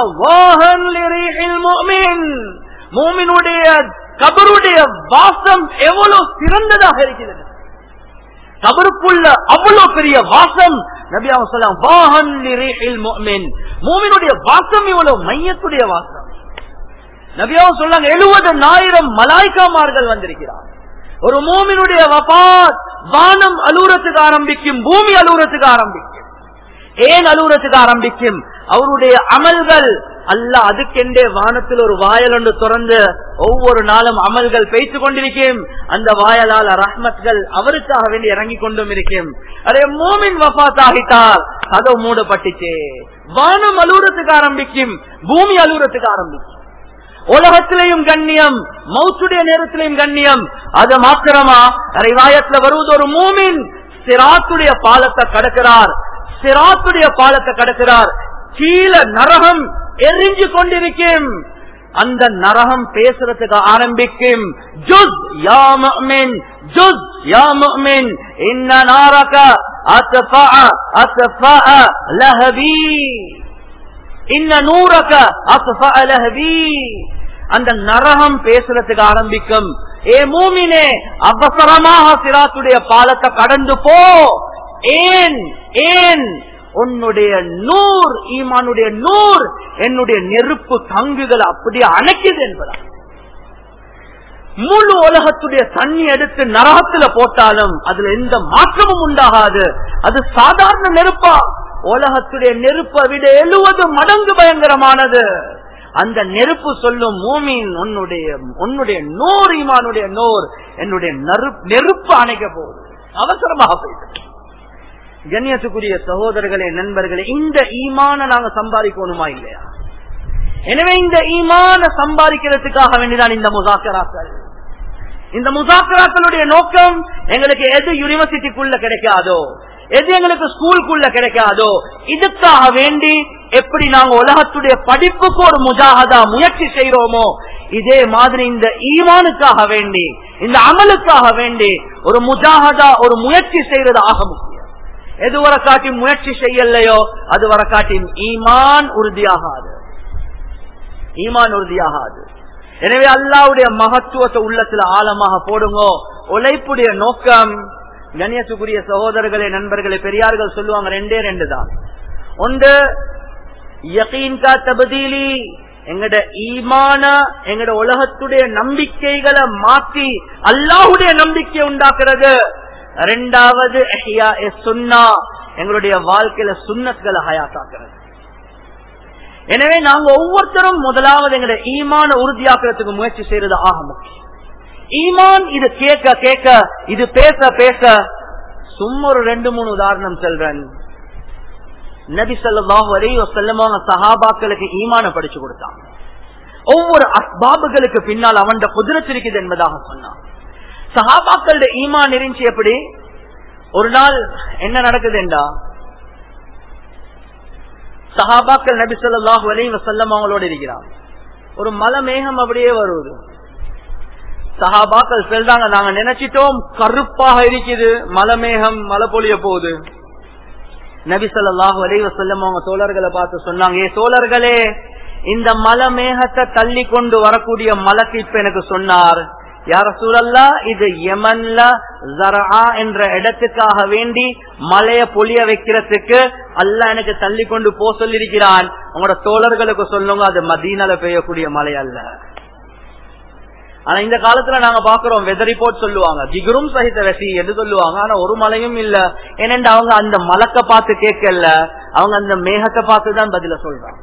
மூமினுடைய கபருடைய வாசம் எவ்வளவு சிறந்ததாக இருக்கிறது கபருக்குள்ள அவ்வளவு பெரிய வாசம் நபி அவங்க சொல்லலாம் வாஹன் மூமினுடைய வாசம் இவ்வளவு மையத்துடைய வாசம் நபியாவும் சொல்லாங்க எழுபது ஆயிரம் மலாய்க்காமார்கள் வந்திருக்கிறார் ஒரு மூமினுடைய வபாத் வானம் அலூரத்துக்கு ஆரம்பிக்கும் பூமி அலூரத்துக்கு ஆரம்பிக்கும் ஏன் அலூரத்துக்கு ஆரம்பிக்கும் அவருடைய அமல்கள் அல்ல அதுக்கெண்டே வானத்தில் ஒரு வாயல் ஒன்று திறந்து ஒவ்வொரு நாளும் அமல்கள் பேசிக் கொண்டிருக்கும் அந்த வாயலால் ரஹ்மத்கள் அவருக்காக வேண்டி இறங்கி கொண்டும் இருக்கும் அதே மூமின் வபாத் ஆகிட்டார் கதவு மூடப்பட்டுச்சு வானம் அலூரத்துக்கு ஆரம்பிக்கும் பூமி அலூரத்துக்கு ஆரம்பிக்கும் உலகத்திலையும் கண்ணியம் மௌத்துடைய நேரத்திலையும் கண்ணியம் அது மாத்திரமா ரிவாயத்துல வருவது ஒரு மூமின் சிராத்துடைய பாலத்தை கடக்கிறார் சிராத்துடைய பாலத்தை கடக்கிறார் கீழே நரகம் எரிஞ்சு கொண்டிருக்கும் அந்த நரகம் பேசுறதுக்கு ஆரம்பிக்கும் ஜுஸ் யா முஃமின் ஜுஸ் யா முஃமின் இன்ன நாரக அத்ஃபா அத்ஃபா லஹபி இன்ன நூரக அத்ஃபா லஹபி அந்த நரகம் பேசுறதுக்கு ஆரம்பிக்கும் ஏ மூமினே அவசரமாக சிராத்துடைய பாலத்தை கடந்து போ ஏன் ஏன் உன்னுடைய நூர் ஈமானுடைய நூர் என்னுடைய நெருப்பு தங்குகளை அப்படியே அணைக்குது என்பதா முழு உலகத்துடைய தண்ணி எடுத்து நரகத்துல போட்டாலும் அதுல எந்த மாற்றமும் உண்டாகாது அது சாதாரண நெருப்பா உலகத்துடைய நெருப்பை விட எழுவது மடங்கு பயங்கரமானது அந்த நெருப்பு சொல்லும் மூமின் உன்னுடைய உன்னுடைய நூறு ஈமானுடைய நூர் என்னுடைய நெருப்பு அணைக்க போகுது அவசரமாக போயிட்டு கண்ணியத்துக்குரிய சகோதரர்களே நண்பர்களே இந்த ஈமான நாங்க சம்பாதிக்கணுமா இல்லையா எனவே இந்த ஈமான சம்பாதிக்கிறதுக்காக வேண்டிதான் இந்த முசாக்கராக்கள் இந்த முசாக்கராக்களுடைய நோக்கம் எங்களுக்கு எது யூனிவர்சிட்டிக்குள்ள கிடைக்காதோ எது எங்களுக்கு ஸ்கூலுக்குள்ள கிடைக்காதோ இதுக்காக வேண்டி எப்படி நாங்க உலகத்துடைய படிப்புக்கு ஒரு முஜாகதா முயற்சி செய்யறோமோ இதே மாதிரி இந்த ஈமானுக்காக வேண்டி இந்த அமலுக்காக வேண்டி ஒரு முஜாகதா ஒரு முயற்சி செய்யறது ஆக முக்கியம் எது வர காட்டி முயற்சி செய்யலையோ அது வர காட்டி ஈமான் உறுதியாகாது ஈமான் உறுதியாகாது எனவே அல்லாவுடைய மகத்துவத்தை உள்ளத்துல ஆழமாக போடுங்க உழைப்புடைய நோக்கம் கணியத்துக்குரிய சகோதரர்களே நண்பர்களே பெரியார்கள் சொல்லுவாங்க ரெண்டே ரெண்டு தான் ஒன்று யகீன்கா தபதீலி எங்கட ஈமான எங்கட உலகத்துடைய நம்பிக்கைகளை மாற்றி அல்லாஹுடைய நம்பிக்கை உண்டாக்குறது ரெண்டாவது சுன்னா எங்களுடைய வாழ்க்கையில சுண்ணத்களை ஹயாத்தாக்குறது எனவே நாங்க ஒவ்வொருத்தரும் முதலாவது எங்களுடைய ஈமான உறுதியாக்குறதுக்கு முயற்சி செய்யறது ஆக முக்கியம் ஈமான் இது கேட்க கேட்க இது பேச பேச சும்மா ஒரு ரெண்டு மூணு உதாரணம் சொல்றேன் நபி சொல்லாஹு அலி வசல்லமாக சஹாபாக்களுக்கு ஈமான படிச்சு கொடுத்தாங்க ஒவ்வொரு அஸ்பாபுகளுக்கு பின்னால் அவன் குதிரத்து இருக்குது என்பதாக சொன்னான் சஹாபாக்களுடைய ஈமான் இருந்துச்சு எப்படி ஒரு நாள் என்ன நடக்குதுண்டா சஹாபாக்கள் நபி சொல்லாஹு அலி வசல்லம் அவங்களோட இருக்கிறான் ஒரு மலை மேகம் அப்படியே வருவது சஹாபாக்கள் சொல்றாங்க நாங்க நினைச்சிட்டோம் கருப்பாக இருக்குது மலை மேகம் மலை பொழிய போகுது நபி சொல்லாஹு அலி வசல்லம் அவங்க தோழர்களை பார்த்து சொன்னாங்க ஏ தோழர்களே இந்த மலை மேகத்தை தள்ளி கொண்டு வரக்கூடிய மலக்கு இப்ப எனக்கு சொன்னார் யார சூழல்லா இது யமன்ல ஜரா என்ற இடத்துக்காக வேண்டி மலைய பொழிய வைக்கிறதுக்கு அல்ல எனக்கு தள்ளி கொண்டு போ சொல்லிருக்கிறான் உங்களோட தோழர்களுக்கு சொல்லுங்க அது மதீனால பெய்யக்கூடிய மலை அல்ல ஆனா இந்த காலத்துல நாங்க பாக்குறோம் வெதர் ரிப்போர்ட் சொல்லுவாங்க ஜிகுரும் சகித வெசி என்று சொல்லுவாங்க ஆனா ஒரு மலையும் இல்ல ஏனென்று அவங்க அந்த மலக்க பார்த்து கேட்கல அவங்க அந்த மேகத்தை பார்த்து தான் பதில சொல்றாங்க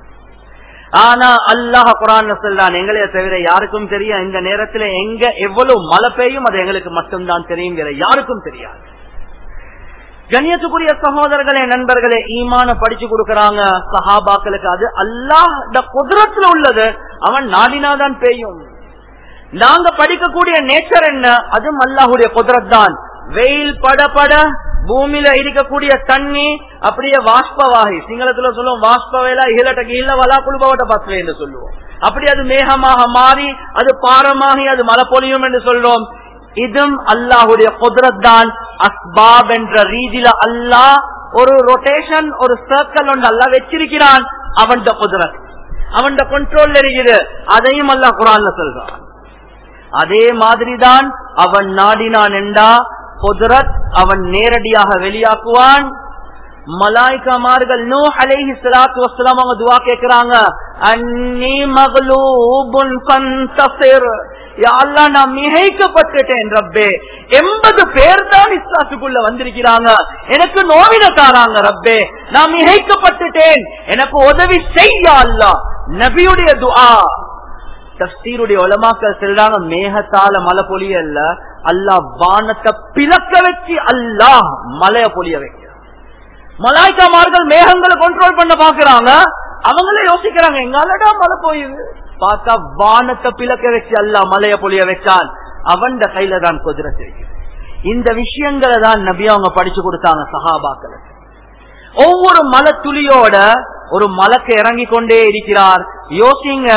ஆனா அல்லாஹ் குரான் சொல்றான் எங்களைய தவிர யாருக்கும் தெரியும் இந்த நேரத்துல எங்க எவ்வளவு மழை பெய்யும் அது எங்களுக்கு மட்டும்தான் தெரியும் வேற யாருக்கும் தெரியாது கண்ணியத்துக்குரிய சகோதரர்களே நண்பர்களே ஈமான படிச்சு கொடுக்கறாங்க சஹாபாக்களுக்கு அது அல்லாஹ் குதிரத்துல உள்ளது அவன் நாடினாதான் பெய்யும் நாங்க படிக்கக்கூடிய நேச்சர் என்ன அதுவும் அல்லாஹுடைய குதிரத் தான் வெயில் பட பட பூமியில இருக்கக்கூடிய தண்ணி அப்படியே வாஷ்பவாகி சிங்களத்துல சொல்லுவோம் வாஷ்பவேலா இலட்டக்கு இல்ல வலா குழுபவட்ட பசுவை என்று சொல்லுவோம் அப்படி அது மேகமாக மாறி அது பாரமாகி அது மழை பொழியும் என்று சொல்றோம் இதும் அல்லாஹுடைய குதிரத் தான் அஸ்பாப் என்ற ரீதியில அல்லாஹ் ஒரு ரொட்டேஷன் ஒரு சர்க்கிள் ஒன்று அல்ல வச்சிருக்கிறான் அவன் குதிரத் அவன் கண்ட்ரோல் இருக்குது அதையும் அல்லாஹ் குரான்ல சொல்றான் அதே மாதிரிதான் அவன் நாடினான் என்றா குதிரத் அவன் நேரடியாக வெளியாக்குவான் மலாய்கமார்கள் நூ அலைஹி ஸலாத்து வஸ்ஸலாம் அவங்க துஆ கேக்குறாங்க அன்னி மக்லூபுன் ஃபன்தஸிர் யா அல்லாஹ் நான் மிகைக்கப்பட்டுட்டேன் ரப்பே 80 பேர் தான் இஸ்லாத்துக்குள்ள வந்திருக்கிறாங்க எனக்கு நோவின தாராங்க ரப்பே நான் மிகைக்கப்பட்டுட்டேன் எனக்கு உதவி செய்ய அல்லாஹ் நபியுடைய துஆ தப்சீருடைய உலமாக்கள் சொல்றாங்க மேகத்தால மழை பொழிய அல்ல அல்லாஹ் வானத்தை பிளக்க வச்சு அல்லாஹ் மலைய பொழிய வைக்க மலாய்க்காமார்கள் மேகங்களை கண்ட்ரோல் பண்ண பாக்குறாங்க அவங்களே யோசிக்கிறாங்க எங்காலடா மழை போயுது பார்த்தா வானத்தை பிளக்க வச்சு அல்லா மலைய பொழிய வச்சான் அவன் கையில தான் குதிரத்து இந்த விஷயங்களை தான் நபி அவங்க படிச்சு கொடுத்தாங்க சஹாபாக்களுக்கு ஒவ்வொரு மலை துளியோட ஒரு மலக்கு இறங்கி கொண்டே இருக்கிறார் யோசிங்க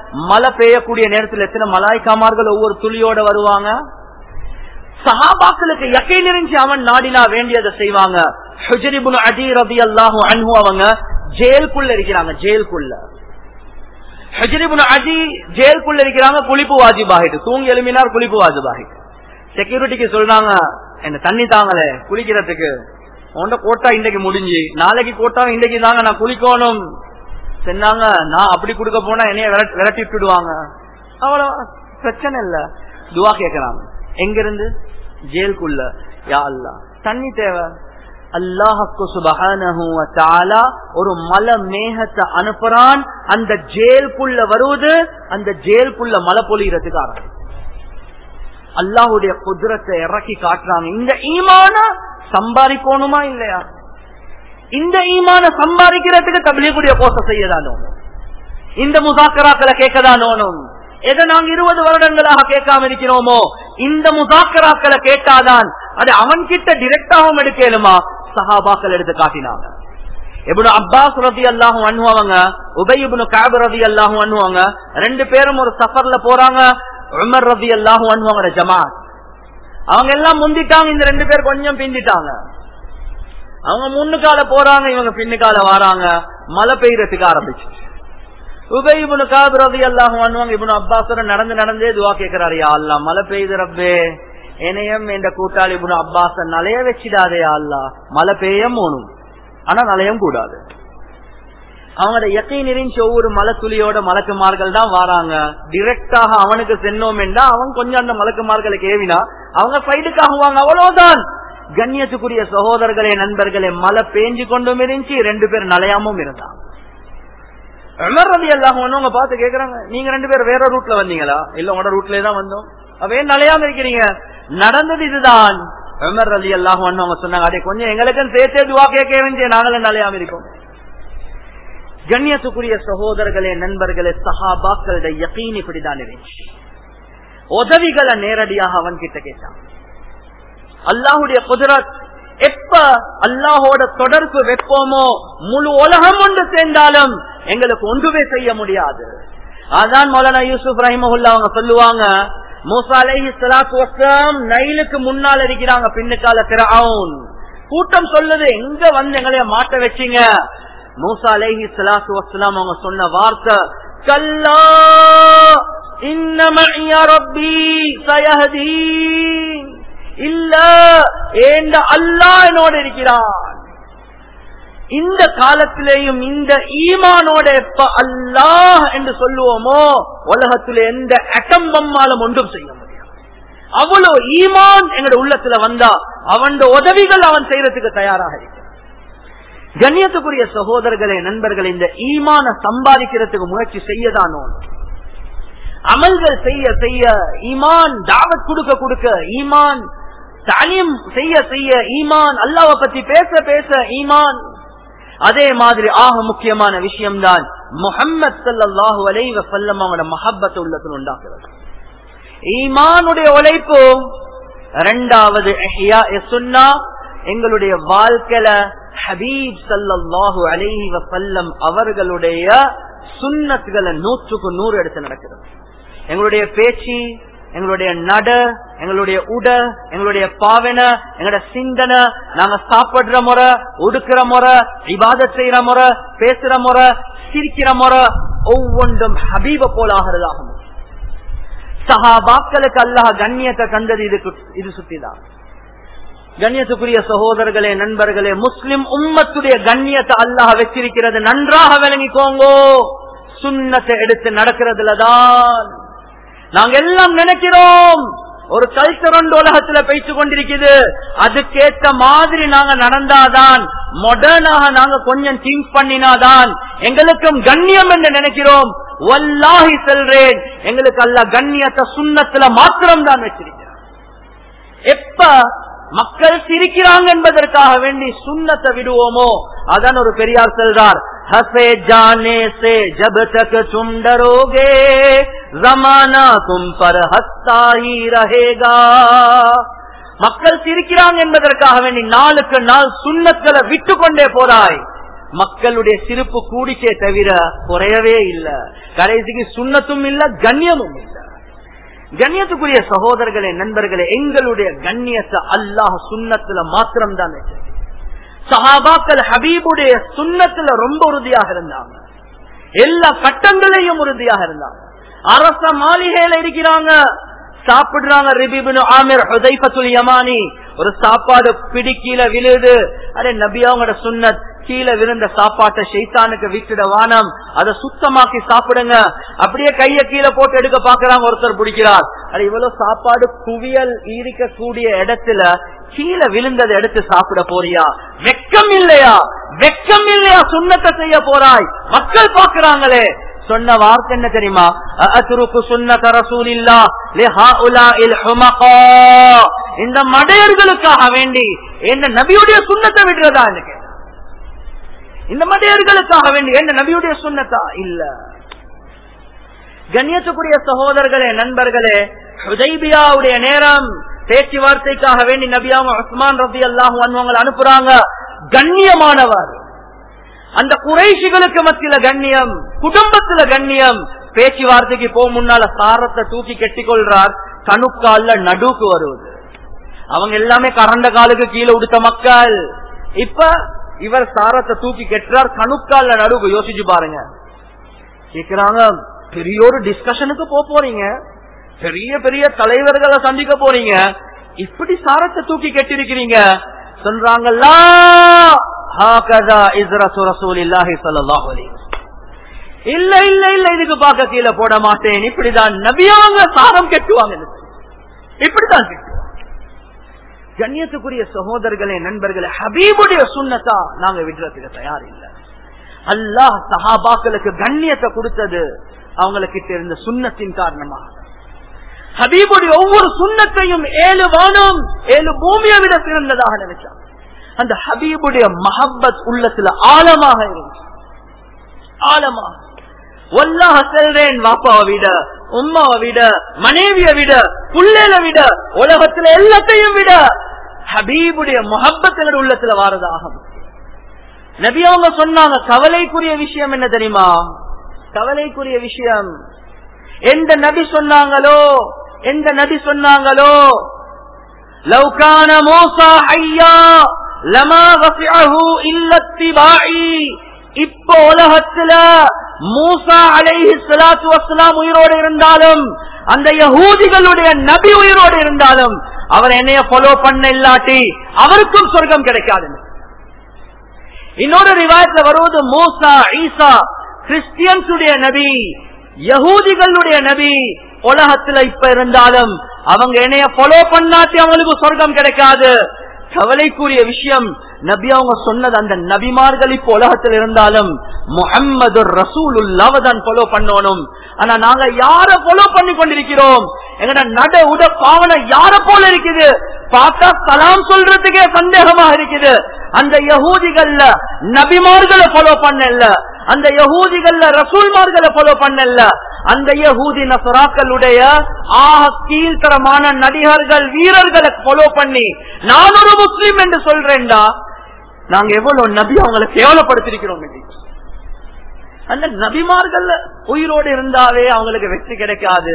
மழை பெய்யக்கூடிய நேரத்தில் எத்தனை மலாய்க்காமார்கள் ஒவ்வொரு துளியோட வருவாங்க சஹாபாக்களுக்கு யக்கை நெறிஞ்சு அவன் நாடினா வேண்டியதை செய்வாங்க ஹுஜரிபுன் அடி ரபி அல்லாஹு அன்ஹு அவங்க ஜெயிலுக்குள்ள இருக்கிறாங்க ஜெயிலுக்குள்ள ஹஜரிபுன் அஜி ஜெயிலுக்குள்ள இருக்கிறாங்க குளிப்பு வாஜிபாகிட்டு தூங்கி எழுப்பினார் குளிப்பு வாஜிபாகிட்டு செக்யூரிட்டிக்கு சொல்றாங்க என்ன தண்ணி தாங்களே குளிக்கிறதுக்கு உண்ட கோட்டா இன்றைக்கு முடிஞ்சு நாளைக்கு கோட்டா இன்றைக்கு தாங்க நான் குளிக்கணும் சொன்னாங்க நான் அப்படி கொடுக்க போனா என்னைய விரட்டி விட்டுடுவாங்க அவ்வளவு பிரச்சனை இல்ல துவா கேக்குறாங்க எங்க இருந்து ஜெயிலுக்குள்ள யா அல்லா தண்ணி தேவை அல்லாஹுக்கு சுபஹானஹு வ தஆலா ஒரு மலை மேகத்தை அனுப்புறான் அந்த ஜெயிலுக்குள்ள வருவது அந்த ஜெயிலுக்குள்ள மழை பொழியறதுக்கு ஆரம்பம் அல்லாஹுடைய குதிரத்தை இறக்கி காட்டுறாங்க இந்த ஈமான சம்பாதிக்கணுமா இல்லையா இந்த ஈமான சம்பாதிக்கிறதுக்கு தபிலியக்கூடிய கோச செய்யதான் இந்த முசாக்கராக்களை கேட்கதான் ஓணும் எதை நாங்க இருபது வருடங்களாக கேட்காம இருக்கிறோமோ இந்த முசாக்கராக்களை கேட்டாதான் அது அவன் கிட்ட டிரெக்டாகவும் எடுக்கலுமா சஹாபாக்கள் எடுத்து காட்டினாங்க இப்னு அப்பாஸ் ரதி அல்லாஹும் அண்ணுவாங்க உபயிபுனு காபு ரதி அல்லாஹும் அண்ணுவாங்க ரெண்டு பேரும் ஒரு சஃபர்ல போறாங்க உமர் ரதி அல்லாஹும் அண்ணுவாங்க ஜமாத் அவங்க எல்லாம் முந்திட்டாங்க இந்த ரெண்டு பேர் கொஞ்சம் பிந்திட்டாங்க அவங்க முன்னுக்கால போறாங்க இவங்க பின்னுக்கால வராங்க மழை பெய்யறதுக்கு ஆரம்பிச்சு உபய் இபுனு காபு ரதி அல்லாஹும் அண்ணுவாங்க இபுனு அப்பாஸ் நடந்து நடந்தே துவா கேட்கிறாரு யா அல்லா மழை பெய்யுது ரப்பே என்னையும் என்ற கூட்டாளி இபுனு அப்பாச நலைய வச்சிடாதே அல்லா மழை பெய்யம் போகணும் ஆனா நலையம் கூடாது அவங்க எக்கை நெறிஞ்ச ஒவ்வொரு மலை துளியோட மலக்குமார்கள் தான் வராங்க டிரெக்டாக அவனுக்கு சென்னோம் என்றா அவன் கொஞ்சம் அந்த மலக்குமார்களை கேவினா அவங்க சைடுக்காகுவாங்க அவ்வளவுதான் கண்ணியத்துக்குரிய சகோதரர்களே நண்பர்களே மழை பேஞ்சு கொண்டும் இருந்துச்சு ரெண்டு பேர் நலையாமும் இருந்தாங்க ரதி எல்லாம் அவங்க பார்த்து கேக்குறாங்க நீங்க ரெண்டு பேரும் வேற ரூட்ல வந்தீங்களா இல்ல உங்களோட ரூட்லயே தான் வந்தோம் அவே நலையாம இருக்கிறீங்க நடந்தது இதுதான் உமர் ரலி அல்லாஹ் அவங்க சொன்னாங்க அதே கொஞ்சம் எங்களுக்கும் சேர்த்தே துவா கேட்க வேண்டிய நாங்களும் நலையாம இருக்கோம் கண்ணியத்துக்குரிய சகோதரர்களே நண்பர்களே சஹாபாக்களுடைய யக்கீன் இப்படிதான் இருந்துச்சு உதவிகளை நேரடியாக அவன் கிட்ட கேட்டான் அல்லாஹுடைய குதிரத் எப்ப அல்லாஹோட தொடர்பு வைப்போமோ முழு உலகம் ஒன்று சேர்ந்தாலும் எங்களுக்கு ஒன்றுமே செய்ய முடியாது அதான் மௌலானா யூசுப் ரஹிமஹுல்லா அவங்க சொல்லுவாங்க மூசா அலைஹி ஸலாத்து வஸலாம் நைலுக்கு முன்னால் இருக்கிறாங்க பின்னுக்கால ஃபிரௌன் கூட்டம் சொல்லுது எங்க வந்து எங்களைய மாட்ட வச்சீங்க மூசா அலைஹி ஸலாத்து வஸலாம் அவங்க சொன்ன வார்த்தை கல்லா இன்ன மஇய ரப்பி சயஹதீன் இல்ல ஏண்ட அல்லாஹ் என்னோட இருக்கிறான் இந்த காலத்திலேயும் இந்த ஈமானோட எப்ப அல்லாஹ் என்று சொல்லுவோமோ உலகத்துல எந்த அட்டம்பம்மாலும் ஒன்றும் செய்ய முடியாது அவ்வளவு ஈமான் எங்கட உள்ளத்துல வந்தா அவன் உதவிகள் அவன் செய்யறதுக்கு தயாராக இருக்கிறான் கண்ணியத்துக்குரிய சகோதரர்களே நண்பர்கள் இந்த ஈமான சம்பாதிக்கிறதுக்கு முயற்சி செய்யதான் அமல்கள் செய்ய செய்ய ஈமான் தாவத் கொடுக்க கொடுக்க ஈமான் தாலியம் செய்ய செய்ய ஈமான் அல்லாவை பத்தி பேச பேச ஈமான் அதே மாதிரி ஆக முக்கியமான விஷயம்தான் முகம்மது சல்லாஹூ அலைவ செல்லம் அவனோட மஹப்பத்தை உள்ளத்தில் உண்டாக்குறது ஈமானுடைய உழைப்பு இரண்டாவது சொன்னா எங்களுடைய வாழ்க்கையில ஹபீப் சல்லாஹூ அலைஹி வசல்லம் அவர்களுடைய சுண்ணத்துகளை நூற்றுக்கு நூறு எடுத்து நடக்கிறது எங்களுடைய பேச்சு எங்களுடைய நட எங்களுடைய உட எங்களுடைய பாவனை எங்களுடைய சிந்தனை நாங்க சாப்பிடுற முறை உடுக்கிற முறை விவாத செய்யற முறை பேசுற முறை சிரிக்கிற முறை ஒவ்வொன்றும் ஹபீப போல் ஆகிறதாகும் சஹாபாக்களுக்கு அல்லாஹ் கண்ணியத்தை தந்தது இதுக்கு இது சுத்திதான் கண்ணியத்துக்குரிய சகோதரர்களே நண்பர்களே முஸ்லிம் உம்மத்துடைய கண்ணியத்தை அல்லாஹ் வச்சிருக்கிறது நன்றாக விளங்கிக்கோங்கோ சுண்ணத்தை எடுத்து நடக்கிறதுலதான் நாங்க எல்லாம் நினைக்கிறோம் ஒரு கல்ச்சர் ஒன்று உலகத்துல பேச்சு கொண்டிருக்குது அதுக்கேற்ற மாதிரி நாங்க நடந்தாதான் மாடர்னாக நாங்க கொஞ்சம் திங்க் பண்ணினாதான் எங்களுக்கும் கண்ணியம் என்று நினைக்கிறோம் வல்லாஹி செல்றேன் எங்களுக்கு அல்ல கண்ணியத்தை சுண்ணத்துல மாத்திரம் தான் வச்சிருக்கிறோம் எப்ப மக்கள் சிரிக்கிறாங்க என்பதற்காக வேண்டி சுண்ணத்தை விடுவோமோ அதான் ஒரு பெரியார் செல்றார் हंसे जाने से जब तक तुम डरोगे जमाना तुम पर हंसता ही रहेगा மக்கள் சிரிக்கிறாங்க என்பதற்காக வேண்டி நாளுக்கு நாள் சுண்ணங்களை விட்டு கொண்டே போறாய் மக்களுடைய சிரிப்பு கூடிக்கே தவிர குறையவே இல்ல கடைசிக்கு சுண்ணத்தும் இல்ல கண்ணியமும் இல்ல கண்ணியத்துக்குரிய சகோதரர்களே நண்பர்களே எங்களுடைய கண்ணியத்தை அல்லாஹ் சுண்ணத்துல மாத்திரம் தான் சஹாபாக்கள் ஹபீபுடைய சுண்ணத்துல ரொம்ப உறுதியாக இருந்தாங்க எல்லா கட்டங்களையும் உறுதியாக இருந்தாங்க அரச மாளிகையில இருக்கிறாங்க சாப்பிடுறாங்க ரிபிபின் ஆமிர் ஹுதைஃபத்துல் யமானி ஒரு சாப்பாடு பிடி கீழே விழுது அரே நபி அவங்களோட சுண்ணத் கீழே விழுந்த சாப்பாட்டை ஷெய்தானுக்கு விட்டுட வானம் அதை சுத்தமாக்கி சாப்பிடுங்க அப்படியே கைய கீழே போட்டு எடுக்க பாக்குறாங்க ஒருத்தர் பிடிக்கிறார் அது இவ்வளவு சாப்பாடு குவியல் இருக்கக்கூடிய இடத்துல கீழே விழுந்ததை எடுத்து சாப்பிட போறியா வெக்கம் இல்லையா வெக்கம் இல்லையா சுண்ணத்தை செய்ய போறாய் மக்கள் பாக்குறாங்களே சொன்ன வார்த்தை என்ன தெரியுமா அஅத்ருக்கு சுன்னத ரசூலில்லா லிஹாஉலாஇல் ஹுமகா இந்த மடையர்களுக்காக வேண்டி என்ன நபியுடைய சுண்ணத்தை விடுறதா எனக்கு இந்த மடையர்களுக்காக வேண்டி என்ன நபியுடைய சுண்ணத்தா இல்ல கண்ணியத்துக்குரிய சகோதரர்களே நண்பர்களே ஹுதைபியாவுடைய நேரம் பேச்சுவார்த்தைக்காக வேண்டி நபியாவும் உஸ்மான் ரபி அல்லாஹு அவங்களை அனுப்புறாங்க கண்ணியமானவர் அந்த குறைஷிகளுக்கு மத்தியில கண்ணியம் குடும்பத்துல கண்ணியம் பேச்சுவார்த்தைக்கு போக முன்னால சாரத்தை தூக்கி கெட்டிக்கொள்றார் கணுக்கால நடுக்கு வருவது அவங்க எல்லாமே கரண்ட காலுக்கு கீழே உடுத்த மக்கள் இப்ப இவர் சாரத்தை தூக்கி கெட்டுறார் கணுக்கால நடுக்கு யோசிச்சு பாருங்க கேக்குறாங்க பெரிய ஒரு டிஸ்கஷனுக்கு போக போறீங்க பெரிய பெரிய தலைவர்களை சந்திக்க போறீங்க இப்படி சாரத்தை தூக்கி கெட்டிருக்கிறீங்க சொல்றாங்கல்லா இல்ல இல்ல இல்ல இதுக்கு பார்க்க கீழே போட மாட்டேன் இப்படிதான் நபியாங்க சாரம் கெட்டுவாங்க இப்படிதான் கெட்டுவாங்க கண்ணியத்துக்குரிய சகோதரர்களே நண்பர்களே ஹபீபுடைய சுண்ணத்தா நாங்க விடுறதுக்கு தயார் இல்ல அல்லாஹ் சஹாபாக்களுக்கு கண்ணியத்தை கொடுத்தது அவங்களுக்கு இருந்த சுண்ணத்தின் காரணமாக ஹபீபுடைய ஒவ்வொரு சுண்ணத்தையும் ஏழு வானம் ஏழு பூமியை விட சிறந்ததாக நினைச்சான் அந்த ஹபீபுடைய மஹப்பத் உள்ளத்துல ஆழமாக இருந்துச்சு ஆழமாக ஒல்லாக செல்றேன் வாப்பாவை விட உம்மாவை விட மனைவியை விட புள்ளேல விட உலகத்துல எல்லாத்தையும் விட ஹபீபுடைய முகப்பத்தினர் உள்ளத்துல வாரதாக நபி அவங்க சொன்னாங்க கவலைக்குரிய விஷயம் என்ன தெரியுமா கவலைக்குரிய விஷயம் எந்த நபி சொன்னாங்களோ எந்த நபி சொன்னாங்களோ லவ்கான மோசா ஐயா லமா வசிஅஹு இல்லத்திபாயி இப்போ உலகத்துல மூசா அலைஹி ஸலாத்து வஸ்ஸலாம் உயிரோடு இருந்தாலும் அந்த யஹூதிகளுடைய நபி உயிரோடு இருந்தாலும் அவர் என்னைய ஃபாலோ பண்ண இல்லாட்டி அவருக்கும் சொர்க்கம் கிடைக்காது இன்னொரு ரிவாயத்துல வருவது மூசா ஈசா கிறிஸ்டியன்ஸுடைய நபி யகூதிகளுடைய நபி உலகத்துல இப்ப இருந்தாலும் அவங்க என்னைய ஃபாலோ பண்ணாட்டி அவங்களுக்கு சொர்க்கம் கிடைக்காது கவலைக்குரிய விஷயம் நபி அவங்க சொன்னது அந்த நபிமார்கள் இப்ப உலகத்தில் இருந்தாலும் முகம்மது ரசூலுல்லாவ தான் ஃபாலோ பண்ணணும் ஆனா நாங்க யார ஃபாலோ பண்ணி கொண்டிருக்கிறோம் எங்கட நட உட பாவனை யார போல இருக்குது பார்த்தா சலாம் சொல்றதுக்கே சந்தேகமா இருக்குது அந்த யகூதிகள்ல நபிமார்களை ஃபாலோ பண்ணல அந்த யகூதிகள்ல ரசூல்மார்களை ஃபாலோ பண்ணல அந்த யகூதி நசராக்களுடைய ஆக கீழ்த்தரமான நடிகர்கள் வீரர்களை ஃபாலோ பண்ணி நான் ஒரு முஸ்லீம் என்று சொல்றேன்டா நாங்க எவ்வளவு நபி அவங்களை கேவலப்படுத்திருக்கிறோம் அந்த நபிமார்கள் உயிரோடு இருந்தாவே அவங்களுக்கு வெற்றி கிடைக்காது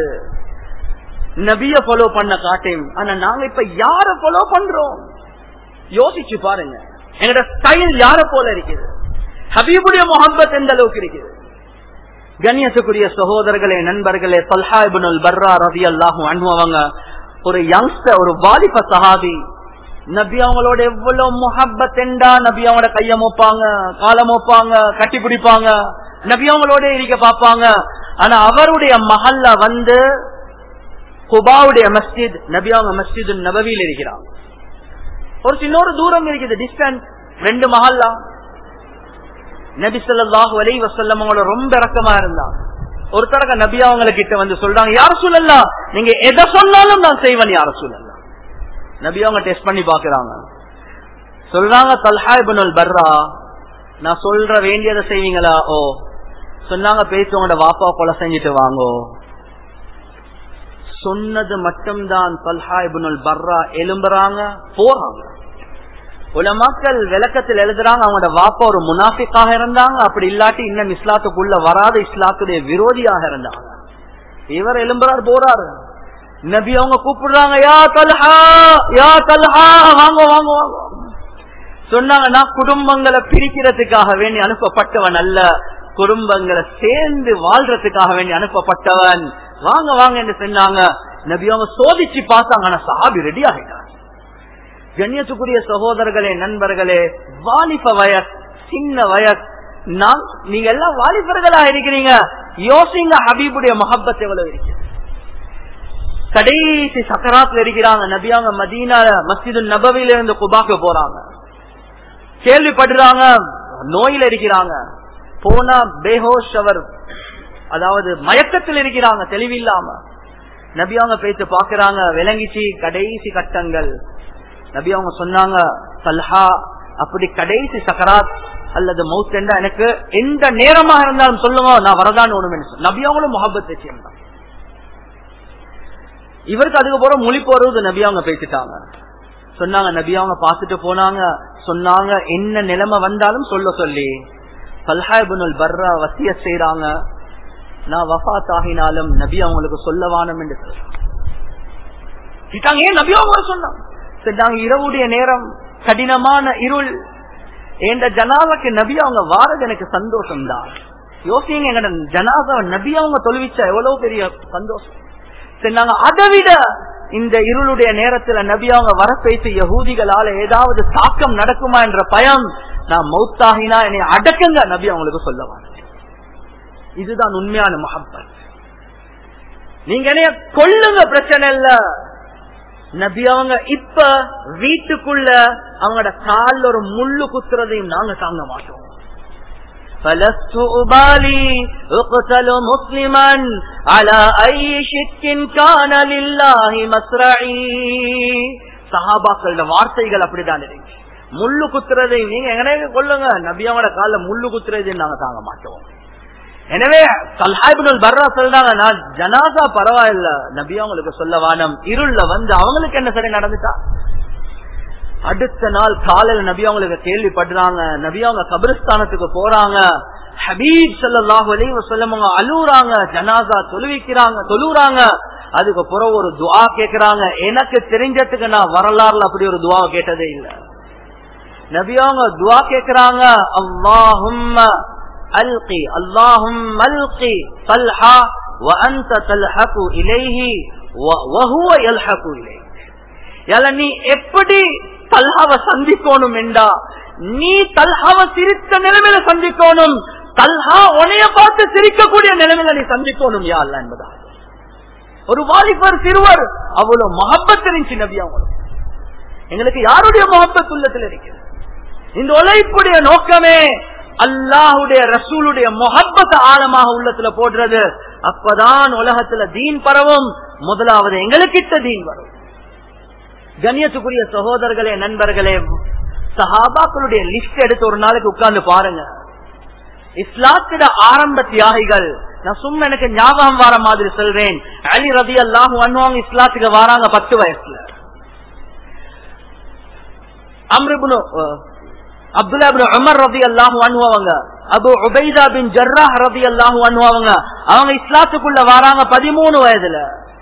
நபிய ஃபாலோ பண்ண காட்டையும் ஆனா நாங்க இப்ப யார ஃபாலோ பண்றோம் யோசிச்சு பாருங்க எங்களோட ஸ்டைல் யார போல இருக்குது ஹபீபுடைய முகம்பத் எந்த அளவுக்கு இருக்குது கண்ணியத்துக்குரிய சகோதரர்களே நண்பர்களே சல்ஹாபினுல் பர்ரா ரவி அல்லாஹு அனுபவங்க ஒரு யங்ஸ்டர் ஒரு வாலிப சஹாபி நபி அவங்களோட எவ்வளவு முஹப்பத் என்றா நபி அவங்களோட கைய மோப்பாங்க காலம் மோப்பாங்க கட்டி பிடிப்பாங்க நபி அவங்களோட இருக்க பாப்பாங்க ஆனா அவருடைய மஹல்ல வந்து குபாவுடைய மஸ்ஜித் நபி அவங்க மஸ்ஜித் நபவியில் இருக்கிறாங்க ஒரு சின்ன ஒரு தூரம் இருக்குது டிஸ்டன்ஸ் ரெண்டு மஹல்லா நபி சொல்லாஹு அலை வசல்லம் அவங்கள ரொம்ப இறக்கமா இருந்தாங்க ஒரு தடவை நபி அவங்கள கிட்ட வந்து சொல்றாங்க யார சொல்லலாம் நீங்க எதை சொன்னாலும் நான் செய்வேன் யார சொல்லலாம் நபி அவங்க டெஸ்ட் பண்ணி பாக்குறாங்க சொல்றாங்க தல்ஹாபினுல் பர்ரா நான் சொல்ற வேண்டியதை செய்வீங்களா ஓ சொன்னாங்க பேசி உங்களோட வாப்பா கொலை செஞ்சுட்டு வாங்கோ சொன்னது மட்டும்தான் தல்ஹா இபுனுல் பர்ரா எலும்புறாங்க போறாங்க உலமாக்கள் விளக்கத்தில் எழுதுறாங்க அவங்களோட வாப்பா ஒரு முனாஃபிக்காக இருந்தாங்க அப்படி இல்லாட்டி இன்னும் இஸ்லாத்துக்குள்ள வராத இஸ்லாத்துடைய விரோதியாக இருந்தாங்க இவர் எழும்புறார் போறாரு நபி அவங்க கூப்பிடுறாங்க யா தல்ஹா யா தல்ஹா வாங்க வாங்க வாங்க சொன்னாங்க நான் குடும்பங்களை பிரிக்கிறதுக்காக வேண்டி அனுப்பப்பட்டவன் அல்ல குடும்பங்களை சேர்ந்து வாழ்றதுக்காக வேண்டி அனுப்பப்பட்டவன் வாங்க வாங்க என்று சொன்னாங்க நபி அவங்க சோதிச்சு பார்த்தாங்க ஆனா சாபி ரெடி ஆகிட்டாங்க கண்ணியத்துக்குரிய சகோதரர்களே நண்பர்களே வாலிப வயஸ் சின்ன வயஸ் நான் நீங்க எல்லாம் வாலிபர்களா இருக்கிறீங்க யோசிங்க ஹபீபுடைய மஹப்பத் எவ்வளவு இருக்கு கடைசி சக்கராத்துல இருக்கிறாங்க நபியாங்க மதீனா மஸ்ஜிது நபவில இருந்து குபாக்கு போறாங்க கேள்விப்படுறாங்க நோயில இருக்கிறாங்க போனா பேஹோஷ் அவர் அதாவது மயக்கத்தில் இருக்கிறாங்க தெளிவில்லாம நபி அவங்க பேச்சு பாக்குறாங்க விளங்கிச்சு கடைசி கட்டங்கள் நபி அவங்க சொன்னாங்க சல்ஹா அப்படி கடைசி சக்கராத் அல்லது மவுத் என்றா எனக்கு எந்த நேரமாக இருந்தாலும் சொல்லுங்க நான் வரதான் ஒண்ணுமே நபி அவங்களும் முகப்பத் வச்சிருந்தாங்க இவருக்கு அதுக்கப்புறம் மொழி போறது நபி அவங்க பேசிட்டாங்க சொன்னாங்க நபி அவங்க பார்த்துட்டு போனாங்க சொன்னாங்க என்ன நிலைமை வந்தாலும் சொல்ல சொல்லி பல்ஹாபுல் பர்ரா வசிய செய்யறாங்க நான் வஃத் ஆகினாலும் நபி அவங்களுக்கு சொல்லவானம் என்று சொல்றாங்க ஏன் நபி அவங்க சொன்னாங்க சொன்னாங்க இரவுடைய நேரம் கடினமான இருள் என்ற ஜனாதாக்கு நபி அவங்க வாரது எனக்கு சந்தோஷம் தான் யோசிங்க எங்க ஜனாதா நபி அவங்க தொழுவிச்சா எவ்வளவு பெரிய சந்தோஷம் சொன்னாங்க அதை விட இந்த இருளுடைய நேரத்துல நபி அவங்க வர பேசி யகூதிகளால ஏதாவது தாக்கம் நடக்குமா என்ற பயம் நான் மௌத்தாகினா என்னை அடக்குங்க நபி அவங்களுக்கு சொல்லவாங்க இதுதான் உண்மையான மஹப்பத் நீங்க என்னைய கொள்ளுங்க பிரச்சனை இல்ல நபி அவங்க இப்ப வீட்டுக்குள்ள அவங்களோட கால் ஒரு முள்ளு குத்துறதையும் நாங்க தாங்க மாட்டோம் فلست أبالي اقتل مسلما على أي شك كان لله مسرعي சஹாபாக்களோட வார்த்தைகள் அப்படிதான் இருக்கு முள்ளு குத்துறதை நீங்க எங்கனே கொள்ளுங்க நபியாவோட கால முள்ளு குத்துறதை நாங்க தாங்க மாட்டோம் எனவே சல்ஹாபினுல் பர்ரா சொல்றாங்க நான் ஜனாசா பரவாயில்ல நபி அவங்களுக்கு சொல்ல வானம் இருள்ல வந்து அவங்களுக்கு என்ன சரி நடந்துட்டா அடுத்த நாள் காலையில நபி அவங்களுக்கு கேள்விப்படுறாங்க நபி அவங்க கபிரஸ்தானத்துக்கு போறாங்க ஹபீப் சல்லாஹு அலைவ சொல்லவங்க அழுகுறாங்க ஜனாசா தொழுவிக்கிறாங்க தொழுறாங்க அதுக்கு பிறகு ஒரு துவா கேக்குறாங்க எனக்கு தெரிஞ்சதுக்கு நான் வரலாறுல அப்படி ஒரு துவா கேட்டதே இல்ல நபி அவங்க துவா கேக்குறாங்க அல்லாஹும் அல்கி அல்லாஹும் அல்கி தல்ஹா وأنت تلحق إليه وهو يلحق إليه நீ எப்படி தல்ஹாவை சந்திக்கணும் என்றா நீ தல்ஹாவை சிரித்த நிலைமையில சந்திக்கணும் தல்ஹா உனைய பார்த்து சிரிக்கக்கூடிய நிலைமையில நீ சந்திக்கணும் யா அல்ல என்பதா ஒரு வாலிபர் சிறுவர் அவ்வளவு மகப்பத் இருந்துச்சு நபி அவங்களுக்கு எங்களுக்கு யாருடைய மகப்பத் உள்ளத்தில் இருக்கிறது இந்த உழைப்புடைய நோக்கமே அல்லாஹுடைய ரசூலுடைய மொஹப்பத் ஆழமாக உள்ளத்துல போடுறது அப்பதான் உலகத்துல தீன் பரவும் முதலாவது எங்களுக்கிட்ட தீன் வரும் கண்ணியத்துக்குரிய சகோதரர்களே நண்பர்களே சஹாபாக்களுடைய லிஸ்ட் எடுத்து ஒரு நாளைக்கு உட்கார்ந்து பாருங்க இஸ்லாத்திட ஆரம்ப தியாகிகள் நான் சும்மா எனக்கு ஞாபகம் வர மாதிரி சொல்றேன் அலி ரதி அல்லாஹ் அண்ணுவாங்க இஸ்லாத்துக்கு வராங்க பத்து வயசுல அம்ருபுனு அப்துல்லா உமர் ரதி அல்லாஹு அனுபவங்க அபு உபைதா பின் ஜர்ராஹ் ரதி அல்லாஹு அனுபவங்க அவங்க இஸ்லாத்துக்குள்ள வராங்க பதிமூணு வயதுல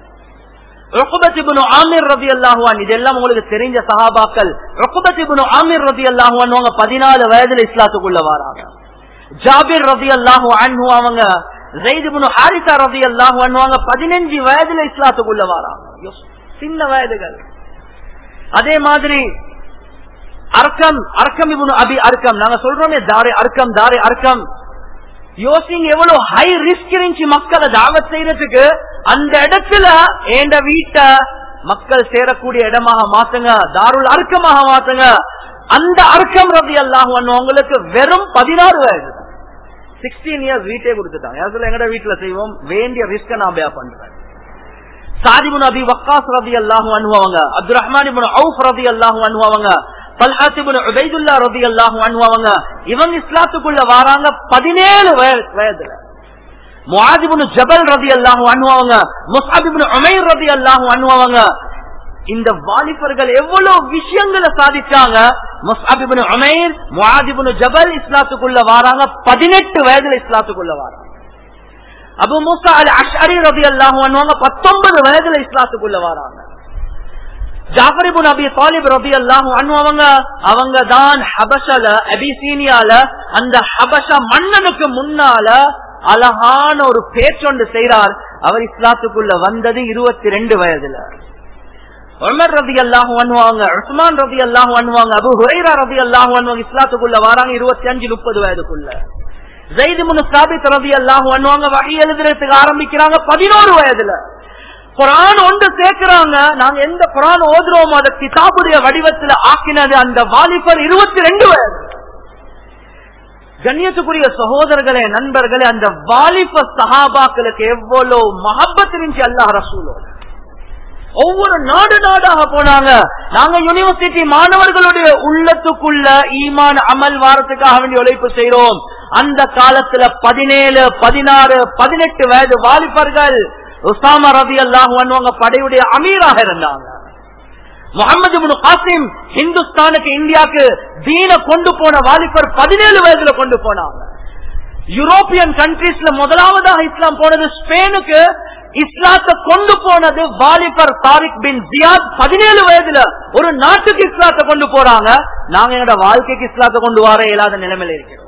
ஆமிர் ரதி அல்லாஹுவான் இதெல்லாம் உங்களுக்கு தெரிஞ்ச சஹாபாக்கள் ஆமிர் ரதி அல்லாஹுவான் பதினாலு வயதுல இஸ்லாத்துக்குள்ள வராங்க ஜாபிர் ரதி அல்லாஹு அன்ஹு அவங்க ஜெய்துபுனு ஹாரிசா ரதி அல்லாஹு அன்வாங்க பதினஞ்சு வயதுல இஸ்லாத்துக்குள்ள வராங்க சின்ன வயதுகள் அதே மாதிரி அர்க்கம் அர்க்கம் இவனு அபி அர்க்கம் நாங்க சொல்றோமே தாரே அர்க்கம் தாரே அர்க்கம் யோசிங்க எவ்வளவு ஹை ரிஸ்க் இருந்துச்சு மக்களை தாவத் செய்யறதுக்கு அந்த இடத்துல ஏண்ட வீட்டை மக்கள் சேரக்கூடிய இடமாக மாத்துங்க தாருள் அர்க்கமாக மாத்துங்க அந்த அர்க்கம் ரவி அல்லாஹ் உங்களுக்கு வெறும் பதினாறு வயது சிக்ஸ்டீன் இயர்ஸ் வீட்டே கொடுத்துட்டாங்க எங்கட வீட்டுல செய்வோம் வேண்டிய ரிஸ்க நான் பே பண்றேன் சாதிபுன் அபி வக்காஸ் ரதி அல்லாஹு அனுபவங்க அப்துல் ரஹ்மான் அவுஃப் ரதி அல்லாஹு அனுபவங்க இவங்க இஸ்லாத்துக்குள்ள வராங்க பதினேழு வயதுல முவாதிபுனு ஜபல் ரதி அல்லாஹு அனுபவங்க முசாதிபுனு உமைர் ரதி அல்லாஹு அனுபவங்க இந்த வாலிபர்கள் எவ்வளவு விஷயங்களை சாதிச்சாங்க முஸ்அபிபின் உமைர் முஆதிபின் ஜபல் இஸ்லாத்துக்குள்ள வாராங்க பதினெட்டு வயதுல இஸ்லாத்துக்குள்ள வாராங்க அபு மூசா அல் அஷ்அரி ரலியல்லாஹு அன்ஹு பத்தொன்பது வயதுல இஸ்லாத்துக்குள்ள வாராங்க ஜாஃபரிபுன் அபி தாலிப் ரபி அல்லாஹு அன்ஹு அவங்க அவங்க தான் ஹபஷல அபிசீனியால அந்த ஹபஷ மன்னனுக்கு முன்னால அழகான ஒரு பேச்சொண்டு செய்றார் அவர் இஸ்லாத்துக்குள்ள வந்தது இருபத்தி ரெண்டு வயதுல உமர் ரதி அல்லாஹு அண்ணுவாங்க உஸ்மான் ரதி அல்லாஹு அண்ணுவாங்க அபு ஹுரைரா ரதி அல்லாஹு அண்ணுவாங்க இஸ்லாத்துக்குள்ள வராங்க இருபத்தி அஞ்சு முப்பது வயதுக்குள்ள ஜெயிது முனு சாபித் ரதி அல்லாஹு அண்ணுவாங்க வகை எழுதுறதுக்கு ஆரம்பிக்கிறாங்க பதினோரு வயதுல குரான் ஒன்று சேர்க்கிறாங்க நாங்க எந்த குரான் ஓதுறோமோ அதை கிதாபுடைய வடிவத்துல ஆக்கினது அந்த வாலிபர் இருபத்தி ரெண்டு வயது கண்ணியத்துக்குரிய சகோதரர்களே நண்பர்களே அந்த வாலிப சஹாபாக்களுக்கு எவ்வளவு மஹப்பத் இருந்துச்சு அல்லாஹ் ரசூலோட ஒவ்வொரு நாடு நாடாக போனாங்க நாங்க யூனிவர்சிட்டி மாணவர்களுடைய உள்ளத்துக்குள்ள ஈமான் அமல் வாரத்துக்காக வேண்டி உழைப்பு செய்யறோம் அந்த காலத்துல பதினேழு பதினாறு பதினெட்டு வயது வாலிபர்கள் உசாமா ரவி அல்லாஹ் படையுடைய அமீராக இருந்தாங்க முகமது பின் காசிம் ஹிந்துஸ்தானுக்கு இந்தியாவுக்கு தீன கொண்டு போன வாலிபர் பதினேழு வயதுல கொண்டு போனாங்க யூரோப்பியன் கண்ட்ரீஸ்ல முதலாவதாக இஸ்லாம் போனது ஸ்பெயினுக்கு இஸ்லாத்தை கொண்டு போனது வாலிபர் தாரிக் பின் ஜியாத் பதினேழு வயதுல ஒரு நாட்டுக்கு இஸ்லாத்தை கொண்டு போறாங்க நாங்க எங்களோட வாழ்க்கைக்கு இஸ்லாத்தை கொண்டு வர இயலாத நிலைமையில இருக்கிறோம்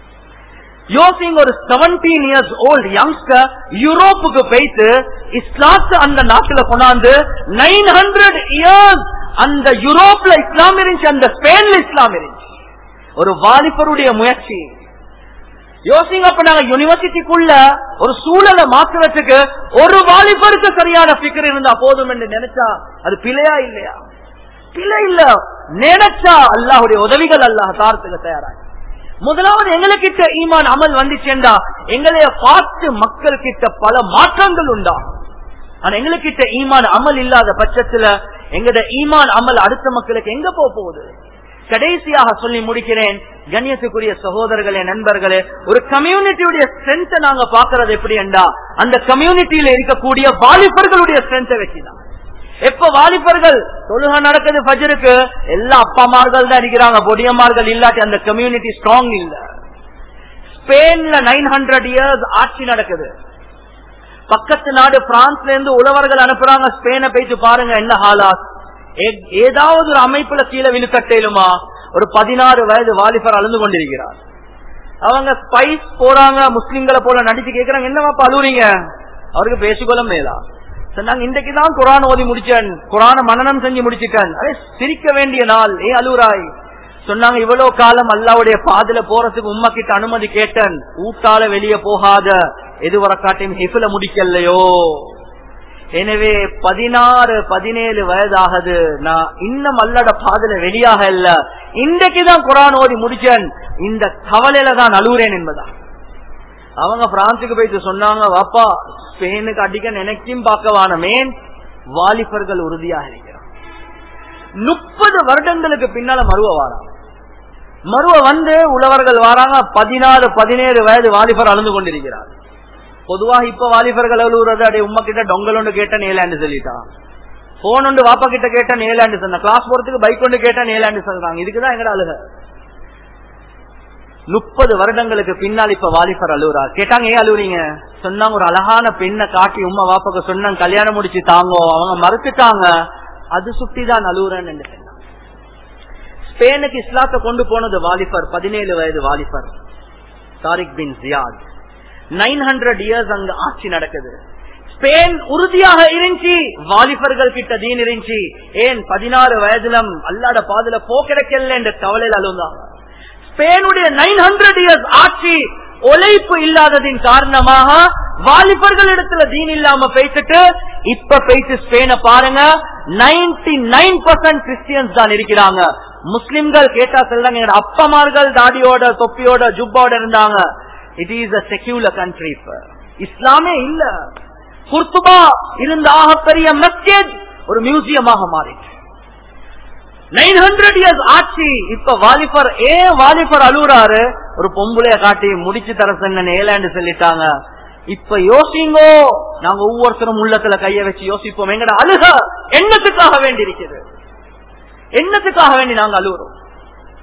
யோசிங்க ஒரு செவன்டீன் இயர்ஸ் ஓல்டு யங்ஸ்டர் யூரோப்புக்கு போயிட்டு இஸ்லாத்து அந்த நாட்டுல கொண்டாந்து நைன் ஹண்ட்ரட் இயர்ஸ் அந்த யூரோப்ல இஸ்லாம் இருந்துச்சு அந்த ஸ்பெயின்ல இஸ்லாம் இருந்துச்சு ஒரு வாலிபருடைய முயற்சி யோசிங்க அப்ப நாங்க யூனிவர்சிட்டிக்குள்ள ஒரு சூழலை மாற்றுறதுக்கு ஒரு வாலிபருக்கு சரியான பிக்கர் இருந்தா போதும் என்று நினைச்சா அது பிழையா இல்லையா பிழை இல்ல நினைச்சா அல்லாஹுடைய உதவிகள் அல்லாஹ் தாரத்துக்கு தயாராக முதலாவது எங்களுக்கிட்ட ஈமான் அமல் வந்துச்சேண்டா எங்களைய பார்த்து மக்கள் கிட்ட பல மாற்றங்கள் உண்டா ஆனா எங்களுக்கிட்ட ஈமான் அமல் இல்லாத பட்சத்துல எங்கட ஈமான் அமல் அடுத்த மக்களுக்கு எங்க போக போகுது கடைசியாக சொல்லி முடிக்கிறேன் கண்ணியத்துக்குரிய சகோதரர்களே நண்பர்களே ஒரு கம்யூனிட்டியுடைய ஸ்ட்ரென்த் நாங்க பாக்குறது எப்படி என்றா அந்த கம்யூனிட்டியில இருக்கக்கூடிய வாலிபர்களுடைய ஸ்ட்ரென்த்தை வச்சுதான் எப்ப வாலிபர்கள் தொழுக நடக்குது பஜருக்கு எல்லா அப்பாமார்கள் தான் இருக்கிறாங்க பொடியம்மார்கள் இல்லாட்டி அந்த கம்யூனிட்டி ஸ்ட்ராங் இல்ல ஸ்பெயின்ல நைன் ஹண்ட்ரட் இயர்ஸ் ஆட்சி நடக்குது பக்கத்து நாடு பிரான்ஸ்ல இருந்து உழவர்கள் அனுப்புறாங்க ஸ்பெயினை போயிட்டு பாருங்க என்ன ஹாலாத் ஏதாவது ஒரு அமைப்புல கீழே விழுக்கட்டேலுமா ஒரு பதினாறு வயது வாலிபர் அழுந்து கொண்டிருக்கிறார் அவங்க ஸ்பைஸ் போறாங்க முஸ்லிம்களை போல நடிச்சு கேக்குறாங்க என்னவா அழுவுறீங்க அவருக்கு பேசிக்கொள்ள மேலா சொன்னாங்க இன்றைக்குதான் குரான் ஓதி முடிச்சேன் குரான மனநம் செஞ்சு முடிச்சுட்டேன் அதே சிரிக்க வேண்டிய நாள் ஏ அலுவராய் சொன்னாங்க இவ்வளவு காலம் அல்லாவுடைய பாதுல போறதுக்கு உமா கிட்ட அனுமதி கேட்டேன் ஊட்டால வெளியே போகாத எதுவரை காட்டையும் ஹெஃபில முடிக்கலையோ எனவே பதினாறு பதினேழு வயதாகுது நான் இன்னும் அல்லட பாதுல வெளியாக இல்ல இன்றைக்குதான் குரான் ஓதி முடிச்சேன் இந்த கவலையில தான் அழுவுறேன் என்பதா அவங்க பிரான்சுக்கு போயிட்டு சொன்னாங்க வாப்பா ஸ்பெயினுக்கு அடிக்க நினைக்கும் பார்க்க வானமேன் வாலிபர்கள் உறுதியாக இருக்கிறான் முப்பது வருடங்களுக்கு பின்னால மருவ வாராங்க மருவ வந்து உழவர்கள் வாராங்க பதினாறு பதினேழு வயது வாலிபர் அழுந்து கொண்டிருக்கிறார் பொதுவாக இப்ப வாலிபர்கள் அழுகுறது அப்படியே உமா கிட்ட டொங்கல் ஒன்று கேட்டேன் ஏழாண்டு சொல்லிட்டான் போன் ஒன்று வாப்பா கிட்ட கேட்டேன் ஏழாண்டு சொன்ன கிளாஸ் போறதுக்கு பைக் ஒன்று கேட்டேன் ஏழாண்டு சொல்றாங்க இதுக்குதான் எங்கட அழுக முப்பது வருடங்களுக்கு பின்னால் இப்ப வாலிபர் அழுகுறா கேட்டாங்க ஏன் அழுவுறீங்க சொன்னாங்க ஒரு அழகான பெண்ணை காட்டி உமா வாப்பாக்கு சொன்னாங்க கல்யாணம் முடிச்சு தாங்கோ அவங்க மறுத்துட்டாங்க அது சுட்டிதான் அழுகுறேன்னு சொன்னாங்க ஸ்பெயினுக்கு இஸ்லாத்தை கொண்டு போனது வாலிபர் பதினேழு வயது வாலிபர் Tariq bin Ziyad nine hundred years அங்க ஆட்சி நடக்குது ஸ்பெயின் உறுதியாக இருந்துச்சு வாலிபர்கள் கிட்ட தீன் இருந்துச்சு ஏன் பதினாறு வயதுலம் அல்லாட பாதுல போ கிடைக்கல என்ற கவலையில் அழுந்தாங்க ஸ்பெயினுடைய நைன் ஹண்ட்ரட் இயர்ஸ் ஆட்சி உழைப்பு இல்லாததின் காரணமாக வாலிபர்கள் இடத்துல தீன் இல்லாம பேசிட்டு இப்ப பேசி ஸ்பெயினை பாருங்க நைன்டி நைன் பர்சன்ட் கிறிஸ்டியன்ஸ் தான் இருக்கிறாங்க முஸ்லிம்கள் கேட்டா சொல்றாங்க எங்க அப்பமார்கள் தாடியோட தொப்பியோட ஜுப்போட இருந்தாங்க it is a secular country இப்ப இஸ்லாமே இல்ல குர்துபா இருந்த ஆகப்பெரிய மஸ்ஜித் ஒரு மியூசியமாக மாறிச்சு நைன் ஹண்ட்ரட் இயர்ஸ் ஆட்சி இப்ப வாலிபர் ஏன் வாலிபர் அழுகுறாரு ஒரு பொம்பளைய காட்டி முடிச்சு தர சொன்ன ஏலாண்டு சொல்லிட்டாங்க இப்ப யோசிங்கோ நாங்க ஒவ்வொருத்தரும் உள்ளத்துல கைய வச்சு யோசிப்போம் எங்கட அழுக எண்ணத்துக்காக வேண்டி இருக்குது எண்ணத்துக்காக வேண்டி நாங்க அழுகுறோம்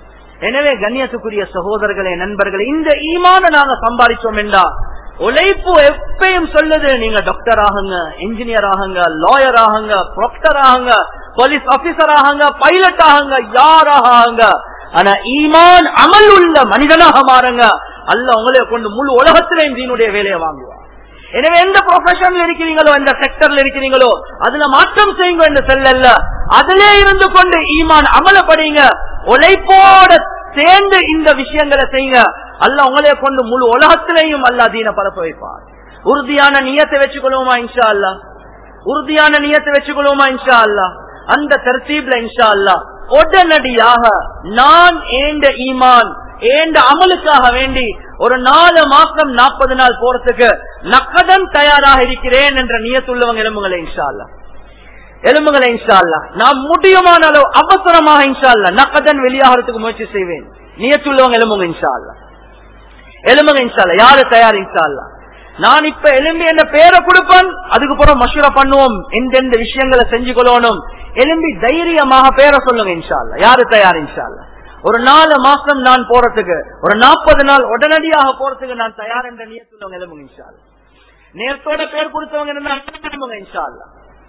எனவே கண்ணியத்துக்குரிய சகோதரர்களே நண்பர்களே இந்த ஈமான நாங்க சம்பாதிச்சோம் என்றா உழைப்பு எப்பயும் சொல்லுது நீங்க டாக்டர் ஆகுங்க இன்ஜினியர் ஆகுங்க லாயர் ஆகுங்க ப்ரொஃபசர் ஆகுங்க போலீஸ் ஆபீசர் ஆகுங்க பைலட் ஆகுங்க யாராக ஆகுங்க ஆனா ஈமான் அமல் உள்ள மனிதனாக மாறுங்க அல்ல உங்களை கொண்டு முழு உலகத்திலேயும் தீனுடைய வேலையை வாங்குவார் எனவே எந்த ப்ரொஃபஷன்ல இருக்கிறீங்களோ எந்த செக்டர்ல இருக்கிறீங்களோ அதுல மாற்றம் செய்யுங்க என்று செல்லல்ல அதிலே இருந்து கொண்டு ஈமான் அமலப்படுங்க உழைப்போட சேர்ந்து இந்த விஷயங்களை செய்யுங்க அல்ல உங்களே கொண்டு முழு உலகத்திலேயும் அல்ல தீன பரப்ப வைப்பார் உறுதியான நியத்தை வச்சுக்கொள்வோமா இன்ஷா அல்லா உறுதியான நியத்தை வச்சுக்கொள்வோமா இன்ஷா அல்லா அந்த தர்த்தீப்ல இன்ஷா அல்லா உடனடியாக நான் ஏண்ட ஈமான் ஏண்ட அமலுக்காக வேண்டி ஒரு நாலு மாசம் நாற்பது நாள் போறதுக்கு நக்கதன் தயாராக இருக்கிறேன் என்ற நியத்துள்ளவங்க எலும்புகளை இன்ஷா அல்லா எலும்புகளை இன்ஷா அல்லா நான் முடியுமான அளவு அவசரமாக இன்ஷா அல்லா நக்கதன் வெளியாகிறதுக்கு முயற்சி செய்வேன் நியத்துள்ளவங்க எலும்புங்க இன்ஷா அல்லா எலும்புங்க இன்ஷா அல்லா யாரு தயார் இன்ஷா அல்லா நான் இப்ப எலும்பி என்ன பேரை கொடுப்பேன் அதுக்கு பிறகு மசூரா பண்ணுவோம் எந்தெந்த விஷயங்களை செஞ்சு கொள்ளணும் எலும்பி தைரியமாக பேரை சொல்லுங்க இன்ஷா அல்லா யாரு தயார் இன்ஷா அல்லா ஒரு நாலு மாசம் நான் போறதுக்கு ஒரு நாற்பது நாள் உடனடியாக போறதுக்கு நான் தயார் என்ற நியத்துள்ளவங்க எலும்புங்க இன்ஷா அல்லா நேரத்தோட பேர் கொடுத்தவங்க என்ன இன்ஷா அல்லா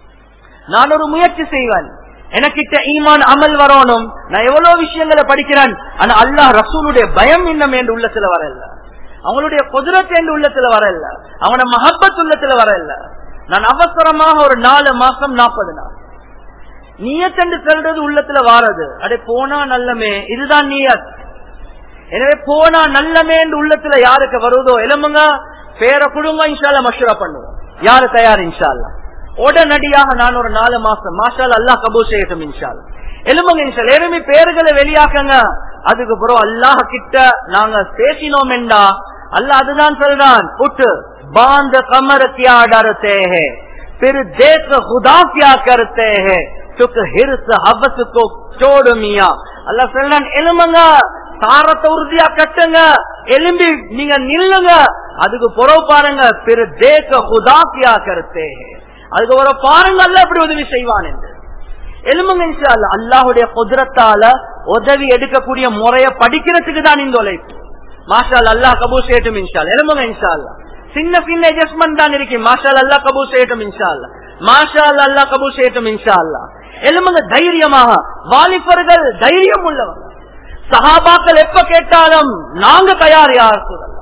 நான் ஒரு முயற்சி செய்வேன் எனக்கிட்ட ஈமான் அமல் வரணும் நான் எவ்வளவு விஷயங்களை படிக்கிறேன் ஆனா அல்லாஹ் ரசூலுடைய பயம் இன்னும் என்று உள்ளத்துல வரல அவங்களுடைய குதிரத் என்று உள்ளத்துல வரல அவனோட மஹப்பத் உள்ளத்துல வரல நான் அவசரமாக ஒரு நாலு மாசம் நாற்பது நாள் நீயத்தென்று சொல்றது உள்ளத்துல வாரது அடே போனா நல்லமே இதுதான் நீயத் எனவே போனா நல்லமே என்று உள்ளத்துல யாருக்கு வருவதோ எலும்புங்க பேரை குடுங்க இன்ஷால்ல மஷூரா பண்ணுவோம் யாரு தயார் இன்ஷால்லா உடனடியாக நான் ஒரு நாலு மாசம் மாஷால் அல்லா கபூர் செய்யட்டும் இன்ஷால் எலும்புங்க இன்ஷால் எலும்பி பேர்களை வெளியாக்குங்க அதுக்கு பிறகு அல்லாஹ் கிட்ட நாங்க பேசினோம் என்றா அல்ல அதுதான் சொல்றான் புட்டு बांध कमर क्या डरते हैं फिर देख खुदा क्या करते हैं चुक हिरस हबस को चोड़ मिया அல்ல சொல்றான் எலும்புங்க தாரத்தை உறுதியா கட்டுங்க எலும்பி நீங்க நில்லுங்க அதுக்கு புறவு பாருங்க பிற தேக்க ஹுதாக்கியா கருத்தே அதுக்கு ஒரு பாருங்க அல்ல எப்படி உதவி செய்வான் என்று எலும்புங்க இன்ஷா அல்லாஹ். அல்லாஹுடைய குதிரத்தால உதவி எடுக்கக்கூடிய முறைய படிக்கிறதுக்கு தான் இந்த உழைப்பு மாஷால் அல்லாஹ் கபூர் செய்யட்டும் இன்ஷால் எலும்புங்க இன்ஷா அல்லாஹ். சின்ன சின்ன அட்ஜஸ்ட்மெண்ட் தான் இருக்கு மாஷால் அல்லாஹ் கபூர் செய்யட்டும் இன்ஷா அல்லாஹ். மாஷால் அல்லாஹ் கபூர் செய்யட்டும் இன்ஷா அல்லாஹ். எலும்புங்க தைரியமாக வாலிபர்கள் தைரியம் உள்ளவங்க சஹாபாக்கள் எப்ப கேட்டாலும் நாங்க தயார் யார் சொல்லலாம்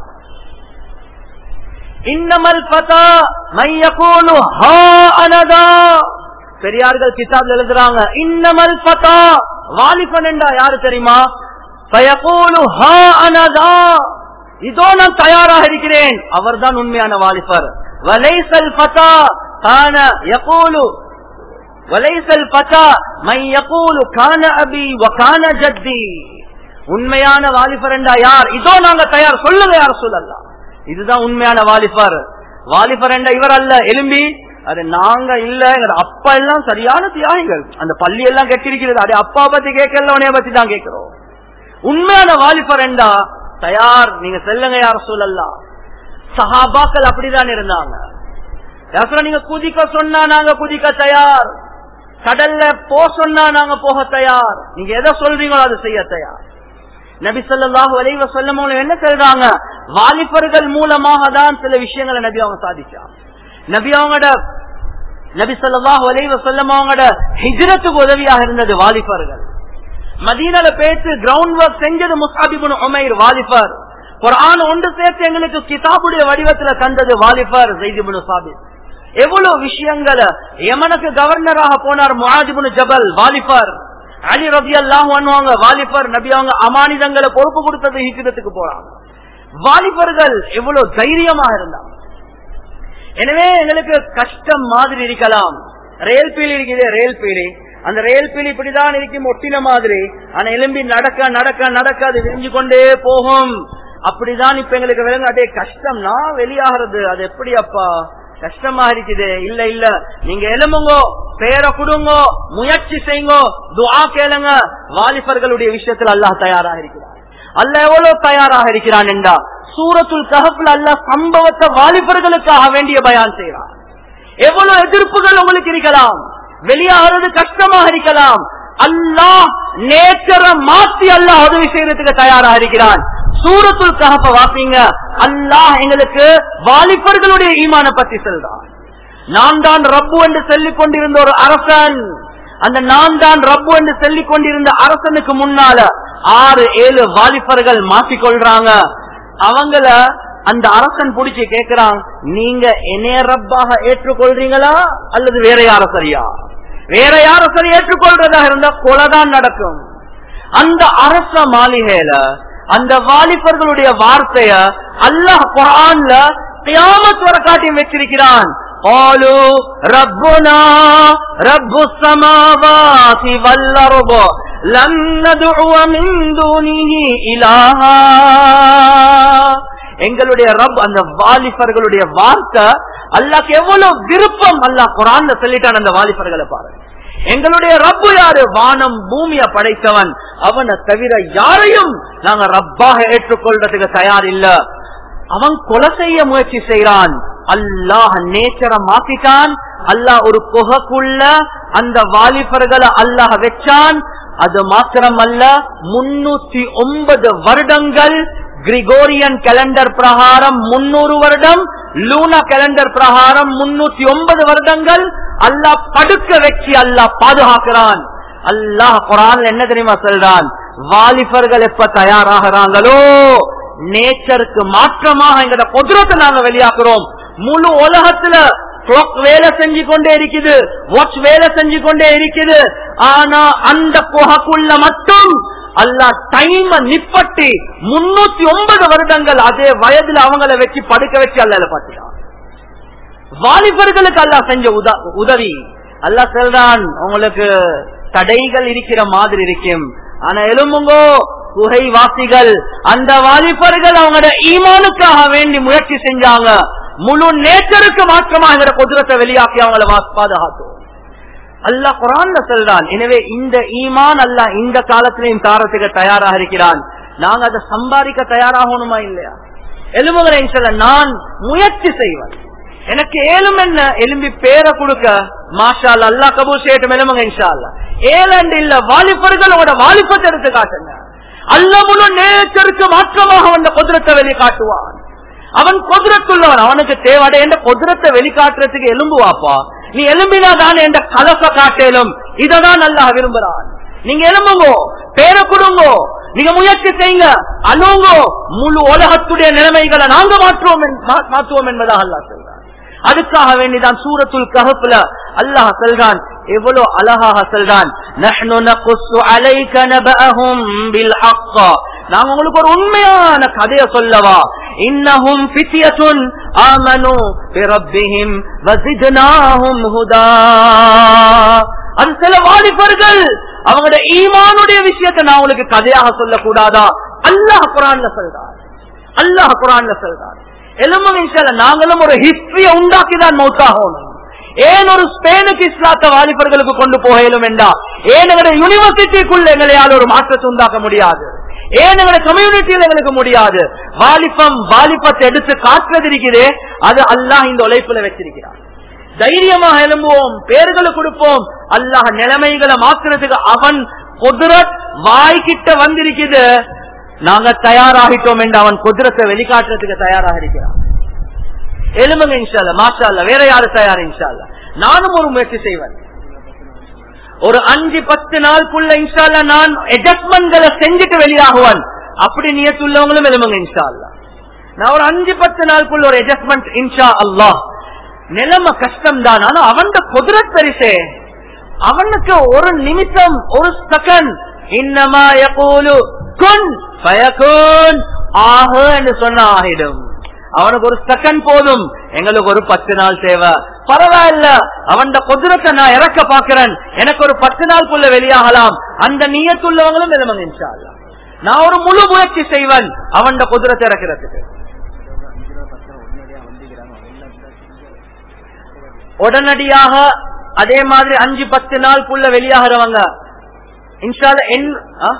இன்னமல் பதா மையகூலு ஹா அனதா பெரியார்கள் கிதாப்ல எழுதுறாங்க இன்னமல் பதா வாலிபன் என்றா யாரு தெரியுமா பயகூலு ஹா அனதா இதோ நான் தயாராக இருக்கிறேன் அவர்தான் உண்மையான வாலிபர் வலைசல் பதா கான யகூலு வலைசல் பதா மை யகூலு கான அபி வகான ஜத்தி உண்மையான வாலிபர் என்றா யார் இதோ நாங்க தயார் சொல்லுங்க யார் சொல்லலாம் இதுதான் உண்மையான வாலிபர் வாலிபர் என்ற இவர் அல்ல எலும்பி அது நாங்க இல்ல எங்க அப்பா எல்லாம் சரியான தியாகிகள் அந்த பள்ளி எல்லாம் கட்டிருக்கிறது அது அப்பா பத்தி கேட்கல உனைய பத்தி தான் கேட்கிறோம் உண்மையான வாலிபர் என்றா தயார் நீங்க செல்லுங்க யார் சொல்லலாம் சஹாபாக்கள் அப்படிதான் இருந்தாங்க யாசரா நீங்க குதிக்க சொன்னா நாங்க குதிக்க தயார் கடல்ல போ சொன்னா நாங்க போக தயார் நீங்க எதை சொல்றீங்களோ அதை செய்ய தயார் நபி சொல்லாஹு அலைவ சொல்லும் என்ன சொல்றாங்க வாலிபர்கள் மூலமாக தான் சில விஷயங்களை நபி அவங்க சாதிச்சாங்க நபி அவங்களோட நபி சொல்லாஹு அலைவ சொல்லம் அவங்களோட ஹிஜ்ரத்துக்கு உதவியாக இருந்தது வாலிபர்கள் மதீனால பேச்சு கிரவுண்ட் ஒர்க் செஞ்சது முசாபிபுன் உமைர் வாலிபர் குரான் ஒன்று சேர்த்து எங்களுக்கு கிதாபுடைய வடிவத்துல தந்தது வாலிபர் ஜெய்திபுன் சாபி எவ்வளவு விஷயங்களை யமனுக்கு கவர்னராக போனார் முஹாஜிபுன் ஜபல் வாலிபர் அலி ரபி அல்லாஹ் பண்ணுவாங்க வாலிபர் நபி அவங்க அமானிதங்களை பொறுப்பு கொடுத்தது ஹிஜ்ரத்துக்கு போறாங்க வாலிபர்கள் எவ்வளவு தைரியமா இருந்தாங்க எனவே எங்களுக்கு கஷ்டம் மாதிரி இருக்கலாம் ரயில் பீலி இருக்குது ரயில் பீலி அந்த ரயில் பீலி இப்படிதான் இருக்கும் ஒட்டின மாதிரி ஆனா எலும்பி நடக்க நடக்க நடக்க அது விரிஞ்சு கொண்டே போகும் அப்படிதான் இப்ப எங்களுக்கு விளங்காட்டே கஷ்டம்னா வெளியாகிறது அது எப்படி அப்பா கஷ்டமா இருக்குது இல்ல இல்ல நீங்க எலும்புங்கோ பேரை கொடுங்க முயற்சி செய்யுங்க துவா கேளுங்க வாலிபர்களுடைய விஷயத்தில் அல்லாஹ் தயாராக இருக்கிறார் அல்ல எவ்வளவு தயாராக இருக்கிறான் என்றா சூரத்துல் கஹப்ல அல்ல சம்பவத்தை வாலிபர்களுக்காக வேண்டிய பயான் செய்யறான் எவ்வளவு எதிர்ப்புகள் உங்களுக்கு இருக்கலாம் வெளியாகிறது கஷ்டமாக இருக்கலாம் அல்லாஹ் நேச்சரை மாத்தி அல்லாஹ் உதவி செய்யறதுக்கு தயாரா இருக்கிறான் சூரத்துல் கஹப்ப வாசிங்க அல்லாஹ் எங்களுக்கு வாலிபர்களுடைய ஈமான பத்தி சொல்றான் நான் தான் ரப்பு என்று சொல்லிக் கொண்டிருந்த ஒரு அரசன் அந்த நான் தான் ரப்பு என்று சொல்லிக் கொண்டிருந்த அரசனுக்கு முன்னால ஆறு ஏழு வாலிபர்கள் மாற்றிக்கொள்றாங்க அவங்கள அந்த அரசன் புடிச்சு கேக்குறான் நீங்க என்னைய ரப்பாக ஏற்றுக்கொள்றீங்களா அல்லது வேற யார சரியா வேற யார சரி ஏற்றுக்கொள்றதா இருந்தா கொலைதான் நடக்கும் அந்த அரச மாளிகையில அந்த வாலிபர்களுடைய வார்த்தைய அல்லாஹ் குரான்ல கியாமத் வர காட்டி வச்சிருக்கிறான் قالوا ربنا رب السماوات والأرض لن ندعو من دونه إلها எங்களுடைய ரப் அந்த வாலிபர்களுடைய வார்த்தை அல்லாக்கு எவ்வளவு விருப்பம் அல்லாஹ் குரான்ல சொல்லிட்டான் அந்த வாலிபர்களை பாருங்க எங்களுடைய ரப்பு யாரு வானம் பூமிய படைத்தவன் அவனை தவிர யாரையும் நாங்க ரப்பாக ஏற்றுக்கொள்றதுக்கு தயார் இல்ல அவன் கொலை செய்ய முயற்சி செய்யறான் அல்லாஹ் நேச்சரை மாத்திட்டான் அல்லாஹ் ஒரு குகைக்குள்ள அந்த வாலிபர்களை அல்லாஹ் வச்சான் அது மாத்திரம் அல்ல முன்னூத்தி ஒன்பது வருடங்கள் கிரிகோரியன் கேலண்டர் பிரகாரம் முன்னூறு வருடம் லூனா கேலண்டர் பிரகாரம் முன்னூத்தி ஒன்பது வருடங்கள் அல்லாஹ் படுக்க வச்சு அல்லாஹ் பாதுகாக்கிறான் அல்லாஹ் குரான் என்ன தெரியுமா சொல்றான் வாலிபர்கள் எப்ப தயாராகிறாங்களோ நேச்சருக்கு மாற்றமாக எங்கட குதிரத்தை நாங்க வெளியாக்குறோம் முழு உலகத்துல clock வேலை செஞ்சு கொண்டே இருக்குது வாட்ச் வேலை செஞ்சு கொண்டே இருக்குது ஆனா அந்த குகைக்குள்ள மட்டும் அல்லாஹ் டைம நிப்பட்டி முன்னூத்தி ஒன்பது வருடங்கள் அதே வயதுல அவங்கள வச்சு படுக்க வச்சு அல்ல பாத்துட்டான் வாலிபர்களுக்கு அல்லாஹ் செஞ்ச உத- உதவி அல்லாஹ் சொல்றான் உங்களுக்கு தடைகள் இருக்கிற மாதிரி இருக்கும் ஆனா எலும்புங்கோ குகை வாசிகள் அந்த வாலிபர்கள் அவங்களோட ஈமானுக்காக வேண்டி முயற்சி செஞ்சாங்க முழு நேச்சருக்கு மாற்றமா எங்களோட குதிரத்தை வெளியாக்கி அவங்கள வா- பாதுகாத்தோம் அல்லாஹ் குரான்ல சொல்றான் எனவே இந்த ஈமான் அல்லாஹ் இந்த காலத்திலையும் தாரத்துக்கு தயாராக இருக்கிறான் நாங்க அதை சம்பாதிக்க தயாராகணுமா இல்லையா எலும்புகிறேன் சொல்ல நான் முயற்சி செய்வேன் எனக்கு ஏழும் என்ன எலும்பி பேரை கொடுக்க மாஷா அல்லா கபூர் செய்யட்டும் எலும்புங்க இன்ஷா அல்லா ஏழண்டு இல்ல வாலிபர்களோட வாலிபத்தை எடுத்து காட்டுங்க அல்ல முழு நேச்சருக்கு மாற்றமாக அந்த குதிரத்தை வெளி காட்டுவான் அவன் குதிரத்துள்ளவன் அவனுக்கு தேவையான என்ற குதிரத்தை வெளிக்காட்டுறதுக்கு எலும்பு வாப்பா நீ எலும்பினா தான் என்ற கலச காட்டேலும் இததான் நல்லா விரும்புறான் நீங்க எலும்புங்கோ பேரை கொடுங்கோ நீங்க முயற்சி செய்யுங்க அழுங்கோ முழு உலகத்துடைய நிலைமைகளை நாங்க மாற்றுவோம் என்- மா- மாற்றுவோம் என்பதாக அல்லாஹ் சொல்றான் அதுக்காக வேண்டிதான் சூரத்துல் கஹப்ல அல்லாஹ் சொல்றான் எவ்வளவு அழகாக சொல்றான் நஹ்னு நகுஸ்ஸு அலைக நபஅஹும் பில் ஹக்க நாங்க உங்களுக்கு ஒரு உண்மையான கதையை சொல்லவா இன்னஹும் ஃபித்யத்துன் ஆமனு பிரப்பிஹிம் வஸித்னாஹும் ஹுதா அது சில வாலிபர்கள் அவங்களோட ஈமானுடைய விஷயத்தை நான் உங்களுக்கு கதையாக சொல்லக்கூடாதா அல்லாஹ் குரான்ல சொல்றான் அல்லாஹ் குரான்ல சொல்றான் எலும்பு இன்ஷால்ல நாங்களும் ஒரு ஹிஸ்டரிய உண்டாக்கிதான் மௌத்தாகணும் ஏன் ஒரு ஸ்பெயினுக்கு இஸ்லாத்த வாலிபர்களுக்கு கொண்டு போகலும் என்றா ஏன் எங்களுடைய யூனிவர்சிட்டிக்குள்ள எங்களையால் ஒரு மாற்றத்தை உண்டாக்க முடியாது ஏன் எங்களுடைய கம்யூனிட்டியில் எங்களுக்கு முடியாது வாலிபம் வாலிபத்தை எடுத்து காட்டுறது இருக்கிறே அது அல்லாஹ் இந்த உழைப்புல வச்சிருக்கிறார் தைரியமாக எழும்புவோம் பேர்களை கொடுப்போம் அல்லாஹ் நிலைமைகளை மாத்துறதுக்கு அவன் குதிரத் வாய்கிட்ட வந்திருக்குது நாங்க தயாராகிட்டோம் என்று அவன் குதிரத்தை வெளிக்காட்டுறதுக்கு தயாராக இருக்கிறான் எலும்புங்க இன்ஷால்ல மாஷா அல்ல வேற யாரு தயார் இன்ஷால்ல நானும் ஒரு முயற்சி செய்வேன் ஒரு அஞ்சு பத்து நாளுக்குள்ள இன்ஷால்ல நான் அட்ஜஸ்ட்மெண்ட்களை செஞ்சுட்டு வெளியாகுவேன் அப்படி நியத்துள்ளவங்களும் எலும்புங்க இன்ஷால்ல நான் ஒரு அஞ்சு பத்து நாளுக்குள்ள ஒரு அட்ஜஸ்ட்மெண்ட் இன்ஷா அல்லாஹ் நிலைமை கஷ்டம் தான் ஆனா அவன் குதிரத் பெருசே அவனுக்கு ஒரு நிமிஷம் ஒரு செகண்ட் இன்னமா யகூலு குன் ஃபயகுன் ஆக என்று சொன்ன ஆகிடும் அவனுக்கு ஒரு செகண்ட் போதும் எங்களுக்கு ஒரு பத்து நாள் தேவை பரவாயில்ல அவன் குதிரத்தை நான் இறக்க பாக்குறேன் எனக்கு ஒரு பத்து நாளுக்குள்ள வெளியாகலாம் அந்த நீயத்துள்ளவங்களும் நிலைமங்க இன்ஷா அல்லாஹ். நான் ஒரு முழு முயற்சி செய்வேன் அவன் குதிரத்தை இறக்கிறதுக்கு உடனடியாக அதே மாதிரி அஞ்சு பத்து நாளுக்குள்ள வெளியாகிறவங்க இன்ஷால என் ஆ?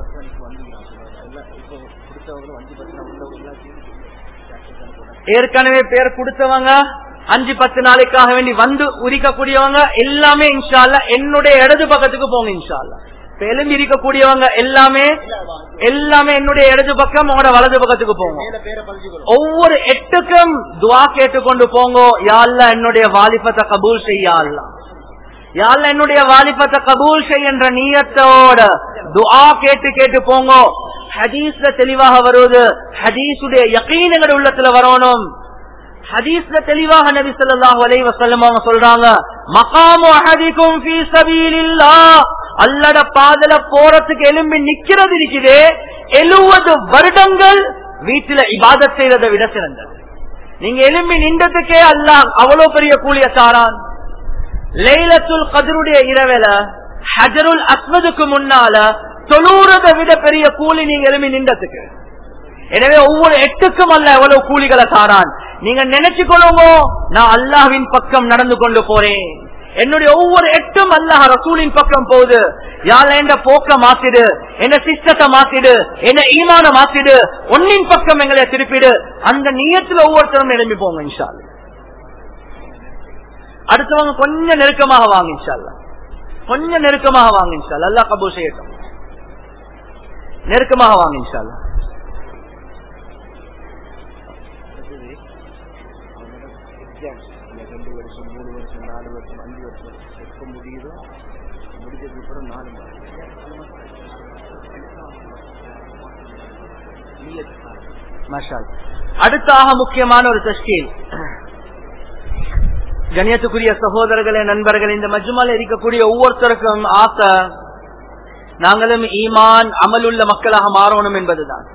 ஏற்கனவே பேர் கொடுத்தவங்க அஞ்சு பத்து நாளைக்காக வேண்டி வந்து உரிக்கக்கூடியவங்க எல்லாமே இன்ஷால்ல என்னுடைய இடது பக்கத்துக்கு போங்க இன்ஷால்ல இப்ப எலும்பி இருக்கக்கூடியவங்க எல்லாமே எல்லாமே என்னுடைய இடது பக்கம் உங்களோட வலது பக்கத்துக்கு போங்க மேல பேரை பதிச்சுக்கணும் ஒவ்வொரு எட்டுக்கும் துவா கேட்டுக்கொண்டு போங்கோ யாழ்ல என்னுடைய வாலிபத்தை கபூல் செய்ய அல்லா யாழ்ல என்னுடைய வாலிபத்தை கபூல் செய்ய என்ற நீயத்தோட துஆ கேட்டு கேட்டு போங்கோ ஹதீஸ்ல தெளிவாக வருவது ஹதீஸுடைய யகீன் எங்களுடைய உள்ளத்துல வரணும் ஹதீஸ்ல தெளிவாக நபி ஸல்லல்லாஹு அலைஹி வஸல்லம் அவங்க சொல்றாங்க மகாமு அஹதிக்கும் ஃபீ சபீலில்லாஹ் அல்லாஹ்ட பாதல போறதுக்கு எலும்பி நிக்கிறது இருக்குது 70 வருடங்கள் வீட்டுல இபாதத் செய்யறதை விட சிறந்தது நீங்க எலும்பி நின்றதுக்கே அல்லாஹ் அவ்வளவு பெரிய கூலிய தாரான் லைலத்துல் கதருடைய இரவேல ஹஜருல் அஸ்வதுக்கு முன்னால தொழுறதை விட பெரிய கூலி நீங்க எலும்பி நின்றதுக்கு எனவே ஒவ்வொரு எட்டுக்கும் அல்ல எவ்வளவு கூலிகளை தாரான் நீங்க நினைச்சுக்கொள்ளுங்க நான் அல்லாஹ்வின் பக்கம் நடந்து கொண்டு போறேன் என்னுடைய ஒவ்வொரு எட்டும் அல்லாஹ் ரசூலின் பக்கம் போகுது யாழ என்ற போக்க மாத்திடு என்ன சிஸ்டத்தை மாத்திடு என்ன ஈமான மாத்திடு ஒன்னின் பக்கம் எங்களை திருப்பிடு அந்த நீயத்துல ஒவ்வொருத்தரும் எழும்பி போங்க இன்ஷா அல்லாஹ். அடுத்தவங்க கொஞ்சம் நெருக்கமாக வாங்க இன்ஷா அல்லாஹ். கொஞ்சம் நெருக்கமாக வாங்க இன்ஷா அல்லாஹ். அல்லாஹ் கபூல் செய்யட்டும் நெருக்கமாக வாங்க இன்ஷா அல்லாஹ். அடுத்தது அவனோட எக்ஸாம்ஸ் இந்த ரெண்டு வருஷம் மூணு வருஷம் நாலு வருஷம் அஞ்சு வருஷம் எப்போ முடியுதோ முடிஞ்சதுக்கு அப்புறம் நாலு மாதம் மாஷா அல்லாஹ். அடுத்த ஆக முக்கியமான ஒரு தஸ்கீல் கணியத்துக்குரிய சகோதரர்களே நண்பர்களே இந்த மஜ்மால இருக்கக்கூடிய ஒவ்வொருத்தருக்கும் ஆசை நாங்களும் ஈமான் அமலுள்ள மக்களாக மாறணும் என்பதுதான்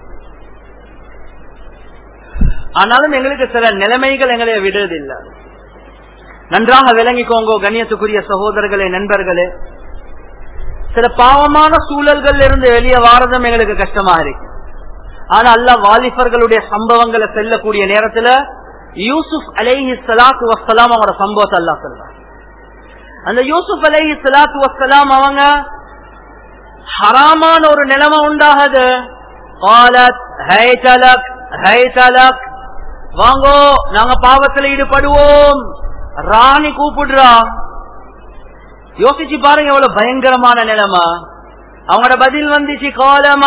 ஆனாலும் எங்களுக்கு சில நிலைமைகள் எங்களை விடுவதில்லை நன்றாக விளங்கிக்கோங்க கண்ணியத்துக்குரிய சகோதரர்களே நண்பர்களே சில பாவமான சூழல்கள் இருந்து வெளியே வாரதும் எங்களுக்கு கஷ்டமா இருக்கு ஆனா அல்ல வாலிபர்களுடைய சம்பவங்களை செல்லக்கூடிய நேரத்துல யூசுப் அலைஹி சலாத்து வசலாம் அவங்களோட சம்பவத்தை அல்லா சொல்றாங்க அந்த யூசுப் அலைஹி சலாத்து வசலாம் அவங்க ஹராமான ஒரு நிலைமை உண்டாகுது قالت هيت لك هيت لك வாங்கோ நாங்க பாவத்துல ஈடுபடுவோம் ராணி கூப்பிடுறா யோசிச்சு பாருங்க எவ்வளவு பயங்கரமான நிலைமை அவங்களோட பதில் வந்துச்சு காலம்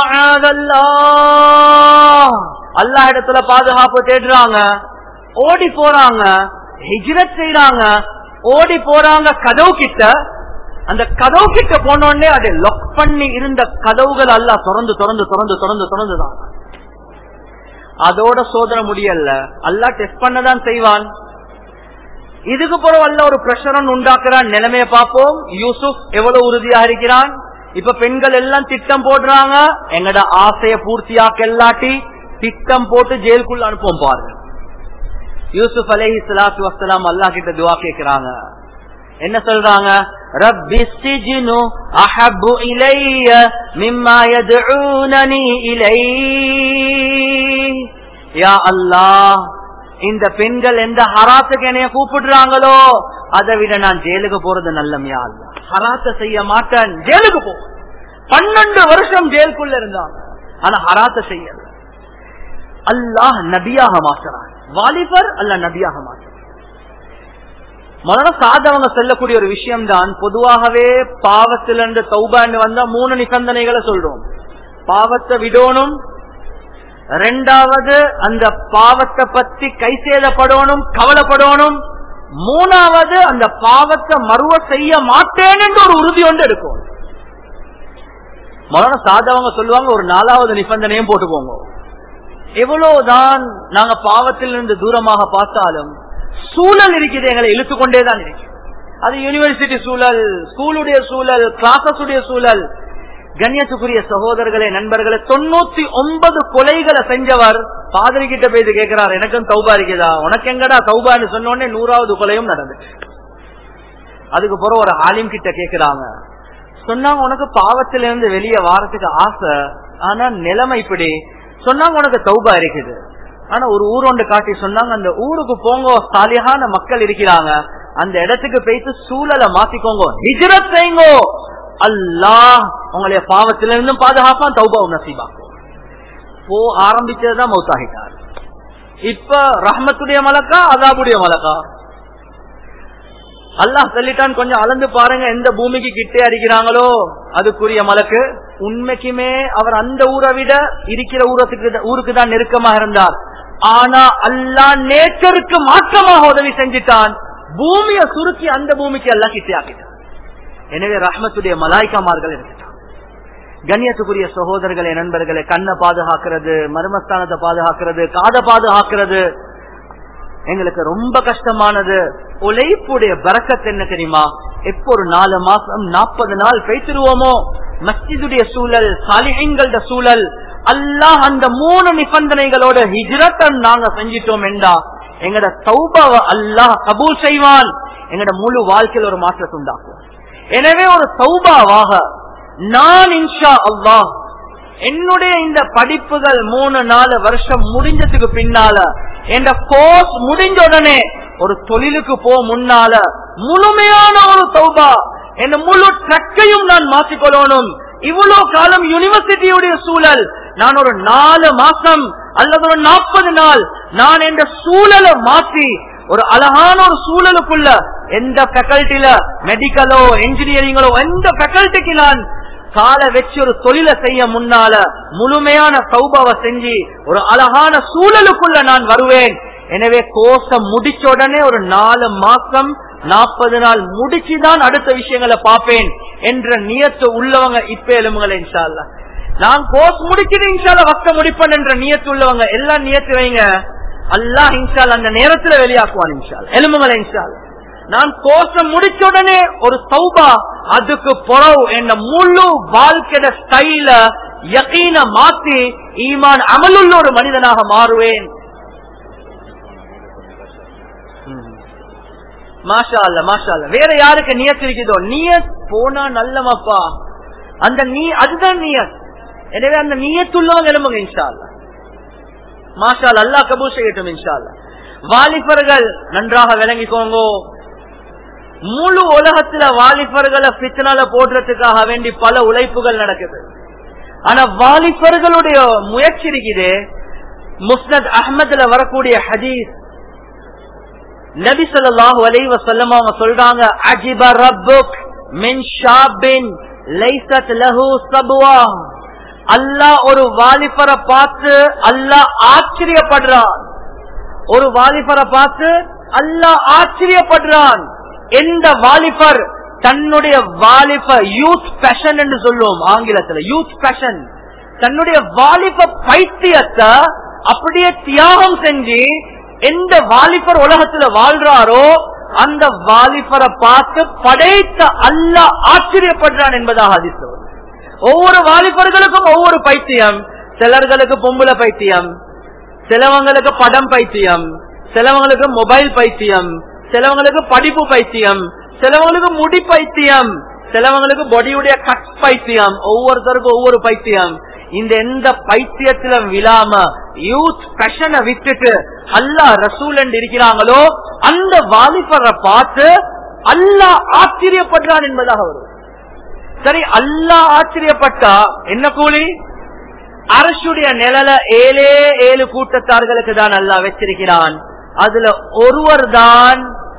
அல்லா இடத்துல பாதுகாப்பு தேடுறாங்க ஓடி போறாங்க ஹிஜ்ரத் செய்யறாங்க ஓடி போறாங்க கதவு கிட்ட அந்த கதவு கிட்ட போன உடனே அதை லொக் பண்ணி இருந்த கதவுகள் அல்ல திறந்து திறந்து திறந்து திறந்து திறந்துதான் அதோட சோதனை முடியல அல்லா டெஸ்ட் பண்ணதான் செய்வான் இதுக்கு பிறகு அல்ல ஒரு பிரஷரன் உண்டாக்குறான் நிலைமைய பார்ப்போம் யூசுப் எவ்வளவு உறுதியா இருக்கிறான் இப்ப பெண்கள் எல்லாம் திட்டம் போடுறாங்க எங்கட ஆசைய பூர்த்தியாக்க எல்லாட்டி திட்டம் போட்டு ஜெயிலுக்குள்ள அனுப்புவோம் பாருங்க யூசுப் அலஹி சலாத்து வசலாம் அல்லா கிட்ட துவா கேக்குறாங்க என்ன சொல்றாங்க ரப்பி சிஜ்னு அஹப்பு இலைய மிம்மா யதுஊனனி இலை யா அல்லாஹ் இந்த பெண்கள் எந்த ஹராத்துக்கு என்னைய கூப்பிடுறாங்களோ அதை விட நான் ஜெயிலுக்கு போறது நல்லமையா அல்ல ஹராத்த செய்ய மாட்டேன் ஜெயிலுக்கு போ பன்னெண்டு வருஷம் ஜெயிலுக்குள்ள இருந்தாங்க ஆனா ஹராத்த செய்யல அல்லாஹ் நபியாக மாற்றுறான் வாலிபர் அல்ல நபியாக மாற்றுறான் முதல்ல சாதவங்க சொல்லக்கூடிய ஒரு விஷயம் தான் பொதுவாகவே பாவத்திலிருந்து தௌபான்னு வந்தா மூணு நிபந்தனைகளை சொல்றோம் பாவத்தை விடணும் ரெண்டாவது அந்த பாவத்தை பத்தி கை சேதப்படணும் கவலைப்படணும் மூணாவது அந்த பாவத்தை மறுவ செய்ய மாட்டேன் என்று ஒரு உறுதி ஒன்று எடுக்கும் முதல்ல சாதவங்க சொல்லுவாங்க ஒரு நாலாவது நிபந்தனையும் போட்டுக்கோங்க எவ்வளவுதான் நாங்க பாவத்திலிருந்து தூரமாக பார்த்தாலும் சூழல் இருக்குது எங்களை இழுத்து கொண்டேதான் இருக்கு அது யூனிவர்சிட்டி சூழல் ஸ்கூலுடைய சூழல் கிளாஸஸ் உடைய சூழல் கண்ணியத்துக்குரிய சகோதரர்களே நண்பர்களே தொண்ணூத்தி ஒன்பது கொலைகளை செஞ்சவர் பாதிரி கிட்ட போய் கேட்கிறார் எனக்கும் தௌபா இருக்குதா உனக்கு எங்கடா தௌபான்னு சொன்னோடனே நூறாவது கொலையும் நடந்துச்சு அதுக்கு பிறகு ஒரு ஆலிம் கிட்ட கேக்குறாங்க சொன்னாங்க உனக்கு பாவத்திலிருந்து வெளியே வாரத்துக்கு ஆசை ஆனா நிலைமை இப்படி சொன்னாங்க உனக்கு தௌபா இருக்குது ஆனா ஒரு ஊர் ஒன்று காட்டி சொன்னாங்க அந்த ஊருக்கு போங்க சாலியான மக்கள் இருக்கிறாங்க அந்த இடத்துக்கு போயிட்டு சூழலை மாத்திக்கோங்க ஹிஜ்ரத் செய்யுங்க அல்லாஹ் உங்களுடைய பாவத்திலிருந்தும் பாதுகாப்பான் தௌபா நசீபாக்கும் போ ஆரம்பிச்சதுதான் மௌத்தாகிட்டார் இப்ப ரஹ்மத்துடைய மலக்கா அதாபுடைய மலக்கா அல்லாஹ் சொல்லிட்டான் கொஞ்சம் அளந்து பாருங்க எந்த பூமிக்கு கிட்டே அடிக்கிறாங்களோ அதுக்குரிய மலக்கு உண்மைக்குமே அவர் அந்த ஊரை விட இருக்கிற ஊரத்துக்கு ஊருக்கு தான் நெருக்கமாக இருந்தார் ஆனா அல்லாஹ் நேச்சருக்கு மாற்றமாக உதவி செஞ்சிட்டான் பூமியை சுருக்கி அந்த பூமிக்கு எல்லாம் கிட்டே ஆக்கிட்டான் எனவே ரஹ்மத்துடைய மலாய்க்காமார்கள் இருந்துட்டான் கண்ணியத்துக்குரிய சகோதரர்களே நண்பர்களே கண்ணை பாதுகாக்கிறது மர்மஸ்தானத்தை பாதுகாக்கிறது காதை பாதுகாக்கிறது எங்களுக்கு ரொம்ப கஷ்டமானது உழைப்புடைய பறக்கத்து என்ன தெரியுமா எப்போ ஒரு நாலு மாசம் நாற்பது நாள் பேசிடுவோமோ மஸ்ஜிதுடைய சூழல் சாலிகங்களோட சூழல் அல்லாஹ் அந்த மூணு நிபந்தனைகளோட ஹிஜ்ரத்தன் நாங்க செஞ்சிட்டோம் என்றா எங்கட சௌபாவை அல்லாஹ் கபூல் செய்வான் எங்கட முழு வாழ்க்கையில் ஒரு மாற்றத்தை உண்டாக்கும் எனவே ஒரு சௌபாவாக நான் இன்ஷா அல்லாஹ் என்னுடைய இந்த படிப்புகள் மூணு நாலு வருஷம் முடிஞ்சதுக்கு பின்னால என்ற கோர்ஸ் முடிஞ்ச உடனே ஒரு தொழிலுக்கு போ முன்னால முழுமையான ஒரு சௌபா என் முழு ட்ரக்கையும் நான் மாற்றிக்கொள்ளணும் இவ்வளவு காலம் யூனிவர்சிட்டியுடைய சூழல் நான் ஒரு நாலு மாசம் அல்லது ஒரு நாற்பது நாள் நான் என்ற சூழலை மாற்றி ஒரு அழகான ஒரு சூழலுக்குள்ள எந்த ஃபேக்கல்ட்டில மெடிக்கலோ இன்ஜினியரிங்களோ எந்த ஃபேக்கல்ட்டிக்கு நான் காலை வச்சு ஒரு தொழிலை செய்ய முன்னால முழுமையான சௌபாவை செஞ்சு ஒரு அழகான சூழலுக்குள்ள நான் வருவேன் எனவே கோஷம் முடிச்ச உடனே ஒரு நாலு மாசம் நாற்பது நாள் முடிச்சுதான் அடுத்த விஷயங்களை பார்ப்பேன் என்ற நியத்து உள்ளவங்க இப்ப எலும்புகளை இன்ஷால்ல நான் கோர்ஸ் முடிச்சுட்டு இன்ஷால்ல வக்க முடிப்பேன் என்ற நியத்து உள்ளவங்க எல்லாம் நியத்து வைங்க அல்லாஹ் இன்ஷால் அந்த நேரத்துல வெளியாக்குவான் இன்ஷால் எலும்புகளை இன்ஷால் நான் கோஷம் முடிச்ச உடனே ஒரு சௌபா அதுக்கு புறவு என்ன முழு வாழ்க்கையோட ஸ்டைல யகீன மாத்தி ஈமான் அமலுள்ள ஒரு மனிதனாக மாறுவேன் மாஷா அல்ல மாஷா அல்ல வேற யாருக்கு நியத் இருக்குதோ நியத் போனா நல்லமப்பா அந்த நீ அதுதான் நியத் எனவே அந்த நியத்துள்ளவங்க எழும்புங்க இன்ஷா அல்ல மாஷா அல்லா கபூர் செய்யட்டும் இன்ஷா அல்ல வாலிபர்கள் நன்றாக விளங்கிக்கோங்க முழு உலகத்துல வாலிபர்களை பித்தனால போடுறதுக்காக வேண்டி பல உழைப்புகள் நடக்குது ஆனா வாலிபர்களுடைய முயற்சி இருக்குது முஸ்னத் அஹமதுல வரக்கூடிய ஹதீஸ் நபி சொல்லாஹு அலை வசல்லம் அவங்க சொல்றாங்க அஜிப ரப்புக் மின் ஷாபின் லைசத் லஹு சபுவா அல்லாஹ் ஒரு வாலிபரை பார்த்து அல்லாஹ் ஆச்சரியப்படுறான் ஒரு வாலிபரை பார்த்து அல்லாஹ் ஆச்சரியப்படுறான் எந்த வாலிபர் தன்னுடைய வாலிப யூத் பேஷன் என்று சொல்லுவோம் ஆங்கிலத்துல யூத் பேஷன் தன்னுடைய வாலிப பைத்தியத்தை அப்படியே தியாகம் செஞ்சு எந்த வாலிபர் உலகத்துல வாழ்றாரோ அந்த வாலிபரை பார்த்து படைத்த அல்ல ஆச்சரியப்படுறான் என்பதாக அதிர்ஷ்டம் ஒவ்வொரு வாலிபர்களுக்கும் ஒவ்வொரு பைத்தியம் சிலர்களுக்கு பொம்புல பைத்தியம் சிலவங்களுக்கு படம் பைத்தியம் சிலவங்களுக்கு மொபைல் பைத்தியம் சிலவங்களுக்கு படிப்பு பைத்தியம் சிலவங்களுக்கு முடி பைத்தியம் சிலவங்களுக்கு பொடியுடைய கட் பைத்தியம் ஒவ்வொருத்தருக்கும் ஒவ்வொரு பைத்தியம் இந்த எந்த பைத்தியத்தில விழாம யூத் பேஷனை விட்டுட்டு அல்லா ரசூல் என்று இருக்கிறாங்களோ அந்த வாலிபரை பார்த்து அல்லாஹ் ஆச்சரியப்படுறான் என்பதாக வரும் சரி அல்லாஹ் ஆச்சரியப்பட்டா என்ன கூலி அரசுடைய நிழல ஏழே ஏழு கூட்டத்தார்களுக்கு தான் அல்லா வச்சிருக்கிறான் அதுல ஒருவர் தான்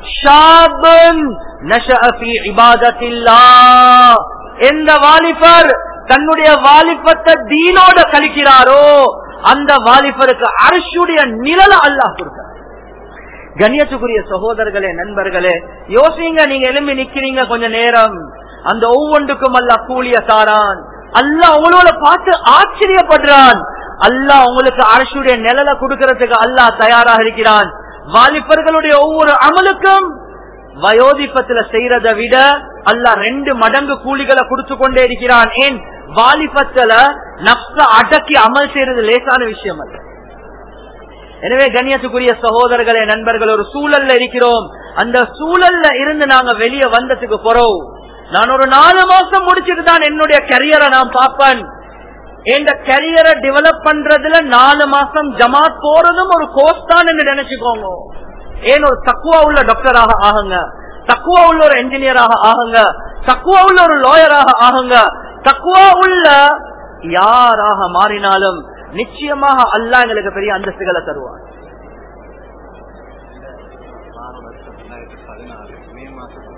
எந்த வாலிபர் தன்னுடைய வாலிபத்தை தீனோட கழிக்கிறாரோ அந்த வாலிபருக்கு அரசுடைய நிழல அல்லாஹ் கொடுக்கிறார் கண்ணியத்துக்குரிய சகோதரர்களே நண்பர்களே யோசிங்க நீங்க எலும்பி நிக்கிறீங்க கொஞ்ச நேரம் அந்த ஒவ்வொன்றுக்கும் அல்லா கூலிய தாரான் அல்லாஹ் உங்களோட பார்த்து ஆச்சரியப்படுறான் அல்லாஹ் உங்களுக்கு அரசுடைய நிழலை கொடுக்கறதுக்கு அல்லாஹ் தயாராக இருக்கிறான் வாலிபர்களுடைய ஒவ்வொரு அமலுக்கும் வயோதிப்பத்துல செய்யறதை விட அல்லாஹ் ரெண்டு மடங்கு கூலிகளை கொடுத்து கொண்டே இருக்கிறான் ஏன் வாலிபத்துல நப்ச அடக்கி அமல் செய்யறது லேசான விஷயம் அல்ல எனவே கண்ணியத்துக்குரிய சகோதரர்களே நண்பர்கள் ஒரு சூழல்ல இருக்கிறோம் அந்த சூழல்ல இருந்து நாங்க வெளியே வந்ததுக்கு போறோம் நான் ஒரு நாலு மாசம் முடிச்சுட்டு தான் என்னுடைய கரியரை நான் பார்ப்பேன் இந்த கரியரை டெவலப் பண்றதுல நாலு மாசம் ஜமாத் போறதும் ஒரு கோர்ஸ் தான் என்று நினைச்சுக்கோங்க ஏன் ஒரு தக்குவா உள்ள டாக்டராக ஆகுங்க தக்குவா உள்ள ஒரு என்ஜினியராக ஆகுங்க தக்குவா உள்ள ஒரு லாயராக ஆகுங்க தக்குவா உள்ள யாராக மாறினாலும் நிச்சயமாக அல்லா எங்களுக்கு பெரிய அந்தஸ்துகளை தருவார் வார வருஷம் ரெண்டாயிரத்தி பதினாறு மே மாசம்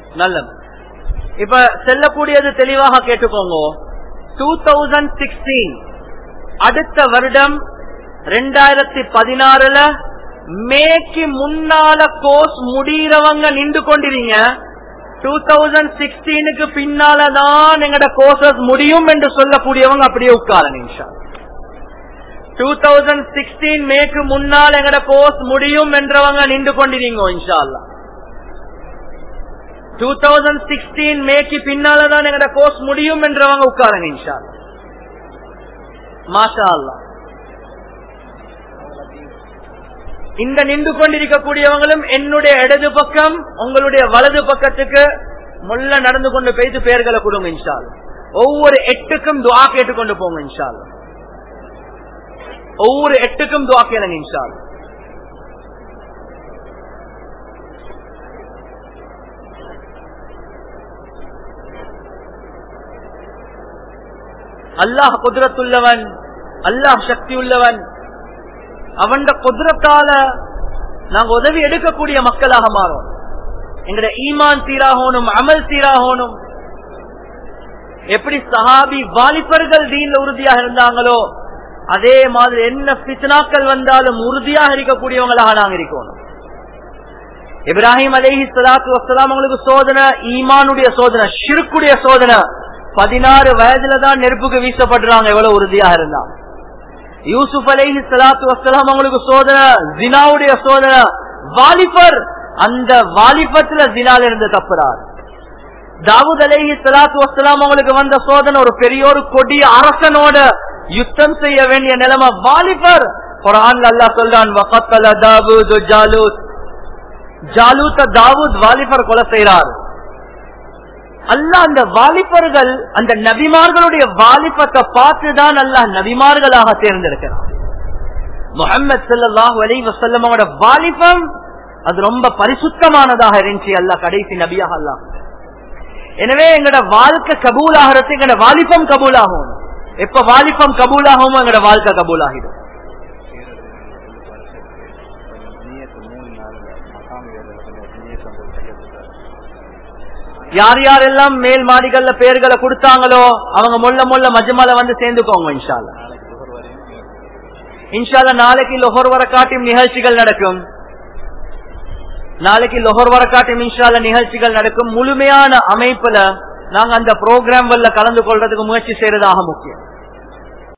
நல்லது இப்ப செல்லக்கூடியது தெளிவாக கேட்டுக்கோங்க டூ தௌசண்ட் சிக்ஸ்டீன் அடுத்த வருடம் ரெண்டாயிரத்தி பதினாறுல மேக்கு முன்னால கோர்ஸ் முடிகிறவங்க நின்று கொண்டிருங்க டூ தௌசண்ட் சிக்ஸ்டீனுக்கு பின்னாலதான் எங்கட கோர்சஸ் முடியும் என்று சொல்லக்கூடியவங்க அப்படியே உட்காரங்க இன்ஷா டூ தௌசண்ட் சிக்ஸ்டீன் மேக்கு முன்னால் எங்கட கோர்ஸ் முடியும் என்றவங்க நின்று கொண்டிருங்க இன்ஷா அல்லா டூ தௌசண்ட் சிக்ஸ்டீன் மேக்கு பின்னாலதான் எங்கட கோர்ஸ் முடியும் என்றவங்க உட்காருங்க இன்ஷா அல்லா. மாஷா அல்லா இந்த நின்று கொண்டிருக்கக்கூடியவங்களும் என்னுடைய இடது பக்கம் உங்களுடைய வலது பக்கத்துக்கு முள்ள நடந்து கொண்டு போயிட்டு பெயர்களை கொடுங்க இன்ஷா அல்லா. ஒவ்வொரு எட்டுக்கும் துவா கேட்டுக்கொண்டு போங்க இன்ஷா அல்லா. ஒவ்வொரு எட்டுக்கும் துவா கேளுங்க இன்ஷா அல்லா. அல்லாஹ் குதிரத்துள்ளவன் அல்லாஹ் சக்தி உள்ளவன் அவன் குதிரத்தால நாங்க உதவி எடுக்கக்கூடிய மக்களாக மாறும் எங்கட ஈமான் சீராகணும் அமல் சீராகணும் எப்படி சஹாபி வாலிபர்கள் தீன்ல உறுதியாக இருந்தாங்களோ அதே மாதிரி என்ன பித்னாக்கள் வந்தாலும் உறுதியாக இருக்கக்கூடியவங்களாக நாங்க இருக்கணும் இப்ராஹிம் அலேஹி சலாத்து வசலாம் அவங்களுக்கு சோதனை ஈமானுடைய சோதனை ஷிருக்குடைய சோதனை பதினாறு வயதுல தான் நெருப்புக்கு வீசப்படுறாங்க எவ்வளவு உறுதியாக இருந்தாங்க யூசுப் அலேஹி சலாத்து வசலாம் அவங்களுக்கு சோதனை ஜினாவுடைய சோதனை வாலிபர் அந்த வாலிபத்துல ஜினால இருந்து தப்புறார் தாவூத் அலேஹி சலாத்து வசலாம் அவங்களுக்கு வந்த சோதனை ஒரு பெரிய ஒரு கொடிய அரசனோட யுத்தம் செய்ய வேண்டிய நிலைமை வாலிபர் குரான் அல்லாஹ் சொல்றான் வகத்தல தாவூத் ஜாலூத் ஜாலூத்த தாவூத் வாலிபர் கொலை செய்யறார் அல்லாஹ் அந்த வாலிபர்கள் அந்த நபிமார்களுடைய வாலிபத்தை பார்த்துதான் அல்லாஹ் நபிமார்களாக தேர்ந்தெடுக்கிறார் முகமது சல்லாஹூ அலி வசல்லமோட வாலிபம் அது ரொம்ப பரிசுத்தமானதாக இருந்துச்சு அல்லாஹ் கடைசி நபியாக அல்லாஹ் எனவே எங்கட வாழ்க்கை கபூல் ஆகிறது எங்கட வாலிபம் கபூல் ஆகும் எப்ப வாலிபம் கபூல் ஆகும் எங்கட வாழ்க்கை கபூல் ஆகிடும் நீயத்து மூணு நாள் மகாமி வேலையில கொஞ்சம் நீயத்தை கொஞ்சம் கையெழுத்து யார் யாரெல்லாம் மேல் மாடிகள்ல பேர்களை கொடுத்தாங்களோ அவங்க முள்ள முள்ள மஜ்மல வந்து சேர்ந்துக்கோங்க இன்ஷால்லா நாளைக்கு துகர் வரையும் இன்ஷால்லா நாளைக்கு லொஹர் வர காட்டும் நிகழ்ச்சிகள் நடக்கும் நாளைக்கு லொஹர் வர காட்டும் இன்ஷால்ல நிகழ்ச்சிகள் நடக்கும் முழுமையான அமைப்புல நாங்க அந்த ப்ரோக்ராம்கள்ல கலந்து கொள்றதுக்கு முயற்சி செய்யறதாக முக்கியம்